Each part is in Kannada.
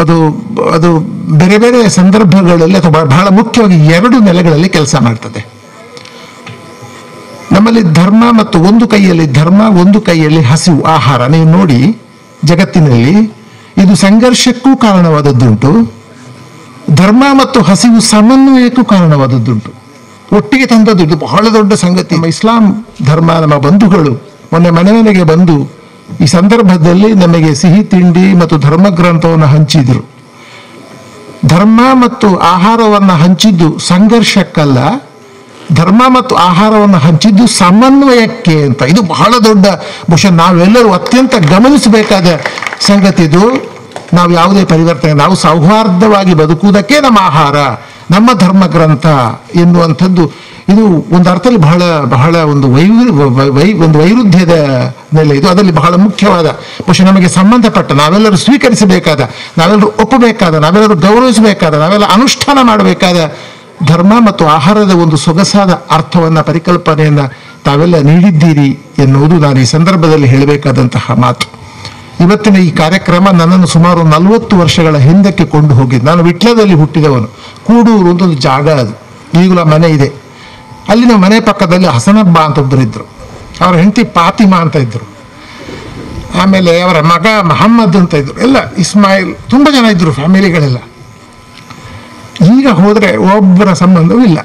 ಅದು ಅದು ಬೇರೆ ಬೇರೆ ಸಂದರ್ಭಗಳಲ್ಲಿ ಅಥವಾ ಬಹಳ ಮುಖ್ಯವಾಗಿ ಎರಡು ನೆಲೆಗಳಲ್ಲಿ ಕೆಲಸ ಮಾಡ್ತದೆ ನಮ್ಮಲ್ಲಿ ಧರ್ಮ ಮತ್ತು ಒಂದು ಕೈಯಲ್ಲಿ ಧರ್ಮ ಒಂದು ಕೈಯಲ್ಲಿ ಹಸಿವು ಆಹಾರ ನೀವು ನೋಡಿ ಜಗತ್ತಿನಲ್ಲಿ ಇದು ಸಂಘರ್ಷಕ್ಕೂ ಕಾರಣವಾದದ್ದುಂಟು ಧರ್ಮ ಮತ್ತು ಹಸಿವು ಸಮನ್ವಯಕ್ಕೂ ಕಾರಣವಾದದ್ದುಂಟು ಒಟ್ಟಿಗೆ ತಂದದ್ದು ಇದು ಬಹಳ ದೊಡ್ಡ ಸಂಗತಿ ನಮ್ಮ ಇಸ್ಲಾಂ ಧರ್ಮ ನಮ್ಮ ಬಂಧುಗಳು ಮೊನ್ನೆ ಮನೆ ಮನೆಗೆ ಬಂದು ಈ ಸಂದರ್ಭದಲ್ಲಿ ನಮಗೆ ಸಿಹಿ ತಿಂಡಿ ಮತ್ತು ಧರ್ಮ ಗ್ರಂಥವನ್ನು ಹಂಚಿದ್ರು ಧರ್ಮ ಮತ್ತು ಆಹಾರವನ್ನು ಹಂಚಿದ್ದು ಸಂಘರ್ಷಕ್ಕಲ್ಲ ಧರ್ಮ ಮತ್ತು ಆಹಾರವನ್ನು ಹಂಚಿದ್ದು ಸಮನ್ವಯಕ್ಕೆ ಅಂತ ಇದು ಬಹಳ ದೊಡ್ಡ ಬಹುಶಃ ನಾವೆಲ್ಲರೂ ಅತ್ಯಂತ ಗಮನಿಸಬೇಕಾದ ಸಂಗತಿ ಇದು ನಾವು ಯಾವುದೇ ಪರಿವರ್ತನೆ ನಾವು ಸೌಹಾರ್ದವಾಗಿ ಬದುಕುವುದಕ್ಕೆ ನಮ್ಮ ಆಹಾರ ನಮ್ಮ ಧರ್ಮ ಗ್ರಂಥ ಎನ್ನುವಂಥದ್ದು ಇದು ಒಂದು ಅರ್ಥದಲ್ಲಿ ಬಹಳ ಬಹಳ ಒಂದು ವೈ ವೈ ಒಂದು ವೈರುಧ್ಯದ ನೆಲೆ ಇದು ಅದರಲ್ಲಿ ಬಹಳ ಮುಖ್ಯವಾದ ಬಹುಶಃ ನಮಗೆ ಸಂಬಂಧಪಟ್ಟ ನಾವೆಲ್ಲರೂ ಸ್ವೀಕರಿಸಬೇಕಾದ ನಾವೆಲ್ಲರೂ ಒಪ್ಪಬೇಕಾದ ನಾವೆಲ್ಲರೂ ಗೌರವಿಸಬೇಕಾದ ನಾವೆಲ್ಲ ಅನುಷ್ಠಾನ ಮಾಡಬೇಕಾದ ಧರ್ಮ ಮತ್ತು ಆಹಾರದ ಒಂದು ಸೊಗಸಾದ ಅರ್ಥವನ್ನ ಪರಿಕಲ್ಪನೆಯನ್ನ ತಾವೆಲ್ಲ ನೀಡಿದ್ದೀರಿ ಎನ್ನುವುದು ನಾನು ಈ ಸಂದರ್ಭದಲ್ಲಿ ಹೇಳಬೇಕಾದಂತಹ ಮಾತು ಇವತ್ತಿನ ಈ ಕಾರ್ಯಕ್ರಮ ನನ್ನನ್ನು ಸುಮಾರು ನಲವತ್ತು ವರ್ಷಗಳ ಹಿಂದಕ್ಕೆ ಕೊಂಡು ಹೋಗಿದ್ದು ನಾನು ವಿಟ್ಲದಲ್ಲಿ ಹುಟ್ಟಿದವನು ಕೂಡೂರು ಅಂತ ಒಂದು ಜಾಗ ಅದು ಈಗಲೂ ಆ ಮನೆ ಇದೆ ಅಲ್ಲಿನ ಮನೆ ಪಕ್ಕದಲ್ಲಿ ಹಸನಬ್ಬ ಅಂತ ಒಬ್ಬರು ಇದ್ರು ಅವರ ಹೆಂಡತಿ ಫಾತಿಮಾ ಅಂತ ಇದ್ರು ಆಮೇಲೆ ಅವರ ಮಗ ಮಹಮ್ಮದ್ ಅಂತ ಇದ್ರು ಎಲ್ಲ ಇಸ್ಮಾಯಿಲ್ ತುಂಬ ಜನ ಇದ್ರು ಫ್ಯಾಮಿಲಿಗಳೆಲ್ಲ ಈಗ ಹೋದ್ರೆ ಒಬ್ಬರ ಸಂಬಂಧವೂ ಇಲ್ಲ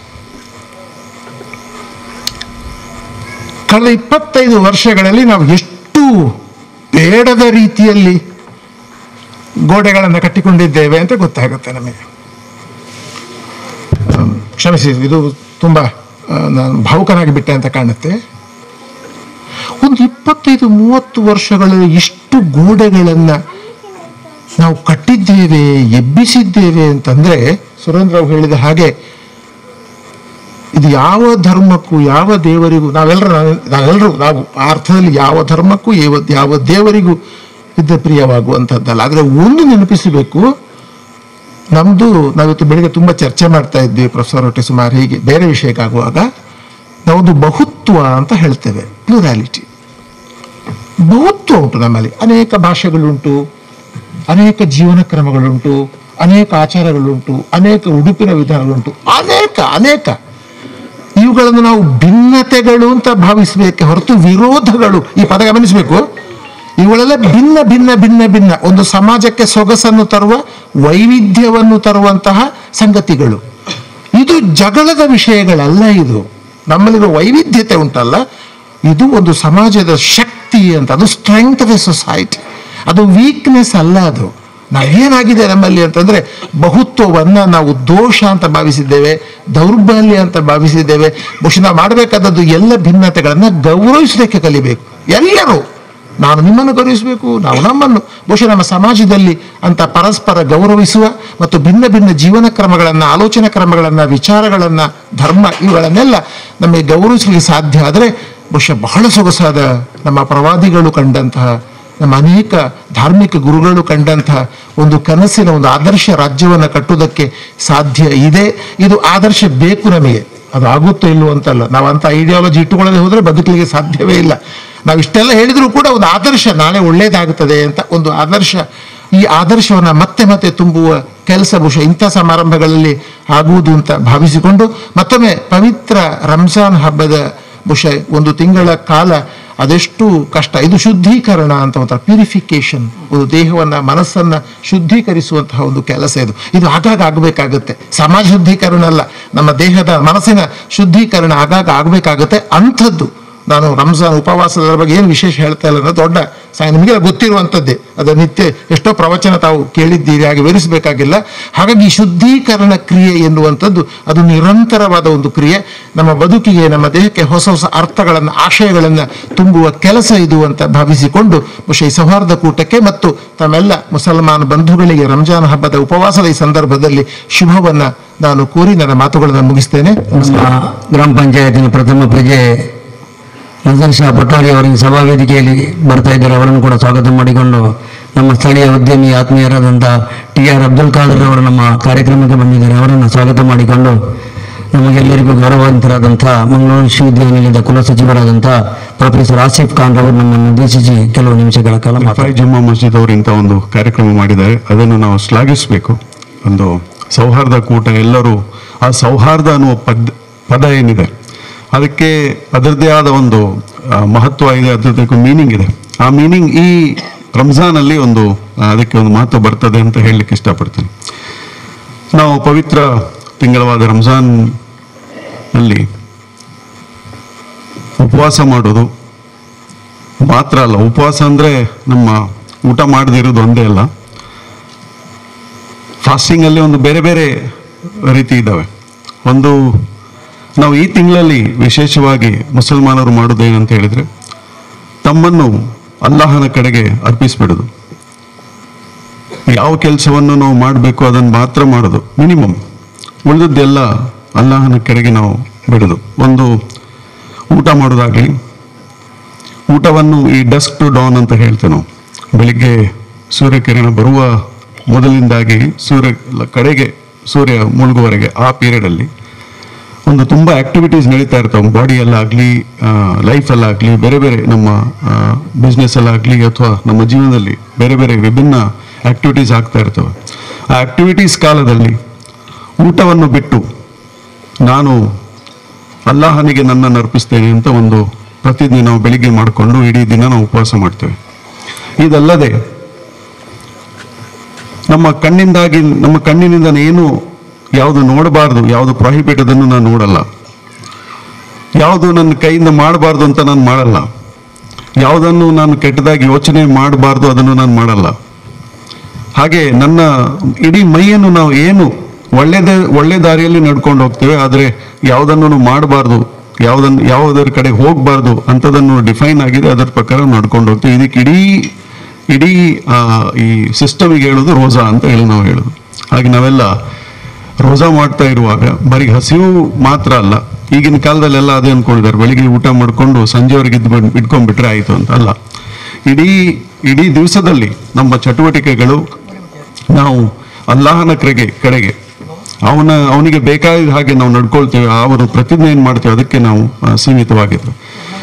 ಕಳೆದ ಇಪ್ಪತ್ತೈದು ವರ್ಷಗಳಲ್ಲಿ ನಾವು ಎಷ್ಟು ಬೇಡದ ರೀತಿಯಲ್ಲಿ ಗೋಡೆಗಳನ್ನು ಕಟ್ಟಿಕೊಂಡಿದ್ದೇವೆ ಅಂತ ಗೊತ್ತಾಗುತ್ತೆ ನಮಗೆ ಅಮ್, ಕ್ಷಮಿಸಿ ಇದು ತುಂಬ ಆ, ನಾನು ಭಾವುಕನಾಗಿ ಬಿಟ್ಟೆ ಅಂತ ಕಾಣುತ್ತೆ ಒಂದು ಇಪ್ಪತ್ತೈದು ಮೂವತ್ತು ವರ್ಷಗಳಲ್ಲಿ ಇಷ್ಟು ಗೋಡೆಗಳನ್ನು ನಾವು ಕಟ್ಟಿದ್ದೇವೆ ಎಬ್ಬಿಸಿದ್ದೇವೆ ಅಂತಂದ್ರೆ ಸುರೇಂದ್ರ ಅವರು ಹೇಳಿದ ಹಾಗೆ ಇದು ಯಾವ ಧರ್ಮಕ್ಕೂ ಯಾವ ದೇವರಿಗೂ ನಾವೆಲ್ಲರೂ ನಾವೆಲ್ಲರೂ ನಾವು ಆ ಅರ್ಥದಲ್ಲಿ ಯಾವ ಧರ್ಮಕ್ಕೂ ಯಾವ ಯಾವ ದೇವರಿಗೂ ಇದ್ದ ಪ್ರಿಯವಾಗುವಂಥದ್ದಲ್ಲ ಆದರೆ ಒಂದು ನೆನಪಿಸಬೇಕು ನಮ್ಮದು ನಾವಿವತ್ತು ಬೆಳಿಗ್ಗೆ ತುಂಬ ಚರ್ಚೆ ಮಾಡ್ತಾ ಇದ್ವಿ ಪ್ರೊಫೆಸರ್ ಹೊಟ್ಟೆ ಸುಮಾರು ಹೀಗೆ ಬೇರೆ ವಿಷಯಕ್ಕಾಗುವಾಗ ನಾವೊಂದು ಬಹುತ್ವ ಅಂತ ಹೇಳ್ತೇವೆ ಪ್ಲೂರಾಲಿಟಿ ಬಹುತ್ವ ಉಂಟು ನಮ್ಮಲ್ಲಿ ಅನೇಕ ಭಾಷೆಗಳುಂಟು ಅನೇಕ ಜೀವನ ಕ್ರಮಗಳುಂಟು ಅನೇಕ ಆಚಾರಗಳುಂಟು ಅನೇಕ ಉಡುಪಿನ ವಿಧಾನಗಳುಂಟು ಅನೇಕ ಅನೇಕ ಇವುಗಳನ್ನು ನಾವು ಭಿನ್ನತೆಗಳು ಅಂತ ಭಾವಿಸಬೇಕೆ ಹೊರತು ವಿರೋಧಗಳು ಈ ಪದ ಗಮನಿಸಬೇಕು ಇವುಗಳೆಲ್ಲ ಭಿನ್ನ ಭಿನ್ನ ಭಿನ್ನ ಭಿನ್ನ ಒಂದು ಸಮಾಜಕ್ಕೆ ಸೊಗಸನ್ನು ತರುವ ವೈವಿಧ್ಯವನ್ನು ತರುವಂತಹ ಸಂಗತಿಗಳು ಇದು ಜಗಳದ ವಿಷಯಗಳಲ್ಲ ಇದು ನಮ್ಮಲ್ಲಿರುವ ವೈವಿಧ್ಯತೆ ಉಂಟಲ್ಲ ಇದು ಒಂದು ಸಮಾಜದ ಶಕ್ತಿ ಅಂತ ಅದು ಸ್ಟ್ರೆಂತ್ ಆಫ್ ಎ ಸೊಸೈಟಿ ಅದು ವೀಕ್ನೆಸ್ ಅಲ್ಲ ಅದು ನಾವೇನಾಗಿದೆ ನಮ್ಮಲ್ಲಿ ಅಂತಂದ್ರೆ ಬಹುತ್ವವನ್ನ ನಾವು ದೋಷ ಅಂತ ಭಾವಿಸಿದ್ದೇವೆ ದೌರ್ಬಲ್ಯ ಅಂತ ಭಾವಿಸಿದ್ದೇವೆ ಬಹುಶಃ ನಾವು ಮಾಡಬೇಕಾದದ್ದು ಎಲ್ಲ ಭಿನ್ನತೆಗಳನ್ನ ಗೌರವಿಸಲಿಕ್ಕೆ ಕಲಿಬೇಕು ಎಲ್ಲರೂ ನಾನು ನಿಮ್ಮನ್ನು ಗೌರವಿಸಬೇಕು ನಾವು ನಮ್ಮನ್ನು ಬಹುಶಃ ನಮ್ಮ ಸಮಾಜದಲ್ಲಿ ಅಂತ ಪರಸ್ಪರ ಗೌರವಿಸುವ ಮತ್ತು ಭಿನ್ನ ಭಿನ್ನ ಜೀವನ ಕ್ರಮಗಳನ್ನು ಆಲೋಚನಾ ಕ್ರಮಗಳನ್ನು ವಿಚಾರಗಳನ್ನು ಧರ್ಮ ಇವುಗಳನ್ನೆಲ್ಲ ನಮಗೆ ಗೌರವಿಸಲಿಕ್ಕೆ ಸಾಧ್ಯ ಆದರೆ ಬಹುಶಃ ಬಹಳ ಸೊಗಸಾದ ನಮ್ಮ ಪ್ರವಾದಿಗಳು ಕಂಡಂತಹ ನಮ್ಮ ಅನೇಕ ಧಾರ್ಮಿಕ ಗುರುಗಳು ಕಂಡಂತಹ ಒಂದು ಕನಸಿನ ಒಂದು ಆದರ್ಶ ರಾಜ್ಯವನ್ನು ಕಟ್ಟುವುದಕ್ಕೆ ಸಾಧ್ಯ ಇದೆ ಇದು ಆದರ್ಶ ಬೇಕು ನಮಗೆ ಅದು ಆಗುತ್ತೋ ಇಲ್ಲವೋ ಅಂತಲ್ಲ ನಾವು ಅಂತ ಐಡಿಯಾಲಜಿ ಇಟ್ಟುಕೊಳ್ಳದೆ ಹೋದರೆ ಬದುಕಲಿಕ್ಕೆ ಸಾಧ್ಯವೇ ಇಲ್ಲ ನಾವು ಇಷ್ಟೆಲ್ಲ ಹೇಳಿದರೂ ಕೂಡ ಒಂದು ಆದರ್ಶ ನಾಳೆ ಒಳ್ಳೇದಾಗುತ್ತದೆ ಅಂತ ಒಂದು ಆದರ್ಶ ಈ ಆದರ್ಶವನ್ನು ಮತ್ತೆ ಮತ್ತೆ ತುಂಬುವ ಕೆಲಸ ಬಹುಶಃ ಇಂಥ ಸಮಾರಂಭಗಳಲ್ಲಿ ಆಗುವುದು ಅಂತ ಭಾವಿಸಿಕೊಂಡು ಮತ್ತೊಮ್ಮೆ ಪವಿತ್ರ ರಂಜಾನ್ ಹಬ್ಬದ ಬಹುಶಃ ಒಂದು ತಿಂಗಳ ಕಾಲ ಅದೆಷ್ಟು ಕಷ್ಟ ಇದು ಶುದ್ಧೀಕರಣ ಅಂತ ಒಂಥರ ಪ್ಯೂರಿಫಿಕೇಶನ್ ಒಂದು ದೇಹವನ್ನ ಮನಸ್ಸನ್ನ ಶುದ್ಧೀಕರಿಸುವಂತಹ ಒಂದು ಕೆಲಸ ಇದು ಇದು ಆಗಾಗ ಆಗಬೇಕಾಗುತ್ತೆ ಸಮಾಜ ಶುದ್ಧೀಕರಣ ಅಲ್ಲ ನಮ್ಮ ದೇಹದ ಮನಸ್ಸಿನ ಶುದ್ಧೀಕರಣ ಆಗಾಗ ಆಗಬೇಕಾಗುತ್ತೆ ಅಂಥದ್ದು ನಾನು ರಂಜಾನ್ ಉಪವಾಸದ ಬಗ್ಗೆ ಏನು ವಿಶೇಷ ಹೇಳ್ತಾ ಇಲ್ಲ ಅನ್ನೋದು ದೊಡ್ಡ ಸಾ ನಿಮಗೆಲ್ಲ ಗೊತ್ತಿರುವಂಥದ್ದೇ ಅದು ನಿತ್ಯ ಎಷ್ಟೋ ಪ್ರವಚನ ತಾವು ಕೇಳಿದ್ದೀರಿ ಹಾಗೆ ವಿವರಿಸಬೇಕಾಗಿಲ್ಲ ಹಾಗಾಗಿ ಈ ಶುದ್ಧೀಕರಣ ಕ್ರಿಯೆ ಎನ್ನುವಂಥದ್ದು ಅದು ನಿರಂತರವಾದ ಒಂದು ಕ್ರಿಯೆ ನಮ್ಮ ಬದುಕಿಗೆ ನಮ್ಮ ದೇಹಕ್ಕೆ ಹೊಸ ಹೊಸ ಅರ್ಥಗಳನ್ನು ಆಶಯಗಳನ್ನು ತುಂಬುವ ಕೆಲಸ ಇದು ಅಂತ ಭಾವಿಸಿಕೊಂಡು ಬಹುಶಃ ಈ ಸೌಹಾರ್ದ ಕೂಟಕ್ಕೆ ಮತ್ತು ತಮ್ಮೆಲ್ಲ ಮುಸಲ್ಮಾನ್ ಬಂಧುಗಳಿಗೆ ರಂಜಾನ್ ಹಬ್ಬದ ಉಪವಾಸದ ಈ ಸಂದರ್ಭದಲ್ಲಿ ಶುಭವನ್ನ ನಾನು ಕೋರಿ ನನ್ನ ಮಾತುಗಳನ್ನು ಮುಗಿಸ್ತೇನೆ ನಮ್ಮ ಗ್ರಾಮ ಪಂಚಾಯತಿನ ಪ್ರಥಮ ಪ್ರಜೆ ನಂದನ್ ಶಾ ಪಟಾರಿ ಅವರಿಗೆ ಸಭಾ ವೇದಿಕೆಯಲ್ಲಿ ಬರ್ತಾ ಇದ್ದಾರೆ ಅವರನ್ನು ಕೂಡ ಸ್ವಾಗತ ಮಾಡಿಕೊಂಡು ನಮ್ಮ ಸ್ಥಳೀಯ ಉದ್ಯಮಿ ಆತ್ಮೀಯರಾದಂಥ ಟಿ ಆರ್ ಅಬ್ದುಲ್ ಖಾದರ್ ಅವರು ನಮ್ಮ ಕಾರ್ಯಕ್ರಮಕ್ಕೆ ಬಂದಿದ್ದಾರೆ ಅವರನ್ನು ಸ್ವಾಗತ ಮಾಡಿಕೊಂಡು ನಮಗೆಲ್ಲರಿಗೂ ಗೌರವಾನ್ವಿತರಾದಂಥ ಮಂಗಳೂರು ವಿಶ್ವವಿದ್ಯಾನಿಲಯದ ಕುಲಸಚಿವರಾದಂಥ ಪ್ರೊಫೆಸರ್ ಆಸಿಫ್ ಖಾನ್ ಅವರು ನಮ್ಮನ್ನು ಉದ್ದೇಶಿಸಿ ಕೆಲವು ನಿಮಿಷಗಳ ಕಾಲ ಫೈ ಮಾತಾಡಿ ಜಮ್ಮಾ ಮಸ್ಜಿದ್ ಅವರು ಇಂಥ ಒಂದು ಕಾರ್ಯಕ್ರಮ ಮಾಡಿದ್ದಾರೆ ಅದನ್ನು ನಾವು ಶ್ಲಾಘಿಸಬೇಕು ಒಂದು ಸೌಹಾರ್ದ ಕೂಟ ಎಲ್ಲರೂ ಆ ಸೌಹಾರ್ದ ಅನ್ನುವ ಪದ ಪದ ಏನಿದೆ ಅದಕ್ಕೆ ಅದರದ್ದೇ ಆದ ಒಂದು ಆ, ಮಹತ್ವ ಇದೆ ಅದರದ್ದು ಮೀನಿಂಗ್ ಇದೆ ಆ ಮೀನಿಂಗ್ ಈ ರಂಜಾನಲ್ಲಿ ಒಂದು ಆ, ಅದಕ್ಕೆ ಒಂದು ಮಹತ್ವ ಬರ್ತದೆ ಅಂತ ಹೇಳಲಿಕ್ಕೆ ಇಷ್ಟಪಡ್ತೇನೆ ನಾವು ಪವಿತ್ರ ತಿಂಗಳವಾದ ರಂಜಾನ್ ನಲ್ಲಿ ಉಪವಾಸ ಮಾಡೋದು ಮಾತ್ರ ಅಲ್ಲ ಉಪವಾಸ ಅಂದ್ರೆ ನಮ್ಮ ಊಟ ಮಾಡದಿರೋದು ಒಂದೇ ಅಲ್ಲ ಫಾಸ್ಟಿಂಗ್ ಅಲ್ಲಿ ಒಂದು ಬೇರೆ ಬೇರೆ ರೀತಿ ಇದ್ದಾವೆ ಒಂದು ನಾವು ಈ ತಿಂಗಳಲ್ಲಿ ವಿಶೇಷವಾಗಿ ಮುಸಲ್ಮಾನರು ಮಾಡೋದು ಏನಂತ ಹೇಳಿದ್ರೆ ತಮ್ಮನ್ನು ಅಲ್ಲಾಹನ ಕಡೆಗೆ ಅರ್ಪಿಸ್ಬಿಡೋದು ಯಾವ ಕೆಲಸವನ್ನು ನಾವು ಮಾಡಬೇಕು ಅದನ್ನು ಮಾತ್ರ ಮಾಡೋದು ಮಿನಿಮಮ್ ಉಳಿದದ್ದೆಲ್ಲ ಅಲ್ಲಾಹನ ಕಡೆಗೆ ನಾವು ಬಿಡೋದು ಒಂದು ಊಟ ಮಾಡೋದಾಗ್ಲಿ ಊಟವನ್ನು ಈ ಡಸ್ಕ್ ಟು ಡಾನ್ ಅಂತ ಹೇಳ್ತೇವೆ ನಾವು ಬೆಳಿಗ್ಗೆ ಸೂರ್ಯಕಿರಣ ಬರುವ ಮೊದಲಿಂದಾಗಿ ಸೂರ್ಯ ಕಡೆಗೆ ಸೂರ್ಯ ಮುಳುಗುವವರೆಗೆ ಆ ಪೀರಿಯಡಲ್ಲಿ ಒಂದು ತುಂಬ ಆಕ್ಟಿವಿಟೀಸ್ ನಡೀತಾ ಇರ್ತವೆ ಬಾಡಿಯಲ್ಲಾಗಲಿ ಲೈಫಲ್ಲಾಗಲಿ ಬೇರೆ ಬೇರೆ ನಮ್ಮ ಬಿಸ್ನೆಸ್ ಅಲ್ಲಾಗಲಿ ಅಥವಾ ನಮ್ಮ ಜೀವನದಲ್ಲಿ ಬೇರೆ ಬೇರೆ ವಿಭಿನ್ನ ಆಕ್ಟಿವಿಟೀಸ್ ಆಗ್ತಾ ಇರ್ತವೆ ಆ ಆಕ್ಟಿವಿಟೀಸ್ ಕಾಲದಲ್ಲಿ ಊಟವನ್ನು ಬಿಟ್ಟು ನಾನು ಅಲ್ಲಾಹನಿಗೆ ನನ್ನನ್ನು ಅರ್ಪಿಸ್ತೇನೆ ಅಂತ ಒಂದು ಪ್ರತಿದಿನ ನಾವು ಬೆಳಿಗ್ಗೆ ಮಾಡಿಕೊಂಡು ಇಡೀ ದಿನ ನಾವು ಉಪವಾಸ ಮಾಡ್ತೇವೆ ಇದಲ್ಲದೆ ನಮ್ಮ ಕಣ್ಣಿಂದಾಗಿ ನಮ್ಮ ಕಣ್ಣಿನಿಂದ ಏನು ಯಾವುದು ನೋಡಬಾರ್ದು ಯಾವುದು ಪ್ರಾಹಿಬಿಟ್ ಅದನ್ನು ನಾನು ನೋಡಲ್ಲ ಯಾವುದು ನನ್ನ ಕೈಯಿಂದ ಮಾಡಬಾರ್ದು ಅಂತ ನಾನು ಮಾಡಲ್ಲ ಯಾವುದನ್ನು ನಾನು ಕೆಟ್ಟದಾಗಿ ಯೋಚನೆ ಮಾಡಬಾರ್ದು ಅದನ್ನು ನಾನು ಮಾಡಲ್ಲ ಹಾಗೆ ನನ್ನ ಇಡೀ ಮೈಯನ್ನು ನಾವು ಏನು ಒಳ್ಳೆದ ಒಳ್ಳೆ ದಾರಿಯಲ್ಲಿ ನಡ್ಕೊಂಡು ಹೋಗ್ತೇವೆ ಆದರೆ ಯಾವುದನ್ನು ಮಾಡಬಾರ್ದು ಯಾವುದನ್ನು ಯಾವುದರ ಕಡೆ ಹೋಗಬಾರ್ದು ಅಂಥದನ್ನು ಡಿಫೈನ್ ಆಗಿದೆ ಅದರ ಪ್ರಕಾರ ನಡ್ಕೊಂಡು ಹೋಗ್ತೇವೆ ಇದಕ್ಕೆ ಇಡೀ ಇಡೀ ಆ, ಈ ಸಿಸ್ಟಮಿಗೆ ಹೇಳೋದು ರೋಜಾ ಅಂತ ಹೇಳಿ ನಾವು ಹೇಳೋದು ಹಾಗೆ ನಾವೆಲ್ಲ ರೋಜಾ ಮಾಡ್ತಾ ಇರುವಾಗ ಬರೀ ಹಸಿವು ಮಾತ್ರ ಅಲ್ಲ ಈಗಿನ ಕಾಲದಲ್ಲೆಲ್ಲ ಅದೇ ಅನ್ಕೊಂಡಿದ್ದಾರೆ ಬೆಳಿಗ್ಗೆ ಊಟ ಮಾಡಿಕೊಂಡು ಸಂಜೆವರೆಗೆ ಇದ್ದು ಬಿಡ್- ಇಟ್ಕೊಂಡ್ಬಿಟ್ರೆ ಆಯಿತು ಅಂತ ಅಲ್ಲ ಇಡೀ ಇಡೀ ದಿವಸದಲ್ಲಿ ನಮ್ಮ ಚಟುವಟಿಕೆಗಳು ನಾವು ಅಲ್ಲಾಹನ ಕಡೆಗೆ ಕಡೆಗೆ ಅವನ ಅವನಿಗೆ ಬೇಕಾದ ಹಾಗೆ ನಾವು ನಡ್ಕೊಳ್ತೇವೆ ಅವರು ಪ್ರತಿಜ್ಞೆ ಏನು ಮಾಡ್ತೇವೆ ಅದಕ್ಕೆ ನಾವು ಆ, ಸೀಮಿತವಾಗಿದ್ದೇವೆ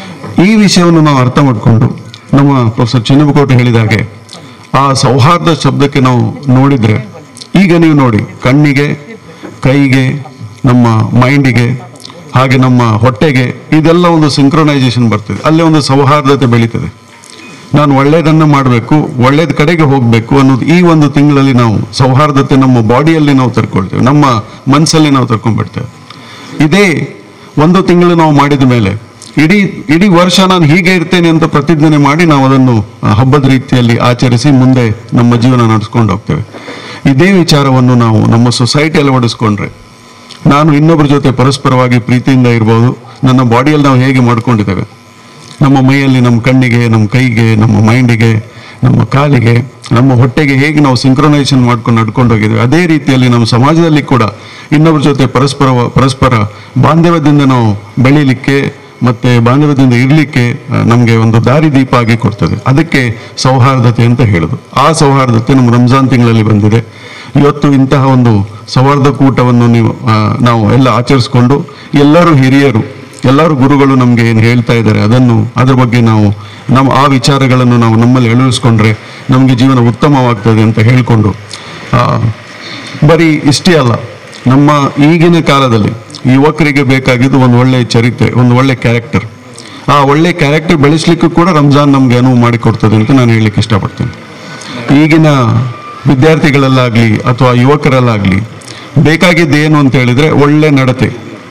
ಈ ವಿಷಯವನ್ನು ನಾವು ಅರ್ಥ ಮಾಡಿಕೊಂಡು ನಮ್ಮ ಪ್ರೊಫೆಸರ್ ಚಿನ್ನಬಕೋಟೆ ಹೇಳಿದ ಹಾಗೆ ಆ ಸೌಹಾರ್ದ ಶಬ್ದಕ್ಕೆ ನಾವು ನೋಡಿದ್ರೆ ಈಗ ನೀವು ನೋಡಿ ಕಣ್ಣಿಗೆ ಕೈಗೆ ನಮ್ಮ ಮೈಂಡಿಗೆ ಹಾಗೆ ನಮ್ಮ ಹೊಟ್ಟೆಗೆ ಇದೆಲ್ಲ ಒಂದು ಸಿಂಕ್ರೊನೈಸೇಷನ್ ಬರ್ತದೆ ಅಲ್ಲೇ ಒಂದು ಸೌಹಾರ್ದತೆ ಬೆಳೀತದೆ ನಾನು ಒಳ್ಳೇದನ್ನ ಮಾಡಬೇಕು ಒಳ್ಳೇದ ಕಡೆಗೆ ಹೋಗಬೇಕು ಅನ್ನೋದು ಈ ಒಂದು ತಿಂಗಳಲ್ಲಿ ನಾವು ಸೌಹಾರ್ದತೆ ನಮ್ಮ ಬಾಡಿಯಲ್ಲಿ ನಾವು ತರ್ಕೊಳ್ತೇವೆ ನಮ್ಮ ಮನಸ್ಸಲ್ಲಿ ನಾವು ತರ್ಕೊಂಡ್ಬಿಡ್ತೇವೆ ಇದೇ ಒಂದು ತಿಂಗಳು ನಾವು ಮಾಡಿದ ಮೇಲೆ ಇಡೀ ಇಡೀ ವರ್ಷ ನಾನು ಹೀಗೆ ಇರ್ತೇನೆ ಅಂತ ಪ್ರತಿಜ್ಞೆ ಮಾಡಿ ನಾವು ಅದನ್ನು ಆ, ಹಬ್ಬದ ರೀತಿಯಲ್ಲಿ ಆಚರಿಸಿ ಮುಂದೆ ನಮ್ಮ ಜೀವನ ನಡೆಸ್ಕೊಂಡು ಹೋಗ್ತೇವೆ ಇದೇ ವಿಚಾರವನ್ನು ನಾವು ನಮ್ಮ ಸೊಸೈಟಿಯಲ್ಲಿ ಅಳವಡಿಸ್ಕೊಂಡ್ರೆ ನಾನು ಇನ್ನೊಬ್ಬರ ಜೊತೆ ಪರಸ್ಪರವಾಗಿ ಪ್ರೀತಿಯಿಂದ ಇರ್ಬೋದು ನನ್ನ ಬಾಡಿಯಲ್ಲಿ ನಾವು ಹೇಗೆ ಮಾಡ್ಕೊಂಡಿದ್ದೇವೆ ನಮ್ಮ ಮೈಯಲ್ಲಿ ನಮ್ಮ ಕಣ್ಣಿಗೆ ನಮ್ಮ ಕೈಗೆ ನಮ್ಮ ಮೈಂಡಿಗೆ ನಮ್ಮ ಕಾಲಿಗೆ ನಮ್ಮ ಹೊಟ್ಟೆಗೆ ಹೇಗೆ ನಾವು ಸಿಂಕ್ರೊನೈಸೇಷನ್ ಮಾಡ್ಕೊಂಡು ನಡ್ಕೊಂಡು ಹೋಗಿದ್ದೇವೆ ಅದೇ ರೀತಿಯಲ್ಲಿ ನಮ್ಮ ಸಮಾಜದಲ್ಲಿ ಕೂಡ ಇನ್ನೊಬ್ಬರ ಜೊತೆ ಪರಸ್ಪರ ಪರಸ್ಪರ ಬಾಂಧವ್ಯದಿಂದ ನಾವು ಬೆಳೀಲಿಕ್ಕೆ ಮತ್ತೆ ಬಾಂಧವ್ಯದಿಂದ ಇರಲಿಕ್ಕೆ ನಮಗೆ ಒಂದು ದಾರಿದೀಪ ಆಗಿ ಕೊಡ್ತದೆ ಅದಕ್ಕೆ ಸೌಹಾರ್ದತೆ ಅಂತ ಹೇಳೋದು ಆ ಸೌಹಾರ್ದತೆ ನಮ್ಮ ರಂಜಾನ್ ತಿಂಗಳಲ್ಲಿ ಬಂದಿದೆ ಇವತ್ತು ಇಂತಹ ಒಂದು ಸೌಹಾರ್ದ ಕೂಟವನ್ನು ನೀವು ಆ, ನಾವು ಎಲ್ಲ ಆಚರಿಸ್ಕೊಂಡು ಎಲ್ಲರೂ ಹಿರಿಯರು ಎಲ್ಲರೂ ಗುರುಗಳು ನಮಗೆ ಏನು ಹೇಳ್ತಾ ಇದ್ದಾರೆ ಅದನ್ನು ಅದ್ರ ಬಗ್ಗೆ ನಾವು ನಮ್ಮ ಆ ವಿಚಾರಗಳನ್ನು ನಾವು ನಮ್ಮಲ್ಲಿ ಅಳವಡಿಸ್ಕೊಂಡ್ರೆ ನಮಗೆ ಜೀವನ ಉತ್ತಮವಾಗ್ತದೆ ಅಂತ ಹೇಳಿಕೊಂಡು ಆ, ಬರೀ ಇಷ್ಟೇ ಅಲ್ಲ ನಮ್ಮ ಈಗಿನ ಕಾಲದಲ್ಲಿ ಯುವಕರಿಗೆ ಬೇಕಾಗಿದ್ದು ಒಂದು ಒಳ್ಳೆಯ ಚರಿತ್ರೆ ಒಂದು ಒಳ್ಳೆ ಕ್ಯಾರೆಕ್ಟರ್ ಆ ಒಳ್ಳೆ ಕ್ಯಾರೆಕ್ಟರ್ ಬೆಳೆಸಲಿಕ್ಕೂ ಕೂಡ ರಂಜಾನ್ ನಮಗೆ ಅನುವು ಮಾಡಿಕೊಡ್ತದೆ ಅಂತ ನಾನು ಹೇಳಲಿಕ್ಕೆ ಇಷ್ಟಪಡ್ತೇನೆ ಈಗಿನ ವಿದ್ಯಾರ್ಥಿಗಳಲ್ಲಾಗಲಿ ಅಥವಾ ಯುವಕರಲ್ಲಾಗಲಿ ಬೇಕಾಗಿದ್ದು ಏನು ಅಂತ ಹೇಳಿದ್ರೆ ಒಳ್ಳೆ ನಡತೆ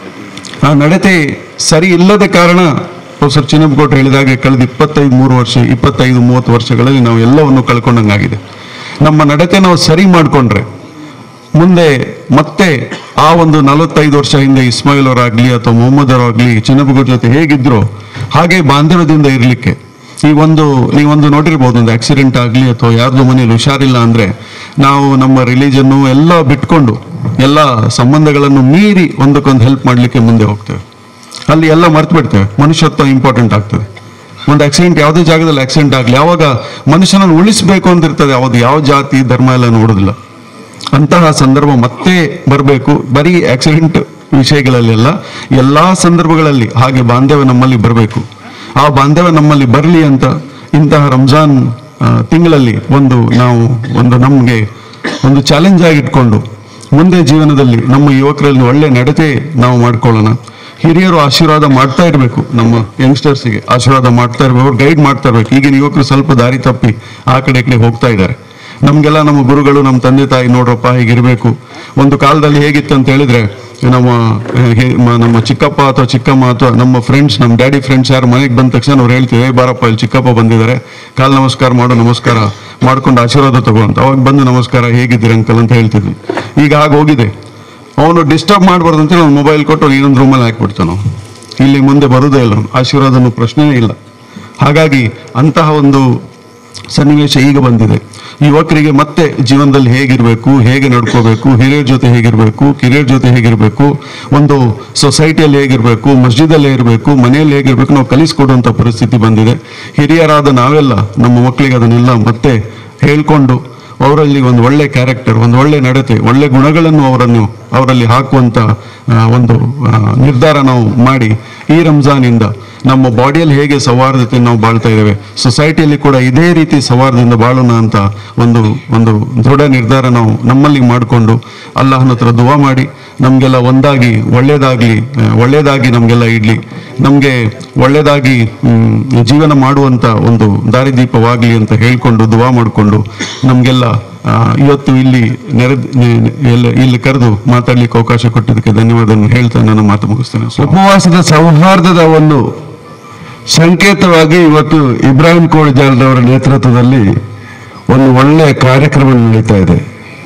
ಆ ನಡತೆ ಸರಿ ಇಲ್ಲದ ಕಾರಣ ಪ್ರೊಫೆಸರ್ ಚಿನ್ನಪ್ಪಗೌಡ ಹೇಳಿದಾಗೆ ಕಳೆದ ಇಪ್ಪತ್ತೈದು ಮೂರು ವರ್ಷ ಇಪ್ಪತ್ತೈದು ಮೂವತ್ತು ವರ್ಷಗಳಲ್ಲಿ ನಾವು ಎಲ್ಲವನ್ನು ಕಳ್ಕೊಂಡಂಗಾಗಿದೆ ನಮ್ಮ ನಡತೆ ನಾವು ಸರಿ ಮಾಡಿಕೊಂಡ್ರೆ ಮುಂದೆ ಮತ್ತೆ ಆ ಒಂದು ನಲವತ್ತೈದು ವರ್ಷ ಹಿಂದೆ ಇಸ್ಮಾಯಿಲ್ ಅವರಾಗ್ಲಿ ಅಥವಾ ಮೊಹಮ್ಮದ್ ಅವರಾಗ್ಲಿ ಚಿನ್ನಪ್ಪಗೌಡ ಜೊತೆ ಹೇಗಿದ್ರು ಹಾಗೆ ಬಾಂಧವ್ಯದಿಂದ ಇರಲಿಕ್ಕೆ ಈ ಒಂದು ನೀವೊಂದು ನೋಡಿರ್ಬೋದು ಒಂದು ಆಕ್ಸಿಡೆಂಟ್ ಆಗಲಿ ಅಥವಾ ಯಾರ್ದು ಮನೇಲಿ ಹುಷಾರಿಲ್ಲ ಅಂದ್ರೆ ನಾವು ನಮ್ಮ ರಿಲಿಜನ್ನು ಎಲ್ಲ ಬಿಟ್ಕೊಂಡು ಎಲ್ಲ ಸಂಬಂಧಗಳನ್ನು ಮೀರಿ ಒಂದಕ್ಕೊಂದು ಹೆಲ್ಪ್ ಮಾಡಲಿಕ್ಕೆ ಮುಂದೆ ಹೋಗ್ತೇವೆ ಅಲ್ಲಿ ಎಲ್ಲ ಮರ್ತು ಬಿಡ್ತೇವೆ ಮನುಷ್ಯತ್ವ ಇಂಪಾರ್ಟೆಂಟ್ ಆಗ್ತದೆ ಒಂದು ಆಕ್ಸಿಡೆಂಟ್ ಯಾವುದೇ ಜಾಗದಲ್ಲಿ ಆಕ್ಸಿಡೆಂಟ್ ಆಗಲಿ ಯಾವಾಗ ಮನುಷ್ಯನನ್ನು ಉಳಿಸ್ಬೇಕು ಅಂತ ಇರ್ತದೆ ಯಾವುದು ಯಾವ ಜಾತಿ ಧರ್ಮ ಎಲ್ಲ ನೋಡೋದಿಲ್ಲ ಅಂತಹ ಸಂದರ್ಭ ಮತ್ತೆ ಬರಬೇಕು ಬರೀ ಆಕ್ಸಿಡೆಂಟ್ ವಿಷಯಗಳಲ್ಲೆಲ್ಲ ಎಲ್ಲ ಸಂದರ್ಭಗಳಲ್ಲಿ ಹಾಗೆ ಬಾಂಧವ್ಯ ನಮ್ಮಲ್ಲಿ ಬರಬೇಕು ಆ ಬಾಂಧವ್ಯ ನಮ್ಮಲ್ಲಿ ಬರಲಿ ಅಂತ ಇಂತಹ ರಂಜಾನ್ ಆ, ತಿಂಗಳಲ್ಲಿ ಒಂದು ನಾವು ಒಂದು ನಮಗೆ ಒಂದು ಚಾಲೆಂಜ್ ಆಗಿಟ್ಕೊಂಡು ಮುಂದೆ ಜೀವನದಲ್ಲಿ ನಮ್ಮ ಯುವಕರಲ್ಲಿ ಒಳ್ಳೆ ನಡತೆ ನಾವು ಮಾಡ್ಕೊಳ್ಳೋಣ ಹಿರಿಯರು ಆಶೀರ್ವಾದ ಮಾಡ್ತಾ ಇರಬೇಕು ನಮ್ಮ ಯಂಗ್ಸ್ಟರ್ಸಿಗೆ ಆಶೀರ್ವಾದ ಮಾಡ್ತಾ ಇರಬೇಕು ಅವ್ರು ಗೈಡ್ ಮಾಡ್ತಾ ಇರಬೇಕು ಈಗಿನ ಯುವಕರು ಸ್ವಲ್ಪ ದಾರಿ ತಪ್ಪಿ ಆ ಕಡೆ ಈ ಕಡೆ ಹೋಗ್ತಾ ಇದ್ದಾರೆ ನಮಗೆಲ್ಲ ನಮ್ಮ ಗುರುಗಳು ನಮ್ಮ ತಂದೆ ತಾಯಿ ನೋಡ್ರಪ್ಪ ಹೀಗಿರಬೇಕು ಒಂದು ಕಾಲದಲ್ಲಿ ಹೇಗಿತ್ತು ಅಂತ ಹೇಳಿದ್ರೆ ನಮ್ಮ ಆ, ಹೇ- ಮ- ನಮ್ಮ ಚಿಕ್ಕಪ್ಪ ಅಥವಾ ಚಿಕ್ಕಮ್ಮ ಅಥವಾ ನಮ್ಮ ಫ್ರೆಂಡ್ಸ್ ನಮ್ಮ ಡ್ಯಾಡಿ ಫ್ರೆಂಡ್ಸ್ ಯಾರು ಮನೆಗೆ ಬಂದ ತಕ್ಷಣ ಅವ್ರು ಹೇಳ್ತೀವಿ "ಏ ಬಾರಪ್ಪ ಇಲ್ಲಿ ಚಿಕ್ಕಪ್ಪ ಬಂದಿದ್ದಾರೆ ಕಾಲ್ ನಮಸ್ಕಾರ ಮಾಡು ನಮಸ್ಕಾರ ಮಾಡ್ಕೊಂಡು ಆಶೀರ್ವಾದ ತಗೋ ಅಂತ ಅವಾಗ ಬಂದು ನಮಸ್ಕಾರ ಹೇಗಿದ್ದೀರಿ ಅಂಕಲ್ ಅಂತ ಹೇಳ್ತಿದ್ವಿ ಈಗ ಹಾಗೆ ಹೋಗಿದೆ ಅವನು ಡಿಸ್ಟರ್ಬ್ ಮಾಡಬಾರ್ದು ಅಂತ ಅವ್ನು ಮೊಬೈಲ್ ಕೊಟ್ಟು ಇನ್ನೊಂದು ರೂಮಲ್ಲಿ ಹಾಕ್ಬಿಡ್ತಾನು ಇಲ್ಲಿ ಮುಂದೆ ಬರುವುದೇ ಇಲ್ಲ ಅವ್ನು. ಆಶೀರ್ವಾದನ ಪ್ರಶ್ನೆನೇ ಇಲ್ಲ ಹಾಗಾಗಿ ಅಂತಹ ಒಂದು ಸನ್ನಿವೇಶ ಈಗ ಬಂದಿದೆ ಯುವಕರಿಗೆ ಮತ್ತೆ ಜೀವನದಲ್ಲಿ ಹೇಗಿರಬೇಕು ಹೇಗೆ ನಡ್ಕೋಬೇಕು ಹಿರಿಯರ ಜೊತೆ ಹೇಗಿರಬೇಕು ಕಿರಿಯರ ಜೊತೆ ಹೇಗಿರಬೇಕು ಒಂದು ಸೊಸೈಟಿಯಲ್ಲಿ ಹೇಗಿರಬೇಕು ಮಸ್ಜಿದಲ್ಲಿ ಇರಬೇಕು ಮನೆಯಲ್ಲಿ ಹೇಗಿರಬೇಕು ನಾವು ಕಲಿಸ್ಕೊಡುವಂಥ ಪರಿಸ್ಥಿತಿ ಬಂದಿದೆ ಹಿರಿಯರಾದ ನಾವೆಲ್ಲ ನಮ್ಮ ಮಕ್ಕಳಿಗೆ ಅದನ್ನೆಲ್ಲ ಮತ್ತೆ ಹೇಳ್ಕೊಂಡು ಅವರಲ್ಲಿ ಒಂದು ಒಳ್ಳೆ ಕ್ಯಾರೆಕ್ಟರ್ ಒಂದು ಒಳ್ಳೆ ನಡತೆ ಒಳ್ಳೆ ಗುಣಗಳನ್ನು ಅವರನ್ನು ಅವರಲ್ಲಿ ಹಾಕುವಂತ ಆ, ಒಂದು ಆ, ನಿರ್ಧಾರ ನಾವು ಮಾಡಿ ಈ ರಂಜಾನಿಂದ ನಮ್ಮ ಬಾಡಿಯಲ್ಲಿ ಹೇಗೆ ಸೌಹಾರ್ದತೆ ನಾವು ಬಾಳ್ತಾ ಇದ್ದೇವೆ ಸೊಸೈಟಿಯಲ್ಲಿ ಕೂಡ ಇದೇ ರೀತಿ ಸೌಹಾರ್ದದಿಂದ ಬಾಳೋಣ ಅಂತ ಒಂದು ಒಂದು ದೃಢ ನಿರ್ಧಾರ ನಾವು ನಮ್ಮಲ್ಲಿ ಮಾಡಿಕೊಂಡು ಅಲ್ಲಾಹನ ಹತ್ರ ದುವಾ ಮಾಡಿ ನಮಗೆಲ್ಲ ಒಂದಾಗಿ ಒಳ್ಳೇದಾಗ್ಲಿ ಆ, ಒಳ್ಳೇದಾಗಿ ನಮಗೆಲ್ಲ ಇಡ್ಲಿ ನಮಗೆ ಒಳ್ಳೇದಾಗಿ ಮ್, ಜೀವನ ಮಾಡುವಂತ ಒಂದು ದಾರಿದೀಪವಾಗಲಿ ಅಂತ ಹೇಳ್ಕೊಂಡು ದುವಾ ಮಾಡಿಕೊಂಡು ನಮಗೆಲ್ಲ ಇವತ್ತು ಇಲ್ಲಿ ನೆರೆ ಎಲ್ಲ ಇಲ್ಲಿ ಕರೆದು ಮಾತಾಡ್ಲಿಕ್ಕೆ ಅವಕಾಶ ಕೊಟ್ಟಿದ್ದಕ್ಕೆ ಧನ್ಯವಾದ ಹೇಳ್ತಾ ನನ್ನ ಮಾತು ಮುಗಿಸ್ತೇನೆ ಅಸ್ಸಲಾಮು ಉಪವಾಸದ ಸೌಹಾರ್ದದ ಒಂದು ಸಂಕೇತವಾಗಿ ಇವತ್ತು ಇಬ್ರಾಹಿಂ ಕೋಳಿಜಾಲ್ರವರ ನೇತೃತ್ವದಲ್ಲಿ ಒಂದು ಒಳ್ಳೆಯ ಕಾರ್ಯಕ್ರಮ ನಡೀತಾ ಇದೆ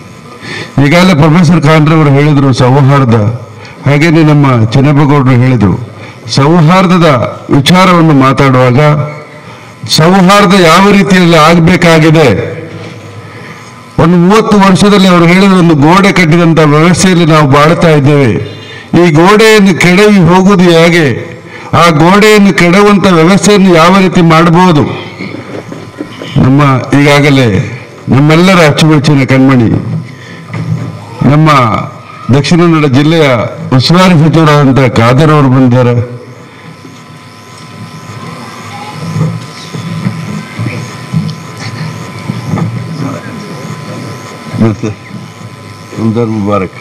ಈಗಾಗಲೇ ಪ್ರೊಫೆಸರ್ ಖಾನ್ರವರು ಹೇಳಿದರು ಸೌಹಾರ್ದ ಹಾಗೇನೆ ನಮ್ಮ ಚೆನ್ನಬಗೌಡರು ಹೇಳಿದರು ಸೌಹಾರ್ದದ ವಿಚಾರವನ್ನು ಮಾತಾಡುವಾಗ ಸೌಹಾರ್ದ ಯಾವ ರೀತಿಯಲ್ಲಿ ಆಗಬೇಕಾಗಿದೆ ಒಂದು ಮೂವತ್ತು ವರ್ಷದಲ್ಲಿ ಅವರು ಹೇಳಿದ ಒಂದು ಗೋಡೆ ಕಟ್ಟಿದಂತ ವ್ಯವಸ್ಥೆಯಲ್ಲಿ ನಾವು ಬಾಳ್ತಾ ಇದ್ದೇವೆ ಈ ಗೋಡೆಯನ್ನು ಕೆಡವಿ ಹೋಗುವುದು ಹೇಗೆ ಆ ಗೋಡೆಯನ್ನು ಕೆಡವುವಂತ ವ್ಯವಸ್ಥೆಯನ್ನು ಯಾವ ರೀತಿ ಮಾಡಬಹುದು ನಮ್ಮ ಈಗಾಗಲೇ ನಮ್ಮೆಲ್ಲರ ಅಚ್ಚುಮೆಚ್ಚಿನ ಕಣ್ಮಣಿ ನಮ್ಮ ದಕ್ಷಿಣ ಕನ್ನಡ ಜಿಲ್ಲೆಯ ಉಸ್ತುವಾರಿ ಸಚಿವರಾದಂತಹ ಖಾದರ್ ಅವರು ಬಂದಿದ್ದಾರೆ ಮತ್ತೆ ರಂಜಾನ್ ಮುಬಾರಕ್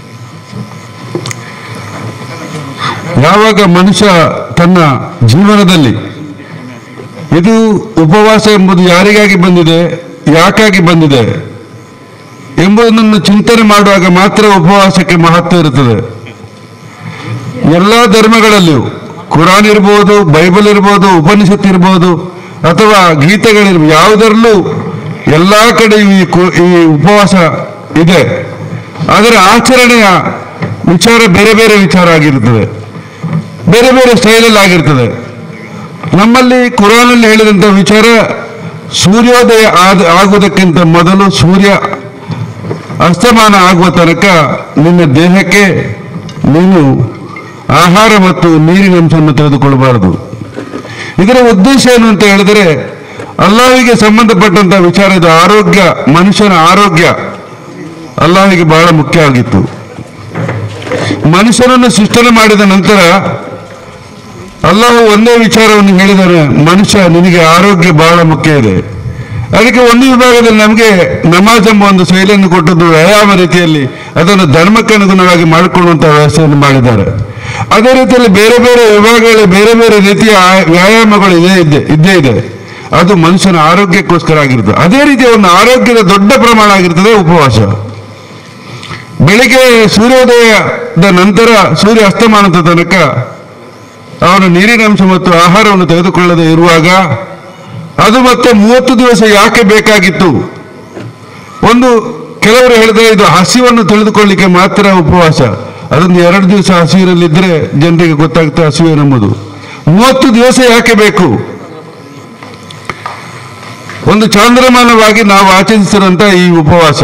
ಯಾವಾಗ ಮನುಷ್ಯ ತನ್ನ ಜೀವನದಲ್ಲಿ ಇದು ಉಪವಾಸ ಎಂಬುದು ಯಾರಿಗಾಗಿ ಬಂದಿದೆ ಯಾಕಾಗಿ ಬಂದಿದೆ ಎಂಬುದನ್ನು ಚಿಂತನೆ ಮಾಡುವಾಗ ಮಾತ್ರ ಉಪವಾಸಕ್ಕೆ ಮಹತ್ವ ಇರುತ್ತದೆ ಎಲ್ಲ ಧರ್ಮಗಳಲ್ಲಿಯೂ ಕುರಾನ್ ಇರ್ಬೋದು ಬೈಬಲ್ ಇರ್ಬೋದು ಉಪನಿಷತ್ ಇರ್ಬೋದು ಅಥವಾ ಗೀತೆಗಳಿರ್ಬೋದು ಯಾವುದರಲ್ಲೂ ಎಲ್ಲ ಕಡೆಯೂ ಈ ಕು- ಈ ಉಪವಾಸ ಇದೆ ಆದರೆ ಆಚರಣೆಯ ವಿಚಾರ ಬೇರೆ ಬೇರೆ ವಿಚಾರ ಆಗಿರುತ್ತದೆ ಬೇರೆ ಬೇರೆ ಸ್ಟೈಲಲ್ಲಿ ಆಗಿರ್ತದೆ ನಮ್ಮಲ್ಲಿ ಕುರಾನಲ್ಲಿ ಹೇಳಿದಂಥ ವಿಚಾರ ಸೂರ್ಯೋದಯ ಆದ ಆಗುವುದಕ್ಕಿಂತ ಮೊದಲು ಸೂರ್ಯ ಅಸ್ತಮಾನ ಆಗುವ ತನಕ ನಿನ್ನ ದೇಹಕ್ಕೆ ನೀನು ಆಹಾರ ಮತ್ತು ನೀರಿನ ಅಂಶವನ್ನು ತೆಗೆದುಕೊಳ್ಳಬಾರದು ಇದರ ಉದ್ದೇಶ ಏನು ಅಂತ ಹೇಳಿದರೆ ಅಲ್ಲಾಹಿಗೆ ಸಂಬಂಧಪಟ್ಟಂತ ವಿಚಾರ ಇದು ಆರೋಗ್ಯ ಮನುಷ್ಯನ ಆರೋಗ್ಯ ಅಲ್ಲಾಹಿಗೆ ಬಹಳ ಮುಖ್ಯ ಆಗಿತ್ತು ಮನುಷ್ಯನನ್ನು ಸೃಷ್ಟನೆ ಮಾಡಿದ ನಂತರ ಅಲ್ಲಾಹು ಒಂದೇ ವಿಚಾರವನ್ನು ಹೇಳಿದರೆ ಮನುಷ್ಯ ನಿನಗೆ ಆರೋಗ್ಯ ಬಹಳ ಮುಖ್ಯ ಇದೆ ಅದಕ್ಕೆ ಒಂದು ವಿಭಾಗದಲ್ಲಿ ನಮಗೆ ನಮಾಜ್ ಎಂಬ ಒಂದು ಶೈಲಿಯನ್ನು ಕೊಟ್ಟದ್ದು ವ್ಯಾಯಾಮ ರೀತಿಯಲ್ಲಿ ಅದನ್ನು ಧರ್ಮಕ್ಕೆ ಅನುಗುಣವಾಗಿ ಮಾಡಿಕೊಳ್ಳುವಂತಹ ವ್ಯವಸ್ಥೆಯನ್ನು ಮಾಡಿದ್ದಾರೆ ಅದೇ ರೀತಿಯಲ್ಲಿ ಬೇರೆ ಬೇರೆ ವಿಭಾಗಗಳಲ್ಲಿ ಬೇರೆ ಬೇರೆ ರೀತಿಯ ಆ- ವ್ಯಾಯಾಮಗಳು ಇದೇ ಇದ್ದೇ ಇದ್ದೇ ಇದೆ ಅದು ಮನುಷ್ಯನ ಆರೋಗ್ಯಕ್ಕೋಸ್ಕರ ಆಗಿರ್ತದೆ ಅದೇ ರೀತಿಯ ಒಂದು ಆರೋಗ್ಯದ ದೊಡ್ಡ ಪ್ರಮಾಣ ಆಗಿರ್ತದೆ ಉಪವಾಸ ಬೆಳಿಗ್ಗೆ ಸೂರ್ಯೋದಯದ ನಂತರ ಸೂರ್ಯ ಅಸ್ತಮಾನದ ತನಕ ಅವನು ನೀರಿನ ಅಂಶ ಮತ್ತು ಆಹಾರವನ್ನು ತೆಗೆದುಕೊಳ್ಳದೆ ಇರುವಾಗ ಅದು ಮತ್ತೆ ಮೂವತ್ತು ದಿವಸ ಯಾಕೆ ಬೇಕಾಗಿತ್ತು ಒಂದು ಕೆಲವರು ಹೇಳಿದ್ರೆ ಇದು ಹಸಿವನ್ನು ತಿಳಿದುಕೊಳ್ಳಿಕ್ಕೆ ಮಾತ್ರ ಉಪವಾಸ ಅದೊಂದು ಎರಡು ದಿವಸ ಹಸಿವಿನಲ್ಲಿದ್ದರೆ ಜನರಿಗೆ ಗೊತ್ತಾಗ್ತದೆ ಹಸಿವೇನೆಂಬುದು ಮೂವತ್ತು ದಿವಸ ಯಾಕೆ ಬೇಕು ಒಂದು ಚಾಂದ್ರಮಾನವಾಗಿ ನಾವು ಆಚರಿಸಿರುವಂತ ಈ ಉಪವಾಸ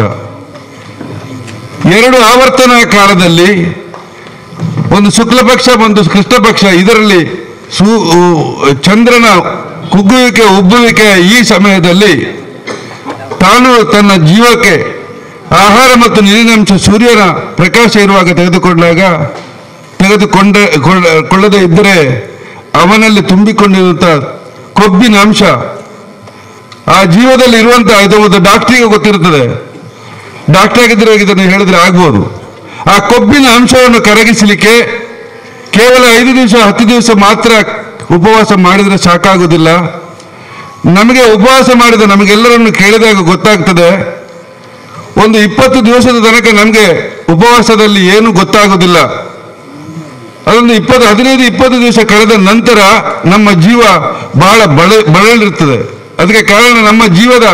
ಎರಡು ಆವರ್ತನ ಕಾಲದಲ್ಲಿ ಒಂದು ಶುಕ್ಲ ಪಕ್ಷ ಒಂದು ಕೃಷ್ಣ ಪಕ್ಷ ಇದರಲ್ಲಿ ಸೂ ಚಂದ್ರನ ಕುಗ್ಗುವಿಕೆ ಉಬ್ಬುವಿಕೆ ಈ ಸಮಯದಲ್ಲಿ ತಾನು ತನ್ನ ಜೀವಕ್ಕೆ ಆಹಾರ ಮತ್ತು ನೀರಿನಂಶ ಸೂರ್ಯನ ಪ್ರಕಾಶ ಇರುವಾಗ ತೆಗೆದುಕೊಂಡಾಗ ತೆಗೆದುಕೊಂಡ ಕೊಳ್ಳ- ಕೊಳ್ಳದೆ ಇದ್ದರೆ ಅವನಲ್ಲಿ ತುಂಬಿಕೊಂಡಿರುವಂತ ಕೊಬ್ಬಿನ ಅಂಶ ಆ ಜೀವದಲ್ಲಿ ಇರುವಂತ ಇದು ಒಂದು ಡಾಕ್ಟ್ರಿಗೆ ಗೊತ್ತಿರುತ್ತದೆ ಡಾಕ್ಟರ್ ಆಗಿದ್ರೆ ಇದನ್ನು ಹೇಳಿದ್ರೆ ಆಗ್ಬೋದು ಆ ಕೊಬ್ಬಿನ ಅಂಶವನ್ನು ಕರಗಿಸಲಿಕ್ಕೆ ಕೇವಲ ಐದು ದಿವಸ ಹತ್ತು ದಿವಸ ಮಾತ್ರ ಉಪವಾಸ ಮಾಡಿದ್ರೆ ಸಾಕಾಗುವುದಿಲ್ಲ ನಮಗೆ ಉಪವಾಸ ಮಾಡಿದ ನಮಗೆಲ್ಲರನ್ನು ಕೇಳಿದಾಗ ಗೊತ್ತಾಗ್ತದೆ ಒಂದು ಇಪ್ಪತ್ತು ದಿವಸದ ತನಕ ನಮಗೆ ಉಪವಾಸದಲ್ಲಿ ಏನು ಗೊತ್ತಾಗೋದಿಲ್ಲ ಅದೊಂದು ಇಪ್ಪತ್ತು ಹದಿನೈದು ಇಪ್ಪತ್ತು ದಿವಸ ಕಳೆದ ನಂತರ ನಮ್ಮ ಜೀವ ಬಹಳ ಬಳ ಬಳಲಿರ್ತದೆ ಅದಕ್ಕೆ ಕಾರಣ ನಮ್ಮ ಜೀವದ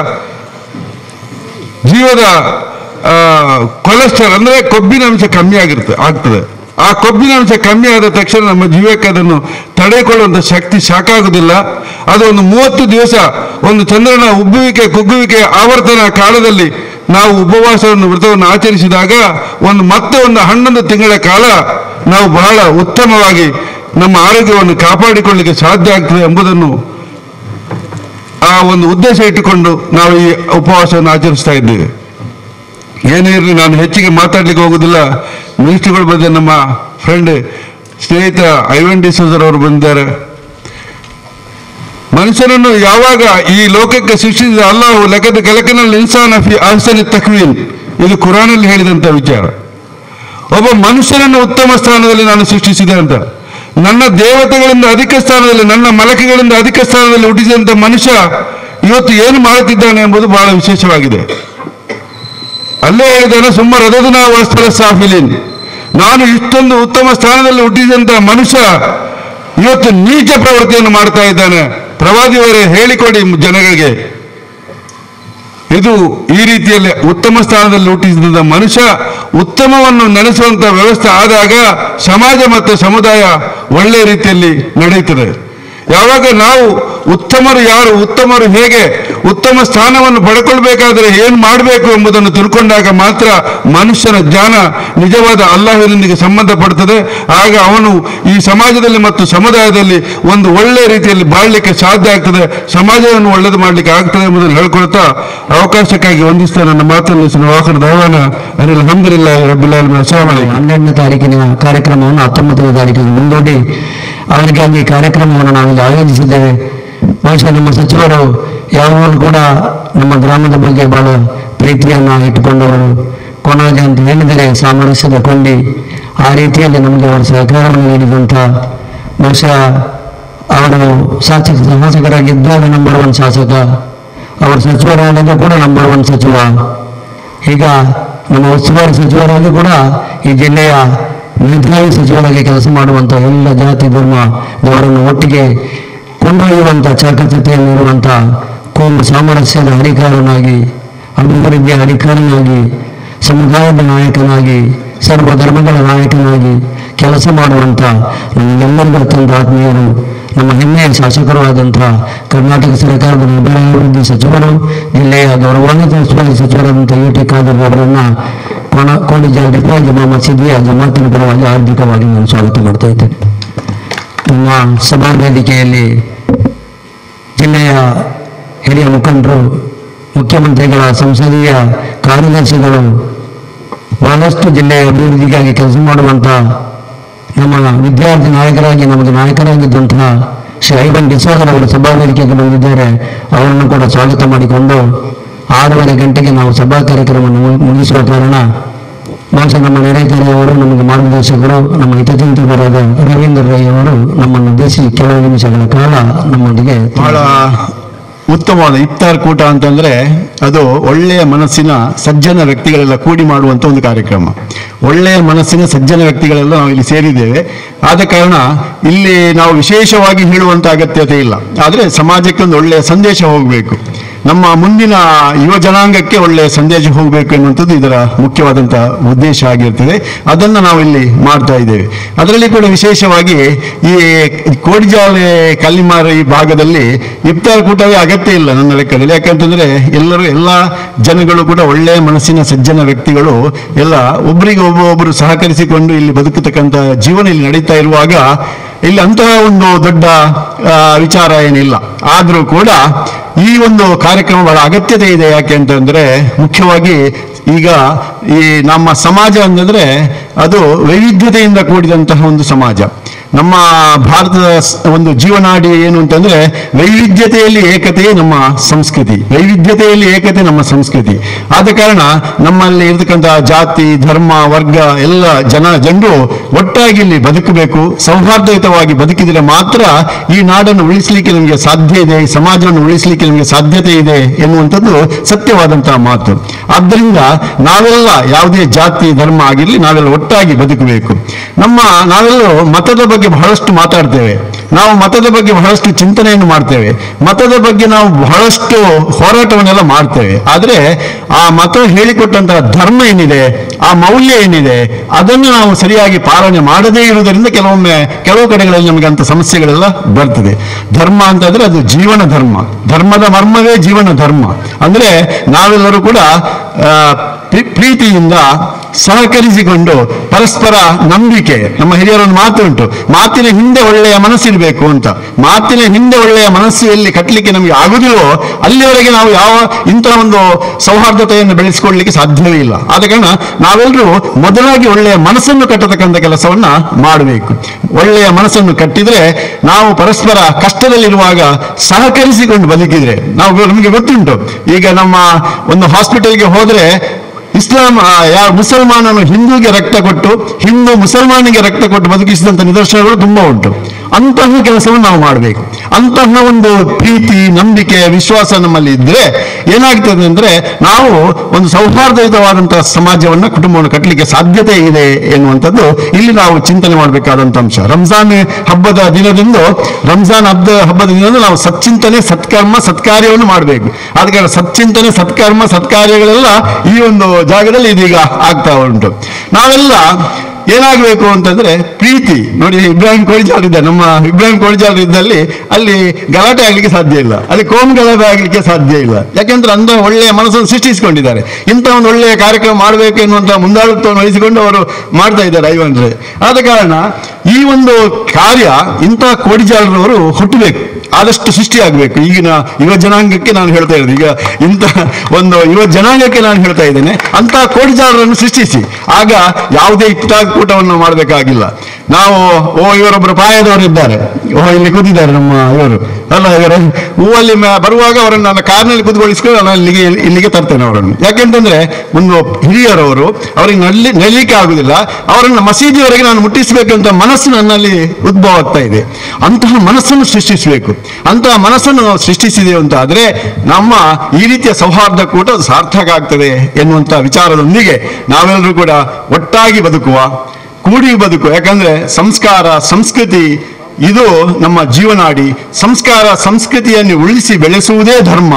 ಜೀವದ ಆ, ಕೊಲೆಸ್ಟ್ರಾಲ್ ಅಂದ್ರೆ ಕೊಬ್ಬಿನ ಅಂಶ ಕಮ್ಮಿ ಆಗಿರುತ್ತೆ ಆಗ್ತದೆ ಆ ಕೊಬ್ಬಿನ ಅಂಶ ಕಮ್ಮಿ ಆದ ತಕ್ಷಣ ನಮ್ಮ ಜೀವಕ್ಕೆ ಅದನ್ನು ತಡೆಕೊಳ್ಳುವಂತ ಶಕ್ತಿ ಸಾಕಾಗುವುದಿಲ್ಲ ಅದು ಒಂದು ಮೂವತ್ತು ದಿವಸ ಒಂದು ಚಂದ್ರನ ಉಬ್ಬುವಿಕೆ ಕುಗ್ಗುವಿಕೆ ಆವರ್ತನ ಕಾಲದಲ್ಲಿ ನಾವು ಉಪವಾಸವನ್ನು ವ್ರತವನ್ನು ಆಚರಿಸಿದಾಗ ಒಂದು ಮತ್ತೆ ಒಂದು ಹನ್ನೊಂದು ತಿಂಗಳ ಕಾಲ ನಾವು ಬಹಳ ಉತ್ತಮವಾಗಿ ನಮ್ಮ ಆರೋಗ್ಯವನ್ನು ಕಾಪಾಡಿಕೊಳ್ಳಲಿಕ್ಕೆ ಸಾಧ್ಯ ಆಗ್ತದೆ ಎಂಬುದನ್ನು ಆ ಒಂದು ಉದ್ದೇಶ ಇಟ್ಟುಕೊಂಡು ನಾವು ಈ ಉಪವಾಸವನ್ನು ಆಚರಿಸ್ತಾ ಇದ್ದೇವೆ ಏನೇ ಇರಲಿ ನಾನು ಹೆಚ್ಚಿಗೆ ಮಾತಾಡ್ಲಿಕ್ಕೆ ಹೋಗುದಿಲ್ಲ ಮಿನಿಸ್ಟ್ರಿಗಳು ಬಂದ ನಮ್ಮ ಫ್ರೆಂಡ್ ಸ್ನೇಹಿತ ಐವನ್ ಡಿಸೋಜರ್ ಅವರು ಬಂದಿದ್ದಾರೆ ಮನುಷ್ಯನನ್ನು ಯಾವಾಗ ಈ ಲೋಕಕ್ಕೆ ಸೃಷ್ಟಿಸಿದ ಅಲ್ಲಾಹು ಲೆಕ್ಕದ ಕೆಳಕಿನಲ್ಲಿ ಇನ್ಸಾನ ಫಿ ಅಹ್ಸನಿ ತಕ್ವೀನ್ ಇದು ಕುರಾನಲ್ಲಿ ಹೇಳಿದಂತ ವಿಚಾರ ಒಬ್ಬ ಮನುಷ್ಯನನ್ನು ಉತ್ತಮ ಸ್ಥಾನದಲ್ಲಿ ನಾನು ಸೃಷ್ಟಿಸಿದೆ ಅಂತ ನನ್ನ ದೇವತೆಗಳಿಂದ ಅಧಿಕ ಸ್ಥಾನದಲ್ಲಿ ನನ್ನ ಮಲಕೆಗಳಿಂದ ಅಧಿಕ ಸ್ಥಾನದಲ್ಲಿ ಹುಟ್ಟಿಸಿದಂತ ಮನುಷ್ಯ ಇವತ್ತು ಏನು ಮಾಡುತ್ತಿದ್ದಾನೆ ಎಂಬುದು ಬಹಳ ವಿಶೇಷವಾಗಿದೆ ಅಲ್ಲೇ ಹೇಳಿದಾನೆ ಸುಮ್ಮ ರದದನ ವಸ್ತ್ರ ಸಾಫಿಲಿನ್ ನಾನು ಇಷ್ಟೊಂದು ಉತ್ತಮ ಸ್ಥಾನದಲ್ಲಿ ಹುಟ್ಟಿದಂತ ಮನುಷ್ಯ ಇವತ್ತು ನೀಚ ಪ್ರವೃತ್ತಿಯನ್ನು ಮಾಡ್ತಾ ಇದ್ದಾನೆ ಪ್ರವಾದಿಯವರೇ ಹೇಳಿಕೊಡಿ ಜನಗಳಿಗೆ ಇದು ಈ ರೀತಿಯಲ್ಲಿ ಉತ್ತಮ ಸ್ಥಾನದಲ್ಲಿ ಹುಟ್ಟಿಸಿದ ಮನುಷ್ಯ ಉತ್ತಮವನ್ನು ನೆನೆಸುವಂತ ವ್ಯವಸ್ಥೆ ಆದಾಗ ಸಮಾಜ ಮತ್ತು ಸಮುದಾಯ ಒಳ್ಳೆಯ ರೀತಿಯಲ್ಲಿ ನಡೆಯುತ್ತದೆ ಯಾವಾಗ ನಾವು ಉತ್ತಮರು ಯಾರು ಉತ್ತಮರು ಹೇಗೆ ಉತ್ತಮ ಸ್ಥಾನವನ್ನು ಪಡ್ಕೊಳ್ಬೇಕಾದ್ರೆ ಏನು ಮಾಡಬೇಕು ಎಂಬುದನ್ನು ತಿಳ್ಕೊಂಡಾಗ ಮಾತ್ರ ಮನುಷ್ಯನ ಜ್ಞಾನ ನಿಜವಾದ ಅಲ್ಲಾಹಿನೊಂದಿಗೆ ಸಂಬಂಧಪಡ್ತದೆ ಆಗ ಅವನು ಈ ಸಮಾಜದಲ್ಲಿ ಮತ್ತು ಸಮುದಾಯದಲ್ಲಿ ಒಂದು ಒಳ್ಳೆಯ ರೀತಿಯಲ್ಲಿ ಬಾಳ್ಲಿಕ್ಕೆ ಸಾಧ್ಯ ಆಗ್ತದೆ ಸಮಾಜವನ್ನು ಒಳ್ಳೆಯದು ಮಾಡಲಿಕ್ಕೆ ಆಗ್ತದೆ ಎಂಬುದನ್ನು ಹೇಳ್ಕೊಳ್ತಾ ಅವಕಾಶಕ್ಕಾಗಿ ವಂದಿಸ್ತಾ ನನ್ನ ಮಾತನ್ನು ವಾಹನ ದೈವಾನ ಅನಿಲ್ ಅಹಮದಿಲ್ಲ ರಬ್ಬಿಲ್ ಆಲಮೀನ್. ಅಸ್ಸಲಾಮು ಅಲೈಕುಂ. ಹನ್ನೆರಡನೇ ತಾರೀಕಿನ ಕಾರ್ಯಕ್ರಮವನ್ನು ಹತ್ತೊಂಬತ್ತನೇ ತಾರೀಕಿಗೆ ಮುಂದೂಡಿ ಅವರಿಗಾಗಿ ಕಾರ್ಯಕ್ರಮವನ್ನು ನಾವಿಲ್ಲಿ ಆಯೋಜಿಸಿದ್ದೇವೆ ಬಹುಶಃ ನಮ್ಮ ಸಚಿವರು ಯಾವಾಗಲೂ ಕೂಡ ನಮ್ಮ ಗ್ರಾಮದ ಬಗ್ಗೆ ಬಹಳ ಪ್ರೀತಿಯನ್ನು ಇಟ್ಟುಕೊಂಡವರು ಕೊನಾಜೆ ಅಂತ ಹೇಳಿದರೆ ಸಾಮರಸ್ಯದ ಕೊಂಡಿ ಆ ರೀತಿಯಲ್ಲಿ ನಮಗೆ ಅವರು ಸಹಕಾರವನ್ನು ನೀಡಿದಂಥ ಬಹುಶಃ ಅವರು ಶಾಸಕ ಶಾಸಕರಾಗಿದ್ದಾಗ ನಂಬರ್ ಒನ್ ಶಾಸಕ ಅವರು ಸಚಿವರಾದಾಗ ಕೂಡ ನಂಬರ್ ಒನ್ ಸಚಿವ ಈಗ ನಮ್ಮ ಉಸ್ತುವಾರಿ ಸಚಿವರಾಗಿ ಕೂಡ ಈ ಜಿಲ್ಲೆಯ ಮೇಧಾವಿ ಸಚಿವರಾಗಿ ಕೆಲಸ ಮಾಡುವಂಥ ಎಲ್ಲ ಜಾತಿ ಧರ್ಮದವರನ್ನು ಒಟ್ಟಿಗೆ ಕೊಂಡೊಯ್ಯುವಂಥ ಚಾಕಚತೆಯಲ್ಲಿರುವಂಥ ಕೋಮು ಸಾಮರಸ್ಯದ ಹರಿಕಾರನಾಗಿ ಅಭಿವೃದ್ಧಿಯ ಹರಿಕಾರನಾಗಿ ಸಮುದಾಯದ ನಾಯಕನಾಗಿ ಸರ್ವ ಧರ್ಮಗಳ ನಾಯಕನಾಗಿ ಕೆಲಸ ಮಾಡುವಂಥ ನಮ್ಮೆಲ್ಲರಿಗೂ ಅತ್ಯಂತ ಆತ್ಮೀಯರು ನಮ್ಮ ಹೆಮ್ಮೆಯ ಶಾಸಕರು ಆದಂಥ ಕರ್ನಾಟಕ ಸರ್ಕಾರದ ನಗರಾಭಿವೃದ್ಧಿ ಸಚಿವರು ಜಿಲ್ಲೆಯ ಗೌರವಾನ್ವಿತ ಉಸ್ತುವಾರಿ ಸಚಿವರಾದಂಥ ಯು ಟಿ ಖಾದರ್ ಅವರನ್ನ ಕೋಣ ಕೋಡಿಜ ಡಿಪಾಜ್ ಜಮಾ ಮಸೀದಿಯ ಜಮಾತಿನ ಪರವಾಗಿ ಹಾರ್ದಿಕವಾಗಿ ನಾನು ಸ್ವಾಗತ ಮಾಡ್ತಾ ಇದ್ದೇನೆ ನಮ್ಮ ಸಭಾ ವೇದಿಕೆಯಲ್ಲಿ ಜಿಲ್ಲೆಯ ಹಿರಿಯ ಮುಖಂಡರು ಮುಖ್ಯಮಂತ್ರಿಗಳ ಸಂಸದೀಯ ಕಾರ್ಯದರ್ಶಿಗಳು ಬಹಳಷ್ಟು ಜಿಲ್ಲೆಯ ಅಭಿವೃದ್ಧಿಗಾಗಿ ಕೆಲಸ ಮಾಡುವಂಥ ನಮ್ಮ ವಿದ್ಯಾರ್ಥಿ ನಾಯಕರಾಗಿ ನಮಗೆ ನಾಯಕರಾಗಿದ್ದಂತಹ ಶ್ರೀ ಐವನ್ ಡಿಸೋದರ್ ಅವರು ಸಭಾ ವೇದಿಕೆಗೆ ಬಂದಿದ್ದಾರೆ ಅವರನ್ನು ಕೂಡ ಸ್ವಾಗತ ಮಾಡಿಕೊಂಡು ಆರೂವರೆ ಗಂಟೆಗೆ ನಾವು ಸಭಾ ಕಾರ್ಯಕ್ರಮವನ್ನು ಮು- ಮುಗಿಸುವ ಕಾರಣ ಬಹುಶಃ ನಮ್ಮ ನೆರೆಕರೆ ಅವರು ನಮಗೆ ಮಾರ್ಗದರ್ಶಕರು ನಮ್ಮ ಹಿತಚಿಂತಕರಾದ ರವೀಂದ್ರ ರೈ ಅವರು ನಮ್ಮನ್ನು ಉದ್ದೇಶಿಸಿ ಕೆಲವು ನಿಮಿಷಗಳ ಕಾಲ ನಮ್ಮೊಂದಿಗೆ ಬಹಳ ಉತ್ತಮವಾದ ಇಫ್ತಾರ್ ಕೂಟ ಅಂತಂದ್ರೆ ಅದು ಒಳ್ಳೆಯ ಮನಸ್ಸಿನ ಸಜ್ಜನ ವ್ಯಕ್ತಿಗಳೆಲ್ಲ ಕೂಡಿ ಮಾಡುವಂತ ಒಂದು ಕಾರ್ಯಕ್ರಮ ಒಳ್ಳೆಯ ಮನಸ್ಸಿನ ಸಜ್ಜನ ವ್ಯಕ್ತಿಗಳೆಲ್ಲ ನಾವು ಇಲ್ಲಿ ಸೇರಿದ್ದೇವೆ ಆದ ಕಾರಣ ಇಲ್ಲಿ ನಾವು ವಿಶೇಷವಾಗಿ ಹೇಳುವಂತ ಅಗತ್ಯತೆ ಇಲ್ಲ ಆದರೆ ಸಮಾಜಕ್ಕೆ ಒಂದು ಒಳ್ಳೆಯ ಸಂದೇಶ ಹೋಗಬೇಕು ನಮ್ಮ ಮುಂದಿನ ಯುವ ಜನಾಂಗಕ್ಕೆ ಒಳ್ಳೆಯ ಸಂದೇಶ ಹೋಗಬೇಕು ಎನ್ನುವಂಥದ್ದು ಇದರ ಮುಖ್ಯವಾದಂತಹ ಉದ್ದೇಶ ಆಗಿರ್ತದೆ ಅದನ್ನು ನಾವು ಇಲ್ಲಿ ಮಾಡ್ತಾ ಇದ್ದೇವೆ ಅದರಲ್ಲಿ ಕೂಡ ವಿಶೇಷವಾಗಿ ಈ ಕೋಡಿಜಾಲೆ ಕಲ್ಲಿಮಾರ ಈ ಭಾಗದಲ್ಲಿ ಇಫ್ತಾರ್ ಕೂಟವೇ ಅಗತ್ಯ ಇಲ್ಲ ನನ್ನ ಲೆಕ್ಕದಲ್ಲಿ ಯಾಕಂತಂದ್ರೆ ಎಲ್ಲರೂ ಎಲ್ಲ ಜನಗಳು ಕೂಡ ಒಳ್ಳೆಯ ಮನಸ್ಸಿನ ಸಜ್ಜನ ವ್ಯಕ್ತಿಗಳು ಎಲ್ಲ ಒಬ್ಬರಿಗೆ ಒಬ್ಬ ಒಬ್ಬರು ಸಹಕರಿಸಿಕೊಂಡು ಇಲ್ಲಿ ಬದುಕತಕ್ಕಂಥ ಜೀವನ ಇಲ್ಲಿ ನಡೀತಾ ಇರುವಾಗ ಇಲ್ಲಿ ಅಂತಹ ಒಂದು ದೊಡ್ಡ ಆ, ವಿಚಾರ ಏನಿಲ್ಲ ಆದರೂ ಕೂಡ ಈ ಒಂದು ಕಾರ್ಯಕ್ರಮ ಬಹಳ ಅಗತ್ಯತೆ ಇದೆ ಯಾಕೆ ಅಂತಂದ್ರೆ ಮುಖ್ಯವಾಗಿ ಈಗ ಈ ನಮ್ಮ ಸಮಾಜ ಅಂತಂದ್ರೆ ಅದು ವೈವಿಧ್ಯತೆಯಿಂದ ಕೂಡಿದಂತಹ ಒಂದು ಸಮಾಜ ನಮ್ಮ ಭಾರತದ ಸ್- ಒಂದು ಜೀವನಾಡಿ ಏನು ಅಂತಂದ್ರೆ ವೈವಿಧ್ಯತೆಯಲ್ಲಿ ಏಕತೆ ನಮ್ಮ ಸಂಸ್ಕೃತಿ ವೈವಿಧ್ಯತೆಯಲ್ಲಿ ಏಕತೆ ನಮ್ಮ ಸಂಸ್ಕೃತಿ ಆದ ಕಾರಣ ನಮ್ಮಲ್ಲಿ ಇರತಕ್ಕಂತಹ ಜಾತಿ ಧರ್ಮ ವರ್ಗ ಎಲ್ಲ ಜನ ಜನರು ಒಟ್ಟಾಗಿ ಇಲ್ಲಿ ಬದುಕಬೇಕು ಸೌಹಾರ್ದಯುತವಾಗಿ ಬದುಕಿದರೆ ಮಾತ್ರ ಈ ನಾಡನ್ನು ಉಳಿಸಲಿಕ್ಕೆ ನಮಗೆ ಸಾಧ್ಯ ಇದೆ ಈ ಸಮಾಜವನ್ನು ಉಳಿಸಲಿಕ್ಕೆ ನಮಗೆ ಸಾಧ್ಯತೆ ಇದೆ ಎನ್ನುವಂಥದ್ದು ಸತ್ಯವಾದಂತಹ ಮಾತು ಆದ್ದರಿಂದ ನಾವೆಲ್ಲ ಯಾವುದೇ ಜಾತಿ ಧರ್ಮ ಆಗಿರಲಿ ನಾವೆಲ್ಲ ಒಟ್ಟಾಗಿ ಬದುಕಬೇಕು ನಮ್ಮ ನಾವೆಲ್ಲರೂ ಮತದ ಬಗ್ಗೆ ಬಹಳಷ್ಟು ಮಾತಾಡ್ತೇವೆ ನಾವು ಮತದ ಬಗ್ಗೆ ಬಹಳಷ್ಟು ಚಿಂತನೆಯನ್ನು ಮಾಡ್ತೇವೆ ಮತದ ಬಗ್ಗೆ ನಾವು ಬಹಳಷ್ಟು ಹೋರಾಟವನ್ನೆಲ್ಲ ಮಾಡ್ತೇವೆ ಆದರೆ ಆ ಮತ ಹೇಳಿಕೊಟ್ಟಂತಹ ಧರ್ಮ ಏನಿದೆ ಆ ಮೌಲ್ಯ ಏನಿದೆ ಅದನ್ನು ನಾವು ಸರಿಯಾಗಿ ಪಾಲನೆ ಮಾಡದೇ ಇರುವುದರಿಂದ ಕೆಲವೊಮ್ಮೆ ಕೆಲವು ಕಡೆಗಳಲ್ಲಿ ನಮಗೆ ಅಂತ ಸಮಸ್ಯೆಗಳೆಲ್ಲ ಬರ್ತದೆ ಧರ್ಮ ಅಂತಂದ್ರೆ ಅದು ಜೀವನ ಧರ್ಮ ಧರ್ಮದ ಮರ್ಮವೇ ಜೀವನ ಧರ್ಮ ಅಂದ್ರೆ ನಾವೆಲ್ಲರೂ ಕೂಡ ಆ, ಪ್ರೀ- ಪ್ರೀತಿಯಿಂದ ಸಹಕರಿಸಿಕೊಂಡು ಪರಸ್ಪರ ನಂಬಿಕೆ ನಮ್ಮ ಹಿರಿಯರ ಒಂದು ಮಾತು ಉಂಟು ಮಾತಿನ ಹಿಂದೆ ಒಳ್ಳೆಯ ಮನಸ್ಸಿರಬೇಕು ಅಂತ ಮಾತಿನ ಹಿಂದೆ ಒಳ್ಳೆಯ ಮನಸ್ಸು ಎಲ್ಲಿ ಕಟ್ಟಲಿಕ್ಕೆ ನಮಗೆ ಆಗುದಿಲ್ಲೋ ಅಲ್ಲಿವರೆಗೆ ನಾವು ಯಾವ ಇಂತಹ ಒಂದು ಸೌಹಾರ್ದತೆಯನ್ನು ಬೆಳೆಸಿಕೊಳ್ಳಲಿಕ್ಕೆ ಸಾಧ್ಯವೇ ಇಲ್ಲ ಆದ ಕಾರಣ ನಾವೆಲ್ಲರೂ ಮೊದಲಾಗಿ ಒಳ್ಳೆಯ ಮನಸ್ಸನ್ನು ಕಟ್ಟತಕ್ಕಂಥ ಕೆಲಸವನ್ನ ಮಾಡಬೇಕು ಒಳ್ಳೆಯ ಮನಸ್ಸನ್ನು ಕಟ್ಟಿದ್ರೆ ನಾವು ಪರಸ್ಪರ ಕಷ್ಟದಲ್ಲಿರುವಾಗ ಸಹಕರಿಸಿಕೊಂಡು ಬದುಕಿದ್ರೆ ನಾವು ನಮಗೆ ಗೊತ್ತುಂಟು ಈಗ ನಮ್ಮ ಒಂದು ಹಾಸ್ಪಿಟಲ್ಗೆ ಹೋದ್ರೆ ಇಸ್ಲಾಂ ಆ, ಯಾವ ಮುಸಲ್ಮಾನನು ಹಿಂದೂಗೆ ರಕ್ತ ಕೊಟ್ಟು ಹಿಂದೂ ಮುಸಲ್ಮಾನಿಗೆ ರಕ್ತ ಕೊಟ್ಟು ಬದುಕಿಸಿದಂತ ನಿದರ್ಶನಗಳು ತುಂಬಾ ಉಂಟು ಅಂತಹ ಕೆಲಸವನ್ನು ನಾವು ಮಾಡಬೇಕು ಅಂತಹ ಒಂದು ಪ್ರೀತಿ ನಂಬಿಕೆ ವಿಶ್ವಾಸ ನಮ್ಮಲ್ಲಿ ಇದ್ರೆ ಏನಾಗ್ತದೆ ಅಂದ್ರೆ ನಾವು ಒಂದು ಸೌಹಾರ್ದಯುತವಾದಂತಹ ಸಮಾಜವನ್ನ ಕುಟುಂಬವನ್ನು ಕಟ್ಟಲಿಕ್ಕೆ ಸಾಧ್ಯತೆ ಇದೆ ಎನ್ನುವಂಥದ್ದು ಇಲ್ಲಿ ನಾವು ಚಿಂತನೆ ಮಾಡಬೇಕಾದಂತ ಅಂಶ ರಂಜಾನ್ ಹಬ್ಬದ ದಿನದಂದು ರಂಜಾನ್ ಹಬ್ಬದ ಹಬ್ಬದ ದಿನದಂದು ನಾವು ಸಚ್ಚಿಂತನೆ ಸತ್ಕರ್ಮ ಸತ್ಕಾರ್ಯವನ್ನು ಮಾಡಬೇಕು ಆದ ಕಾರಣ ಸಚ್ಚಿಂತನೆ ಸತ್ಕರ್ಮ ಸತ್ಕಾರ್ಯಗಳೆಲ್ಲ ಈ ಒಂದು ಜಾಗದಲ್ಲಿ ಇದೀಗ ಆಗ್ತಾ ಉಂಟು ನಾವೆಲ್ಲ ಏನಾಗಬೇಕು ಅಂತಂದ್ರೆ ಪ್ರೀತಿ ನೋಡಿ ಇಬ್ರಾಹಿಂ ಕೋಳಿಜಾಲ್ ಇದ್ದ ನಮ್ಮ ಇಬ್ರಾಹಿಂ ಕೋಳಿಜಾಲ್ ಇದ್ದಲ್ಲಿ ಅಲ್ಲಿ ಗಲಾಟೆ ಆಗ್ಲಿಕ್ಕೆ ಸಾಧ್ಯ ಇಲ್ಲ ಅಲ್ಲಿ ಕೋಮ್ ಗಲಾಟೆ ಆಗ್ಲಿಕ್ಕೆ ಸಾಧ್ಯ ಇಲ್ಲ ಯಾಕೆಂದ್ರೆ ಅಂತ ಒಳ್ಳೆಯ ಮನಸ್ಸನ್ನು ಸೃಷ್ಟಿಸಿಕೊಂಡಿದ್ದಾರೆ ಇಂಥ ಒಂದು ಒಳ್ಳೆಯ ಕಾರ್ಯಕ್ರಮ ಮಾಡಬೇಕು ಎನ್ನುವಂತ ಮುಂದಾಳತ್ವವನ್ನು ವಹಿಸಿಕೊಂಡು ಅವರು ಮಾಡ್ತಾ ಇದ್ದಾರೆ ಐವನ್ರೆ ಆದ ಕಾರಣ ಈ ಒಂದು ಕಾರ್ಯ ಇಂಥ ಕೋಡಿಜಾಲರವರು ಹುಟ್ಟಬೇಕು ಆದಷ್ಟು ಸೃಷ್ಟಿಯಾಗಬೇಕು ಈಗಿನ ಯುವ ಜನಾಂಗಕ್ಕೆ ನಾನು ಹೇಳ್ತಾ ಇರೋದು ಈಗ ಇಂಥ ಒಂದು ಯುವ ಜನಾಂಗಕ್ಕೆ ನಾನು ಹೇಳ್ತಾ ಇದ್ದೇನೆ ಅಂತ ಕೋಡಿಜಾಲರನ್ನು ಸೃಷ್ಟಿಸಿ ಆಗ ಯಾವುದೇ ಕೂಟವನ್ನು ಮಾಡಬೇಕಾಗಿಲ್ಲ ನಾವು ಓ ಇವರೊಬ್ಬರು ಪ್ರಾಯದವರು ಇದ್ದಾರೆ ಓ ಇಲ್ಲಿ ಕೂತಿದ್ದಾರೆ ನಮ್ಮ ಇವರು ಅಲ್ಲ ಇವರ ಹೂವಲ್ಲಿ ಮ- ಬರುವಾಗ ಅವರನ್ನು ನಾನು ಕಾರ್ನಲ್ಲಿ ಕೂತ್ಕೊಳಿಸ್ಕೊಂಡು ನಾನು ಇಲ್ಲಿಗೆ ಇಲ್ಲಿಗೆ ತರ್ತೇನೆ ಅವರನ್ನು ಯಾಕೆಂತಂದ್ರೆ ಒಂದು ಹಿರಿಯರವರು ಅವರಿಗೆ ನಡ್ಲಿ ನಡಲಿಕ್ಕೆ ಆಗುದಿಲ್ಲ ಅವರನ್ನು ಮಸೀದಿಯವರೆಗೆ ನಾನು ಮುಟ್ಟಿಸಬೇಕಂತ ಮನಸ್ಸು ನನ್ನಲ್ಲಿ ಉದ್ಭವ ಆಗ್ತಾ ಇದೆ ಅಂತಹ ಮನಸ್ಸನ್ನು ಸೃಷ್ಟಿಸಬೇಕು ಅಂತಹ ಮನಸ್ಸನ್ನು ನಾವು ಸೃಷ್ಟಿಸಿದೆವು ಅಂತ ಆದ್ರೆ ನಮ್ಮ ಈ ರೀತಿಯ ಸೌಹಾರ್ದ ಕೂಟ ಅದು ಸಾರ್ಥಕ ಆಗ್ತದೆ ಎನ್ನುವಂತ ವಿಚಾರದೊಂದಿಗೆ ನಾವೆಲ್ಲರೂ ಕೂಡ ಒಟ್ಟಾಗಿ ಬದುಕುವ ಕೂಡಿ ಬದುಕು ಯಾಕಂದ್ರೆ ಸಂಸ್ಕಾರ ಸಂಸ್ಕೃತಿ ಇದು ನಮ್ಮ ಜೀವನಾಡಿ ಸಂಸ್ಕಾರ ಸಂಸ್ಕೃತಿಯನ್ನು ಉಳಿಸಿ ಬೆಳೆಸುವುದೇ ಧರ್ಮ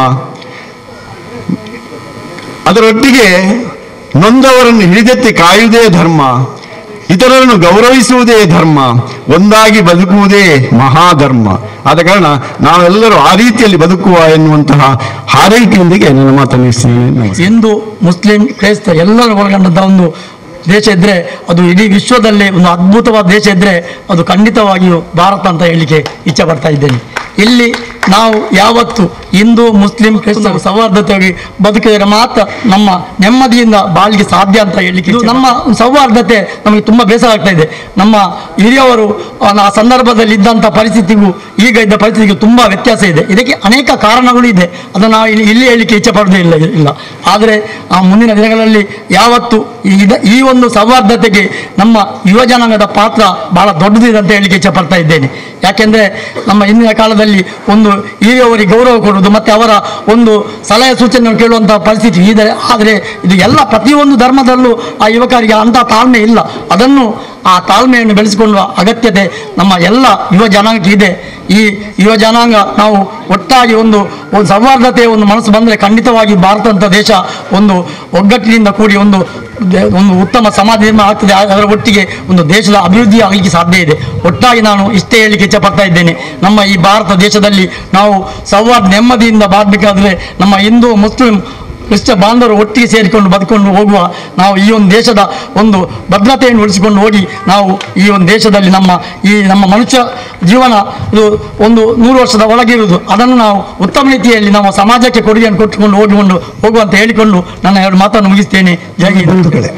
ಅದರೊಟ್ಟಿಗೆ ನೊಂದವರನ್ನು ಹಿಡಿದೆತ್ತಿ ಕಾಯುವುದೇ ಧರ್ಮ ಇತರರನ್ನು ಗೌರವಿಸುವುದೇ ಧರ್ಮ ಒಂದಾಗಿ ಬದುಕುವುದೇ ಮಹಾಧರ್ಮ ಆದ ಕಾರಣ ನಾವೆಲ್ಲರೂ ಆ ರೀತಿಯಲ್ಲಿ ಬದುಕುವ ಎನ್ನುವಂತಹ ಹಾರೈಕೆಯೊಂದಿಗೆ ನನ್ನ ಮಾತನ್ನು ನಿಲ್ಲಿಸ್ತೇನೆ. ನಮಸ್ಕಾರ. ಹಿಂದೂ ಮುಸ್ಲಿಂ ಕ್ರೈಸ್ತ ಎಲ್ಲರೂ ಒಳಗೊಂಡಂಥ ಒಂದು ದೇಶ ಇದ್ರೆ ಅದು ಇಡೀ ವಿಶ್ವದಲ್ಲೇ ಒಂದು ಅದ್ಭುತವಾದ ದೇಶ ಇದ್ರೆ ಅದು ಖಂಡಿತವಾಗಿಯೂ ಭಾರತ ಅಂತ ಹೇಳಲಿಕ್ಕೆ ಇಚ್ಛೆ ಪಡ್ತಾ ಇದ್ದೇನೆ ಇಲ್ಲಿ ನಾವು ಯಾವತ್ತು ಹಿಂದೂ ಮುಸ್ಲಿಂ ಕ್ರೈಸ್ತ ಸೌಹಾರ್ದತೆಯಾಗಿ ಬದುಕಿದರೆ ಮಾತ್ರ ನಮ್ಮ ನೆಮ್ಮದಿಯಿಂದ ಬಾಳಿಗೆ ಸಾಧ್ಯ ಅಂತ ಹೇಳಲಿಕ್ಕೆ ಇದು ನಮ್ಮ ಸೌಹಾರ್ದತೆ ನಮಗೆ ತುಂಬ ಬೇಸರ ಆಗ್ತಾ ಇದೆ ನಮ್ಮ ಹಿರಿಯವರು ಆ ಆ ಸಂದರ್ಭದಲ್ಲಿ ಇದ್ದಂಥ ಪರಿಸ್ಥಿತಿಗೂ ಈಗ ಇದ್ದ ಪರಿಸ್ಥಿತಿಗೂ ತುಂಬ ವ್ಯತ್ಯಾಸ ಇದೆ ಇದಕ್ಕೆ ಅನೇಕ ಕಾರಣಗಳು ಇದೆ ಅದನ್ನು ನಾವು ಇಲ್ಲಿ ಇಲ್ಲಿ ಹೇಳಲಿಕ್ಕೆ ಇಚ್ಛೆ ಪಡೋದೇ ಇಲ್ಲ ಇಲ್ಲ ಆದರೆ ಆ ಮುಂದಿನ ದಿನಗಳಲ್ಲಿ ಯಾವತ್ತು ಈ ಇದ- ಈ ಒಂದು ಸೌಹಾರ್ದತೆಗೆ ನಮ್ಮ ಯುವ ಜನಾಂಗದ ಪಾತ್ರ ಬಹಳ ದೊಡ್ಡದಿದೆ ಅಂತ ಹೇಳಲಿಕ್ಕೆ ಇಚ್ಛೆ ಪಡ್ತಾ ಇದ್ದೇನೆ ಯಾಕೆಂದರೆ ನಮ್ಮ ಹಿಂದಿನ ಕಾಲದಲ್ಲಿ ಒಂದು ಹಿರಿಯವರಿಗೆ ಗೌರವ ಕೊಡುವುದು ಮತ್ತು ಅವರ ಒಂದು ಸಲಹೆ ಸೂಚನೆಯನ್ನು ಕೇಳುವಂತಹ ಪರಿಸ್ಥಿತಿ ಇದೆ ಆದರೆ ಇದು ಎಲ್ಲ ಪ್ರತಿಯೊಂದು ಧರ್ಮದಲ್ಲೂ ಆ ಯುವಕರಿಗೆ ಅಂಥ ತಾಳ್ಮೆ ಇಲ್ಲ ಅದನ್ನು ಆ ತಾಳ್ಮೆಯನ್ನು ಬೆಳೆಸಿಕೊಳ್ಳುವ ಅಗತ್ಯತೆ ನಮ್ಮ ಎಲ್ಲ ಯುವ ಜನಾಂಗಕ್ಕೆ ಇದೆ ಈ ಯುವ ಜನಾಂಗ ನಾವು ಒಟ್ಟಾಗಿ ಒಂದು ಒಂದು ಸೌಹಾರ್ದತೆಯ ಒಂದು ಮನಸ್ಸು ಬಂದರೆ ಖಂಡಿತವಾಗಿ ಭಾರತ ಅಂತ ದೇಶ ಒಂದು ಒಗ್ಗಟ್ಟಿನಿಂದ ಕೂಡಿ ಒಂದು ದೇ- ಒಂದು ಉತ್ತಮ ಸಮಾಜ ನಿರ್ಮಾಣ ಆಗ್ತದೆ ಆ- ಅದರ ಒಟ್ಟಿಗೆ ಒಂದು ದೇಶದ ಅಭಿವೃದ್ಧಿ ಆಗಲಿಕ್ಕೆ ಸಾಧ್ಯ ಇದೆ ಒಟ್ಟಾಗಿ ನಾನು ಇಷ್ಟೇ ಹೇಳಲಿಕ್ಕೆ ಇಚ್ಛಪಡ್ತಾ ಇದ್ದೇನೆ ನಮ್ಮ ಈ ಭಾರತ ದೇಶದಲ್ಲಿ ನಾವು ಸೌಹಾರ್ದ ನೆಮ್ಮದಿಯಿಂದ ಬಾಳಬೇಕಾದ್ರೆ ನಮ್ಮ ಹಿಂದೂ ಮುಸ್ಲಿಂ ಕ್ರಿಸ್ತ ಬಾಂಧವರು ಒಟ್ಟಿಗೆ ಸೇರಿಕೊಂಡು ಬದುಕೊಂಡು ಹೋಗುವ ನಾವು ಈ ಒಂದು ದೇಶದ ಒಂದು ಭದ್ರತೆಯನ್ನು ಉಳಿಸಿಕೊಂಡು ಹೋಗಿ ನಾವು ಈ ಒಂದು ದೇಶದಲ್ಲಿ ನಮ್ಮ ಈ ನಮ್ಮ ಮನುಷ್ಯ ಜೀವನ ಇದು ಒಂದು ನೂರು ವರ್ಷದ ಒಳಗಿರುವುದು ಅದನ್ನು ನಾವು ಉತ್ತಮ ರೀತಿಯಲ್ಲಿ ನಮ್ಮ ಸಮಾಜಕ್ಕೆ ಕೊಡುಗೆಯನ್ನು ಕೊಟ್ಟುಕೊಂಡು ಹೋಗಿಕೊಂಡು ಹೋಗುವಂತ ಹೇಳಿಕೊಂಡು ನನ್ನ ಎರಡು ಮಾತನ್ನು ಮುಗಿಸ್ತೇನೆ ಜೈ ಹಿಂದ್. ಬಂಧುಗಳೇ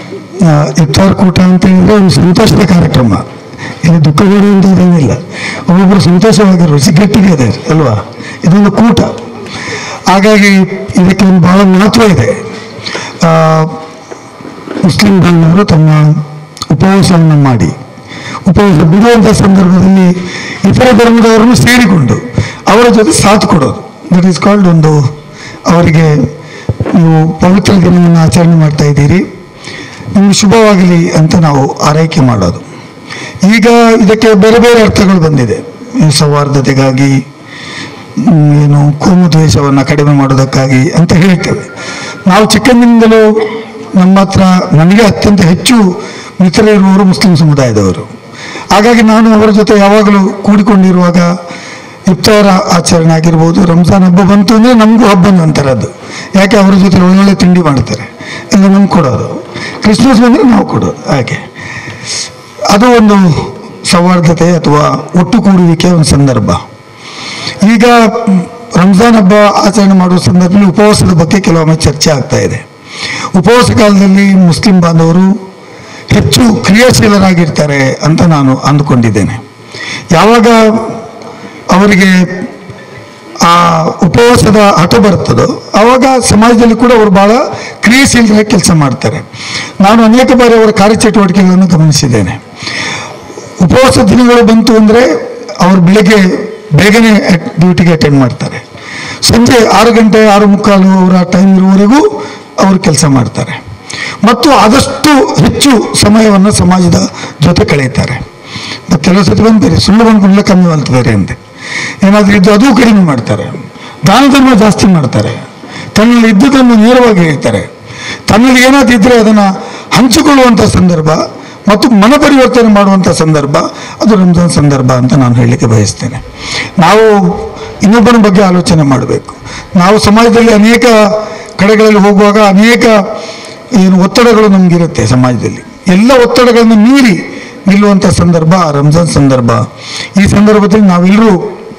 ಆ, ಇಫ್ತಾರ್ ಕೂಟ ಅಂತ ಹೇಳಿದ್ರೆ ಒಂದು ಸಂತೋಷದ ಕಾರ್ಯಕ್ರಮ ಇಲ್ಲಿ ದುಃಖ ಪಡುವಂಥದ್ದೇನಿಲ್ಲ ಒಬ್ಬೊಬ್ಬರು ಸಂತೋಷವಾಗಿರುವ ಸಿಗಟ್ಟಿಗೆ ಇದೆ ಅಲ್ವಾ ಇದೊಂದು ಕೂಟ ಹಾಗಾಗಿ ಇದಕ್ಕೆ ಒಂದು ಬಹಳ ಮಹತ್ವ ಇದೆ ಆ, ಮುಸ್ಲಿಂ ಬಾಂಧವರು ತಮ್ಮ ಉಪವಾಸವನ್ನು ಮಾಡಿ ಉಪವಾಸ ಬಿಡುವಂಥ ಸಂದರ್ಭದಲ್ಲಿ ಇತರ ಧರ್ಮದವರನ್ನು ಸೇರಿಕೊಂಡು ಅವರ ಜೊತೆ ಸಾಥ್ ಕೊಡೋದು ದಟ್ ಈಸ್ ಕಾಲ್ಡ್ ಒಂದು ಅವರಿಗೆ ನೀವು ಪವಿತ್ರ ದಿನವನ್ನು ಆಚರಣೆ ಮಾಡ್ತಾ ಇದ್ದೀರಿ ನಿಮಗೆ ಶುಭವಾಗಲಿ ಅಂತ ನಾವು ಆರೈಕೆ ಮಾಡೋದು ಈಗ ಇದಕ್ಕೆ ಬೇರೆ ಬೇರೆ ಅರ್ಥಗಳು ಬಂದಿದೆ ಈ ಸೌಹಾರ್ದತೆಗಾಗಿ ಮ್, ಏನು ಕೋಮು ದ್ವೇಷವನ್ನು ಕಡಿಮೆ ಮಾಡೋದಕ್ಕಾಗಿ ಅಂತ ಹೇಳ್ತೇವೆ ನಾವು ಚಿಕ್ಕಂದಿನಿಂದಲೂ ನಮ್ಮ ಹತ್ರ ನನಗೆ ಅತ್ಯಂತ ಹೆಚ್ಚು ಮಿತ್ರರಿರುವವರು ಮುಸ್ಲಿಂ ಸಮುದಾಯದವರು ಹಾಗಾಗಿ ನಾನು ಅವರ ಜೊತೆ ಯಾವಾಗಲೂ ಕೂಡಿಕೊಂಡಿರುವಾಗ ಇಫ್ತಾರ ಆಚರಣೆ ಆಗಿರ್ಬೋದು ರಂಜಾನ್ ಹಬ್ಬ ಬಂತು ಅಂದರೆ ನಮಗೂ ಹಬ್ಬನ ಅಂತಾರದ್ದು ಯಾಕೆ ಅವರ ಜೊತೆ ಒಳ್ಳೊಳ್ಳೆ ತಿಂಡಿ ಮಾಡ್ತಾರೆ ಎಲ್ಲ ನಮ್ಗೆ ಕೊಡೋದು ಕ್ರಿಸ್ಮಸ್ ಬಂದರೆ ನಾವು ಕೊಡೋದು ಹಾಗೆ ಅದು ಒಂದು ಸೌಹಾರ್ದತೆ ಅಥವಾ ಒಟ್ಟುಗೂಡುವಿಕೆ ಒಂದು ಸಂದರ್ಭ ಈಗ ರಂಜಾನ್ ಹಬ್ಬ ಆಚರಣೆ ಮಾಡುವ ಸಂದರ್ಭದಲ್ಲಿ ಉಪವಾಸದ ಬಗ್ಗೆ ಕೆಲವೊಮ್ಮೆ ಚರ್ಚೆ ಆಗ್ತಾ ಇದೆ ಉಪವಾಸ ಕಾಲದಲ್ಲಿ ಮುಸ್ಲಿಂ ಬಾಂಧವರು ಹೆಚ್ಚು ಕ್ರಿಯಾಶೀಲರಾಗಿರ್ತಾರೆ ಅಂತ ನಾನು ಅಂದುಕೊಂಡಿದ್ದೇನೆ ಯಾವಾಗ ಅವರಿಗೆ ಆ ಉಪವಾಸದ ಹಠ ಬರ್ತದೋ ಆವಾಗ ಸಮಾಜದಲ್ಲಿ ಕೂಡ ಅವರು ಬಹಳ ಕ್ರಿಯಾಶೀಲರಾಗಿ ಕೆಲಸ ಮಾಡ್ತಾರೆ ನಾನು ಅನೇಕ ಬಾರಿ ಅವರ ಕಾರ್ಯಚಟುವಟಿಕೆಗಳನ್ನು ಗಮನಿಸಿದ್ದೇನೆ ಉಪವಾಸ ದಿನಗಳು ಬಂತು ಅಂದರೆ ಅವರು ಬೆಳಗ್ಗೆ ಬೇಗನೆ ಡ್ಯೂಟಿಗೆ ಅಟೆಂಡ್ ಮಾಡ್ತಾರೆ ಸಂಜೆ ಆರು ಗಂಟೆ ಆರು ಮುಕ್ಕಾಲು ಅವರ ಟೈಮ್ ಇರುವವರೆಗೂ ಅವರು ಕೆಲಸ ಮಾಡ್ತಾರೆ ಮತ್ತು ಆದಷ್ಟು ಹೆಚ್ಚು ಸಮಯವನ್ನು ಸಮಾಜದ ಜೊತೆ ಕಳೆಯುತ್ತಾರೆ ಮತ್ತು ಕೆಲವು ಸತಿ ಬಂದ್ಬೇರೆ ಸುಳ್ಳು ಬಂದ್ಕೊಂಡ್ಲೆ ಕಮ್ಮಿ ಬಂತು ಅಂತೆ ಏನಾದರೂ ಇದ್ದು ಅದೂ ಕಡಿಮೆ ಮಾಡ್ತಾರೆ ದಾನ ಧರ್ಮ ಜಾಸ್ತಿ ಮಾಡ್ತಾರೆ ತನ್ನಲ್ಲಿ ಇದ್ದುದನ್ನು ನೇರವಾಗಿ ಹೇಳ್ತಾರೆ ತನ್ನಲ್ಲಿ ಏನಾದ್ರು ಇದ್ದರೆ ಅದನ್ನು ಹಂಚಿಕೊಳ್ಳುವಂಥ ಸಂದರ್ಭ ಮತ್ತು ಮನ ಪರಿವರ್ತನೆ ಮಾಡುವಂಥ ಸಂದರ್ಭ ಅದು ರಂಜಾನ್ ಸಂದರ್ಭ ಅಂತ ನಾನು ಹೇಳಲಿಕ್ಕೆ ಬಯಸ್ತೇನೆ ನಾವು ಇನ್ನೊಬ್ಬನ ಬಗ್ಗೆ ಆಲೋಚನೆ ಮಾಡಬೇಕು ನಾವು ಸಮಾಜದಲ್ಲಿ ಅನೇಕ ಕಡೆಗಳಲ್ಲಿ ಹೋಗುವಾಗ ಅನೇಕ ಏನು ಒತ್ತಡಗಳು ನಮಗಿರುತ್ತೆ ಸಮಾಜದಲ್ಲಿ ಎಲ್ಲ ಒತ್ತಡಗಳನ್ನು ಮೀರಿ ನಿಲ್ಲುವಂಥ ಸಂದರ್ಭ ರಂಜಾನ್ ಸಂದರ್ಭ ಈ ಸಂದರ್ಭದಲ್ಲಿ ನಾವೆಲ್ಲರೂ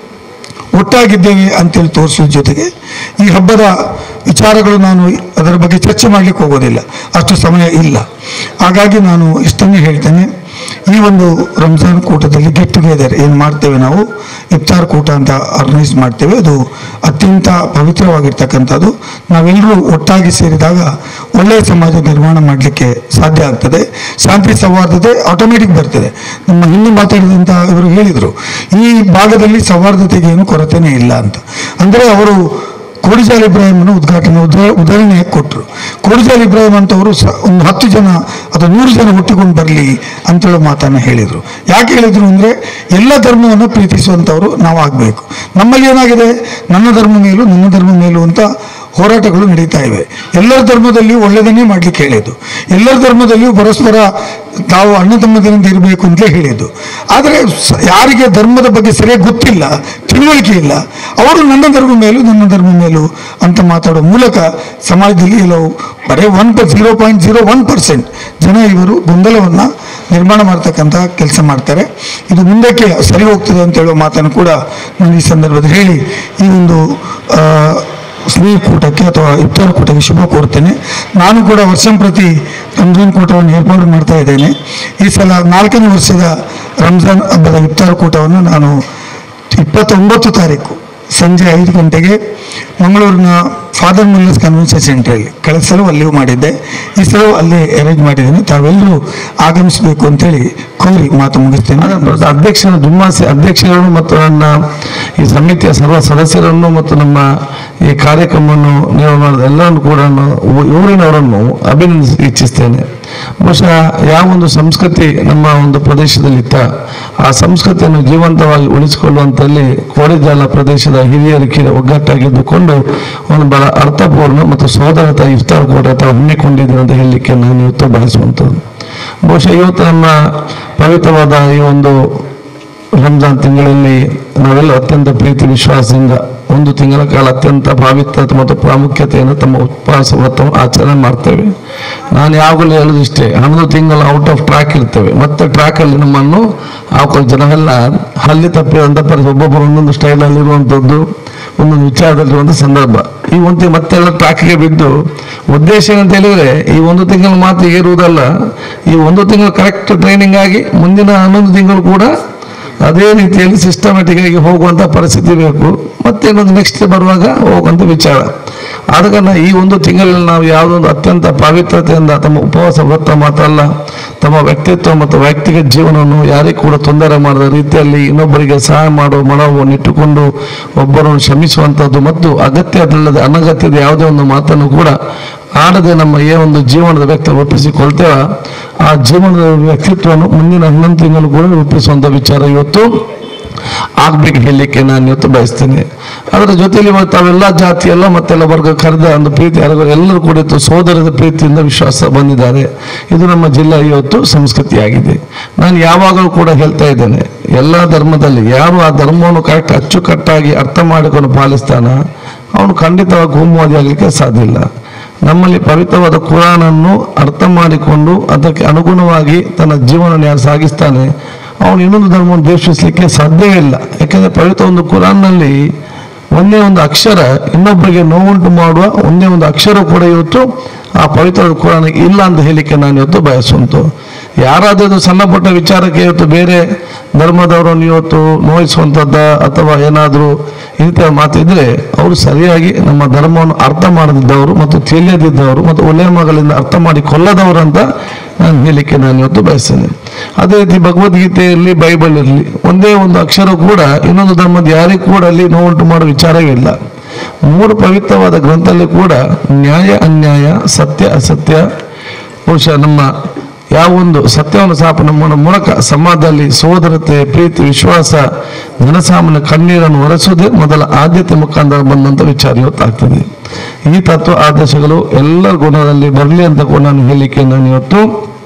ಒಟ್ಟಾಗಿದ್ದೇವೆ ಅಂತೇಳಿ ತೋರಿಸೋ ಜೊತೆಗೆ ಈ ಹಬ್ಬದ ವಿಚಾರಗಳು ನಾನು ಅದರ ಬಗ್ಗೆ ಚರ್ಚೆ ಮಾಡಲಿಕ್ಕೆ ಹೋಗೋದಿಲ್ಲ ಅಷ್ಟು ಸಮಯ ಇಲ್ಲ ಹಾಗಾಗಿ ನಾನು ಇಷ್ಟನ್ನೇ ಹೇಳ್ತೇನೆ ಈ ಒಂದು ರಂಜಾನ್ ಕೂಟದಲ್ಲಿ ಗೆಟ್ ಟುಗೆದರ್ ಏನು ಮಾಡ್ತೇವೆ ನಾವು ಇಫ್ತಾರ್ ಕೂಟ ಅಂತ ಆರ್ಗನೈಸ್ ಮಾಡ್ತೇವೆ ಅದು ಅತ್ಯಂತ ಪವಿತ್ರವಾಗಿರ್ತಕ್ಕಂಥದ್ದು ನಾವೆಲ್ಲರೂ ಒಟ್ಟಾಗಿ ಸೇರಿದಾಗ ಒಳ್ಳೆಯ ಸಮಾಜ ನಿರ್ಮಾಣ ಮಾಡಲಿಕ್ಕೆ ಸಾಧ್ಯ ಆಗ್ತದೆ ಶಾಂತಿ ಸೌಹಾರ್ದತೆ ಆಟೋಮೆಟಿಕ್ ಬರ್ತದೆ ನಮ್ಮ ಹಿಂದೆ ಮಾತಾಡಿದಂಥ ಇವರು ಹೇಳಿದರು ಈ ಭಾಗದಲ್ಲಿ ಸೌಹಾರ್ದತೆಗೆ ಏನು ಕೊರತೆನೇ ಇಲ್ಲ ಅಂತ ಅಂದರೆ ಅವರು ಕೋಡಿಜಾಲ್ ಇಬ್ರಾಹಿಮನ್ನು ಉದ್ಘಾಟನೆ ಉದಾ ಉದಾಹರಣೆ ಕೊಟ್ಟರು ಕೋಡಿಜಾಲ್ ಇಬ್ರಾಹಿಂ ಅಂತವರು ಸ ಒಂದು ಹತ್ತು ಜನ ಅಥವಾ ನೂರು ಜನ ಹುಟ್ಟಿಕೊಂಡು ಬರಲಿ ಅಂತೇಳೋ ಮಾತನ್ನು ಹೇಳಿದರು ಯಾಕೆ ಹೇಳಿದರು ಅಂದರೆ ಎಲ್ಲ ಧರ್ಮವನ್ನು ಪ್ರೀತಿಸುವಂಥವ್ರು ನಾವು ಆಗಬೇಕು ನಮ್ಮಲ್ಲಿ ಏನಾಗಿದೆ ನನ್ನ ಧರ್ಮ ಮೇಲೂ ನನ್ನ ಧರ್ಮ ಮೇಲೂ ಅಂತ ಹೋರಾಟಗಳು ನಡೀತಾ ಇವೆ ಎಲ್ಲರ ಧರ್ಮದಲ್ಲಿಯೂ ಒಳ್ಳೆಯದನ್ನೇ ಮಾಡಲಿಕ್ಕೆ ಹೇಳಿದ್ದು ಎಲ್ಲರ ಧರ್ಮದಲ್ಲಿಯೂ ಪರಸ್ಪರ ತಾವು ಅಣ್ಣ ತಮ್ಮದರಿಂದ ಇರಬೇಕು ಅಂತಲೇ ಹೇಳಿದ್ದು ಆದರೆ ಸ- ಯಾರಿಗೆ ಧರ್ಮದ ಬಗ್ಗೆ ಸರಿಯಾಗಿ ಗೊತ್ತಿಲ್ಲ ತಿಳುವಳಿಕೆ ಇಲ್ಲ ಅವರು ನನ್ನ ಧರ್ಮ ಮೇಲೂ ನನ್ನ ಧರ್ಮ ಮೇಲೂ ಅಂತ ಮಾತಾಡೋ ಮೂಲಕ ಸಮಾಜದಲ್ಲಿ ಕೆಲವು ಬರೀ ಒನ್ ಪ zero point zero one percent ಜನ ಇವರು ಗೊಂದಲವನ್ನು ನಿರ್ಮಾಣ ಮಾಡ್ತಕ್ಕಂಥ ಕೆಲಸ ಮಾಡ್ತಾರೆ ಇದು ಮುಂದಕ್ಕೆ ಸರಿ ಹೋಗ್ತದೆ ಅಂತ ಹೇಳುವ ಮಾತನ್ನು ಕೂಡ ನಾನು ಈ ಸಂದರ್ಭದಲ್ಲಿ ಹೇಳಿ ಈ ಒಂದು ಆ, ಸ್ನೇಹ ಕೂಟಕ್ಕೆ ಅಥವಾ ಇಫ್ತಾರ್ ಕೂಟಕ್ಕೆ ಶುಭ ಕೋರ್ತೇನೆ ನಾನು ಕೂಡ ವರ್ಷಂಪ್ರತಿ ರಂಜಾನ್ ಕೂಟವನ್ನು ಏರ್ಪಾಡು ಮಾಡ್ತಾ ಇದ್ದೇನೆ ಈ ಸಲ ನಾಲ್ಕನೇ ವರ್ಷದ ರಂಜಾನ್ ಹಬ್ಬದ ಇಫ್ತಾರ್ ಕೂಟವನ್ನು ನಾನು ಇಪ್ಪತ್ತೊಂಬತ್ತು ತಾರೀಕು ಸಂಜೆ ಐದು ಗಂಟೆಗೆ ಮಂಗಳೂರಿನ ಫಾದರ್ ಮುಲ್ಲಸ್ ಕನ್ವೆನ್ಷನ್ ಸೆಂಟ್ರಲ್ಲಿ ಕಳೆದ ಸಲ ಅಲ್ಲಿಯೂ ಮಾಡಿದ್ದೆ ಈ ಸಲ ಅಲ್ಲಿ ಅರೇಂಜ್ ಮಾಡಿದ್ದೇನೆ ತಾವೆಲ್ಲರೂ ಆಗಮಿಸಬೇಕು ಅಂತೇಳಿ ಕೋರಿ ಮಾತು ಮುಗಿಸ್ತೇನೆ ಅದರ ಅಧ್ಯಕ್ಷರ ದುಮ್ಮಾಸಿ ಅಧ್ಯಕ್ಷರನ್ನು ಮತ್ತು ನನ್ನ ಈ ಸಮಿತಿಯ ಸರ್ವ ಸದಸ್ಯರನ್ನು ಮತ್ತು ನಮ್ಮ ಈ ಕಾರ್ಯಕ್ರಮವನ್ನು ನೀವು ಮಾಡಿದ ಎಲ್ಲರನ್ನು ಕೂಡ ನಾನು ಊ- ಊರಿನವರನ್ನು ಅಭಿನಂದಿಸಿ ಇಚ್ಛಿಸ್ತೇನೆ ಬಹುಶಃ ಯಾವ ಒಂದು ಸಂಸ್ಕೃತಿ ನಮ್ಮ ಒಂದು ಪ್ರದೇಶದಲ್ಲಿತ್ತ ಆ ಸಂಸ್ಕೃತಿಯನ್ನು ಜೀವಂತವಾಗಿ ಉಳಿಸಿಕೊಳ್ಳುವಂತಲ್ಲಿ ಕೋಡಿಜಾಲ ಪ್ರದೇಶದ ಹಿರಿಯರಿಕೆ ಒಗ್ಗಟ್ಟಾಗಿದ್ದುಕೊಂಡು ಒಂದು ಬಹಳ ಅರ್ಥಪೂರ್ಣ ಮತ್ತು ಸೋದರತ ಇಫ್ತಾರ್ ಕೂಟ ತಾವು ಹಮ್ಮಿಕೊಂಡಿದ್ದೀರಿ ಅಂತ ಹೇಳಲಿಕ್ಕೆ ನಾನು ಇವತ್ತು ಬಯಸುವಂಥದ್ದು ಬಹುಶಃ ಇವತ್ತು ನಮ್ಮ ಪವಿತ್ರವಾದ ಈ ಒಂದು ರಂಜಾನ್ ತಿಂಗಳಲ್ಲಿ ನಾವೆಲ್ಲ ಅತ್ಯಂತ ಪ್ರೀತಿ ವಿಶ್ವಾಸದಿಂದ ಒಂದು ತಿಂಗಳ ಕಾಲ ಅತ್ಯಂತ ಪಾವಿತ್ರತೆ ಮತ್ತು ಪ್ರಾಮುಖ್ಯತೆಯನ್ನು ತಮ್ಮ ಉಪವಾಸ ವ್ರತವನ್ನು ಆಚರಣೆ ಮಾಡ್ತೇವೆ ನಾನು ಯಾವಾಗಲೂ ಹೇಳೋದು ಇಷ್ಟೇ ಹನ್ನೊಂದು ತಿಂಗಳು ಔಟ್ ಆಫ್ ಟ್ರ್ಯಾಕ್ ಇರ್ತೇವೆ ಮತ್ತೆ ಟ್ರ್ಯಾಕಲ್ಲಿ ನಮ್ಮನ್ನು ಹಾಕೋ ಜನವೆಲ್ಲ ಹಲ್ಲಿ ತಪ್ಪಿದಂಥ ಪರಿಸ್ಥಿತಿ ಒಬ್ಬೊಬ್ಬರು ಒಂದೊಂದು ಸ್ಟೈಲಲ್ಲಿ ಇರುವಂಥದ್ದು ಒಂದೊಂದು ವಿಚಾರದಲ್ಲಿರುವಂಥ ಸಂದರ್ಭ ಈ ಒಂದು ತಿಂಗಳು ಮತ್ತೆಲ್ಲ ಟ್ರಾಕಿಗೆ ಬಿದ್ದು ಉದ್ದೇಶ ಏನಂತ ಹೇಳಿದ್ರೆ ಈ ಒಂದು ತಿಂಗಳು ಮಾತ್ರ ಏರುವುದಲ್ಲ ಈ ಒಂದು ತಿಂಗಳು ಕರೆಕ್ಟ್ ಟ್ರೈನಿಂಗ್ ಆಗಿ ಮುಂದಿನ ಹನ್ನೊಂದು ತಿಂಗಳು ಕೂಡ ಅದೇ ರೀತಿಯಲ್ಲಿ ಸಿಸ್ಟಮ್ಯಾಟಿಕ್ ಆಗಿ ಹೋಗುವಂತ ಪರಿಸ್ಥಿತಿ ಬೇಕು ಮತ್ತೇನೊಂದು ನೆಕ್ಸ್ಟ್ ಬರುವಾಗ ಹೋಗುವಂತ ವಿಚಾರ ಆದ ಕಾರಣ ಈ ಒಂದು ತಿಂಗಳಲ್ಲಿ ನಾವು ಯಾವುದೊಂದು ಅತ್ಯಂತ ಪವಿತ್ರತೆಯಿಂದ ತಮ್ಮ ಉಪವಾಸ ವ್ರತ ಮಾತ್ರ ಅಲ್ಲ ತಮ್ಮ ವ್ಯಕ್ತಿತ್ವ ಮತ್ತು ವೈಯಕ್ತಿಕ ಜೀವನವನ್ನು ಯಾರಿಗೂ ಕೂಡ ತೊಂದರೆ ಮಾಡದ ರೀತಿಯಲ್ಲಿ ಇನ್ನೊಬ್ಬರಿಗೆ ಸಹಾಯ ಮಾಡುವ ಮನೋಭಾವವನ್ನು ಇಟ್ಟುಕೊಂಡು ಒಬ್ಬರನ್ನು ಶ್ರಮಿಸುವಂಥದ್ದು ಮತ್ತು ಅಗತ್ಯದಲ್ಲದೆ ಅನಗತ್ಯದ ಯಾವುದೇ ಒಂದು ಮಾತನ್ನು ಕೂಡ ಆಡದೆ ನಮ್ಮ ಏ ಒಂದು ಜೀವನದ ವ್ಯಕ್ತಿ ರೂಪಿಸಿಕೊಳ್ತೇವ ಆ ಜೀವನದ ವ್ಯಕ್ತಿತ್ವವನ್ನು ಮುಂದಿನ ಹನ್ನೊಂದು ತಿಂಗಳು ಕೂಡ ರೂಪಿಸುವಂತ ವಿಚಾರ ಇವತ್ತು ಆಗ್ಬೇಕು ಹೇಳಲಿಕ್ಕೆ ನಾನು ಇವತ್ತು ಬಯಸ್ತೇನೆ ಅದರ ಜೊತೆಲಿ ಇವತ್ತು ತಾವೆಲ್ಲ ಜಾತಿ ಎಲ್ಲ ಮತ್ತೆಲ್ಲ ವರ್ಗ ಕರೆದ ಒಂದು ಪ್ರೀತಿ ಯಾರಿಗೂ ಎಲ್ಲರೂ ಕೂಡ ಇವತ್ತು ಸೋದರದ ಪ್ರೀತಿಯಿಂದ ವಿಶ್ವಾಸ ಬಂದಿದ್ದಾರೆ ಇದು ನಮ್ಮ ಜಿಲ್ಲೆ ಇವತ್ತು ಸಂಸ್ಕೃತಿಯಾಗಿದೆ ನಾನು ಯಾವಾಗಲೂ ಕೂಡ ಹೇಳ್ತಾ ಇದ್ದೇನೆ ಎಲ್ಲ ಧರ್ಮದಲ್ಲಿ ಯಾರು ಆ ಧರ್ಮವನ್ನು ಕರೆಕ್ಟ್ ಅಚ್ಚುಕಟ್ಟಾಗಿ ಅರ್ಥ ಮಾಡಿಕೊಂಡು ಪಾಲಿಸ್ತಾನ ಅವನು ಖಂಡಿತವಾಗಿ ಕೋಮುವಾದಿ ಆಗಲಿಕ್ಕೆ ಸಾಧ್ಯ ಇಲ್ಲ ನಮ್ಮಲ್ಲಿ ಪವಿತ್ರವಾದ ಕುರಾನನ್ನು ಅರ್ಥ ಮಾಡಿಕೊಂಡು ಅದಕ್ಕೆ ಅನುಗುಣವಾಗಿ ತನ್ನ ಜೀವನ ಯಾರು ಸಾಗಿಸ್ತಾನೆ ಅವನು ಇನ್ನೊಂದು ಧರ್ಮವನ್ನು ದ್ವೇಷಿಸಲಿಕ್ಕೆ ಸಾಧ್ಯವೇ ಇಲ್ಲ ಯಾಕಂದ್ರೆ ಪವಿತ್ರ ಒಂದು ಕುರಾನ್ನಲ್ಲಿ ಒಂದೇ ಒಂದು ಅಕ್ಷರ ಇನ್ನೊಬ್ಬರಿಗೆ ನೋವುಂಟು ಮಾಡುವ ಒಂದೇ ಒಂದು ಅಕ್ಷರ ಕೂಡ ಇವತ್ತು ಆ ಪವಿತ್ರ ಕುರಾನ್ ಇಲ್ಲ ಅಂತ ಹೇಳಿಕ್ಕೆ ನಾನು ಇವತ್ತು ಬಯಸುವಂತು ಯಾರಾದರೂ ಸಣ್ಣ ಪುಟ್ಟ ವಿಚಾರಕ್ಕೆ ಇವತ್ತು ಬೇರೆ ಧರ್ಮದವರನ್ನು ಇವತ್ತು ನೋಯಿಸುವಂಥದ್ದ ಅಥವಾ ಏನಾದರೂ ಈ ರೀತಿಯ ಮಾತಿದ್ರೆ ಅವರು ಸರಿಯಾಗಿ ನಮ್ಮ ಧರ್ಮವನ್ನು ಅರ್ಥ ಮಾಡದಿದ್ದವರು ಮತ್ತು ತಿಳಿಯದಿದ್ದವರು ಮತ್ತು ಒಳ್ಳೆಯ ಮಗಳಿಂದ ಅರ್ಥ ಮಾಡಿ ಕೊಲ್ಲದವರು ಅಂತ ನಾನು ಹೇಳಲಿಕ್ಕೆ ನಾನು ಇವತ್ತು ಬಯಸ್ತೇನೆ ಅದೇ ರೀತಿ ಭಗವದ್ಗೀತೆಯಲ್ಲಿ ಬೈಬಲ್ ಇರಲಿ ಒಂದೇ ಒಂದು ಅಕ್ಷರ ಕೂಡ ಇನ್ನೊಂದು ಧರ್ಮದ ಯಾರಿಗೂ ಕೂಡ ಅಲ್ಲಿ ನೋವುಂಟು ಮಾಡುವ ವಿಚಾರವೇ ಇಲ್ಲ ಮೂರು ಪವಿತ್ರವಾದ ಗ್ರಂಥದಲ್ಲಿ ಕೂಡ ನ್ಯಾಯ ಅನ್ಯಾಯ ಸತ್ಯ ಅಸತ್ಯ ಬಹುಶಃ ನಮ್ಮ ಯಾವೊಂದು ಸತ್ಯವನ್ನು ಸಾಪ ನಮ್ಮ ಮೂಲಕ ಸಮಾಜದಲ್ಲಿ ಸೋದರತೆ ಪ್ರೀತಿ ವಿಶ್ವಾಸ ಜನಸಾಮಾನ್ಯ ಕಣ್ಣೀರನ್ನು ಹೊರಸುವುದೇ ಮೊದಲ ಆದ್ಯತೆ ಮುಖಾಂತರ ಬಂದಂತ ವಿಚಾರ ಇವತ್ತಾಗ್ತದೆ ಈ ತತ್ವ ಆದರ್ಶಗಳು ಎಲ್ಲರ ಗುಣದಲ್ಲಿ ಬರಲಿ ಅಂತ ಕೂಡ ನಾನು ಹೇಳಲಿಕ್ಕೆ ನಾನು ಇವತ್ತು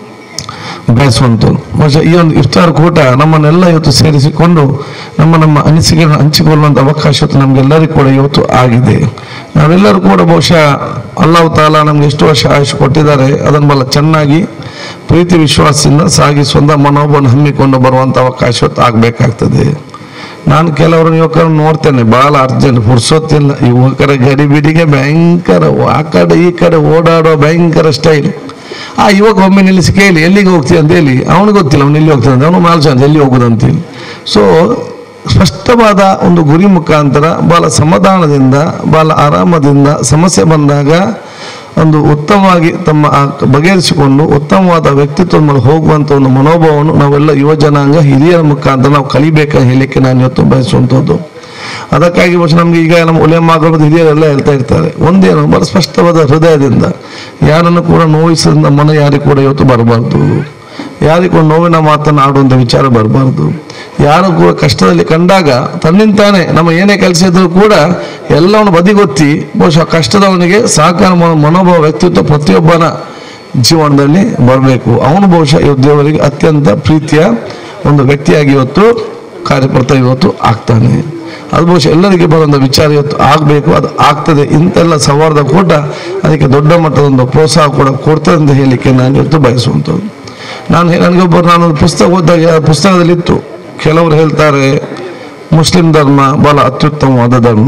ಬಯಸುವಂಥದ್ದು ಬಹುಶಃ ಈ ಒಂದು ಇಫ್ತಾರ್ ಕೂಟ ನಮ್ಮನ್ನೆಲ್ಲ ಇವತ್ತು ಸೇರಿಸಿಕೊಂಡು ನಮ್ಮ ನಮ್ಮ ಅನಿಸಿಕೆಗಳನ್ನು ಹಂಚಿಕೊಳ್ಳುವಂಥ ಅವಕಾಶ ಇವತ್ತು ನಮಗೆಲ್ಲರಿಗೂ ಕೂಡ ಇವತ್ತು ಆಗಿದೆ ನಾವೆಲ್ಲರೂ ಕೂಡ ಬಹುಶಃ ಅಲ್ಲಾಹ್ ತಾಲ ನಮ್ಗೆ ಎಷ್ಟು ವರ್ಷ ಆಯುಷ್ ಕೊಟ್ಟಿದ್ದಾರೆ ಅದನ್ನು ಬಹಳ ಚೆನ್ನಾಗಿ ಪ್ರೀತಿ ವಿಶ್ವಾಸದಿಂದ ಸಾಗಿಸುವಂಥ ಮನೋಭಾವನ ಹಮ್ಮಿಕೊಂಡು ಬರುವಂಥ ಅವಕಾಶ ಇವತ್ತು ಆಗಬೇಕಾಗ್ತದೆ ನಾನು ಕೆಲವರು ಯುವಕರನ್ನು ನೋಡ್ತೇನೆ ಬಹಳ ಅರ್ಜೆಂಟ್ ಪುರ್ಸೊತ್ತಿಲ್ಲ ಯುವಕರ ಗಡಿಬಿಡಿಗೆ ಭಯಂಕರ ಆ ಕಡೆ ಈ ಕಡೆ ಓಡಾಡೋ ಭಯಂಕರ ಸ್ಟೈಲ್ ಆ ಯುವಕ ಒಮ್ಮೆ ನಿಲ್ಲಿಸಿ ಕೇಳಿ ಎಲ್ಲಿಗೆ ಹೋಗ್ತೀಯ ಅಂತ ಹೇಳಿ ಅವನಿಗೆ ಗೊತ್ತಿಲ್ಲ ಅವನು ಎಲ್ಲಿ ಹೋಗ್ತಾನೆ ಅಂತ ಅವನು ಮಾಲ್ಸ ಎಲ್ಲಿ ಹೋಗುದು ಅಂತೇಳಿ ಸೊ ಸ್ಪಷ್ಟವಾದ ಒಂದು ಗುರಿ ಮುಖಾಂತರ ಬಹಳ ಸಮಾಧಾನದಿಂದ ಬಹಳ ಆರಾಮದಿಂದ ಸಮಸ್ಯೆ ಬಂದಾಗ ಒಂದು ಉತ್ತಮವಾಗಿ ತಮ್ಮ ಆ ಬಗೆಹರಿಸಿಕೊಂಡು ಉತ್ತಮವಾದ ವ್ಯಕ್ತಿತ್ವ ಮೇಲೆ ಹೋಗುವಂತ ಒಂದು ಮನೋಭಾವವನ್ನು ನಾವೆಲ್ಲ ಯುವ ಜನಾಂಗ ಹಿರಿಯರ ಮುಖಾಂತರ ನಾವು ಕಲಿಬೇಕಂತ ಹೇಳಲಿಕ್ಕೆ ನಾನು ಇವತ್ತು ಬಯಸುವಂಥದ್ದು ಅದಕ್ಕಾಗಿ ಬಹುಶಃ ನಮ್ಗೆ ಈಗ ನಮ್ಮ ಒಲೆ ಮಗಳು ಹಿರಿಯರೆಲ್ಲ ಹೇಳ್ತಾ ಇರ್ತಾರೆ ಒಂದೇನು ಬಹಳ ಸ್ಪಷ್ಟವಾದ ಹೃದಯದಿಂದ ಯಾರನ್ನು ಕೂಡ ನೋಯಿಸದಿಂದ ಮನ ಯಾರಿಗೂ ಕೂಡ ಇವತ್ತು ಬರಬಾರ್ದು ಯಾರಿಗೂ ಕೂಡ ನೋವಿನ ಮಾತನ್ನು ಆಡುವಂಥ ವಿಚಾರ ಬರಬಾರ್ದು ಯಾರು ಕೂಡ ಕಷ್ಟದಲ್ಲಿ ಕಂಡಾಗ ತನ್ನಿಂತಾನೆ ನಮ್ಮ ಏನೇ ಕೆಲಸ ಇದ್ರೂ ಕೂಡ ಎಲ್ಲವನ್ನು ಬದಿಗೊತ್ತಿ ಬಹುಶಃ ಕಷ್ಟದವನಿಗೆ ಸಹಕಾರ ಮಾಡೋ ಮನೋಭಾವ ವ್ಯಕ್ತಿತ್ವ ಪ್ರತಿಯೊಬ್ಬನ ಜೀವನದಲ್ಲಿ ಬರಬೇಕು ಅವನು ಬಹುಶಃ ಇವತ್ತು ದೇವರಿಗೆ ಅತ್ಯಂತ ಪ್ರೀತಿಯ ಒಂದು ವ್ಯಕ್ತಿಯಾಗಿ ಇವತ್ತು ಕಾರ್ಯಕರ್ತ ಇವತ್ತು ಆಗ್ತಾನೆ ಅದು ಬಹುಶಃ ಎಲ್ಲರಿಗೆ ಬರುವಂಥ ವಿಚಾರ ಇವತ್ತು ಆಗಬೇಕು ಅದು ಆಗ್ತದೆ ಇಂತೆಲ್ಲ ಸವಾರದ ಕೂಟ ಅದಕ್ಕೆ ದೊಡ್ಡ ಮಟ್ಟದ ಒಂದು ಪ್ರೋತ್ಸಾಹ ಕೂಡ ಕೊಡ್ತದೆ ಅಂತ ಹೇಳಲಿಕ್ಕೆ ನಾನು ಇವತ್ತು ಬಯಸುವಂಥದ್ದು ನಾನು ನನಗೊಬ್ಬರು ನಾನು ಒಂದು ಪುಸ್ತಕ ಓದಿದಾಗ ಆ ಪುಸ್ತಕದಲ್ಲಿತ್ತು ಕೆಲವರು ಹೇಳ್ತಾರೆ ಮುಸ್ಲಿಂ ಧರ್ಮ ಬಹಳ ಅತ್ಯುತ್ತಮವಾದ ಧರ್ಮ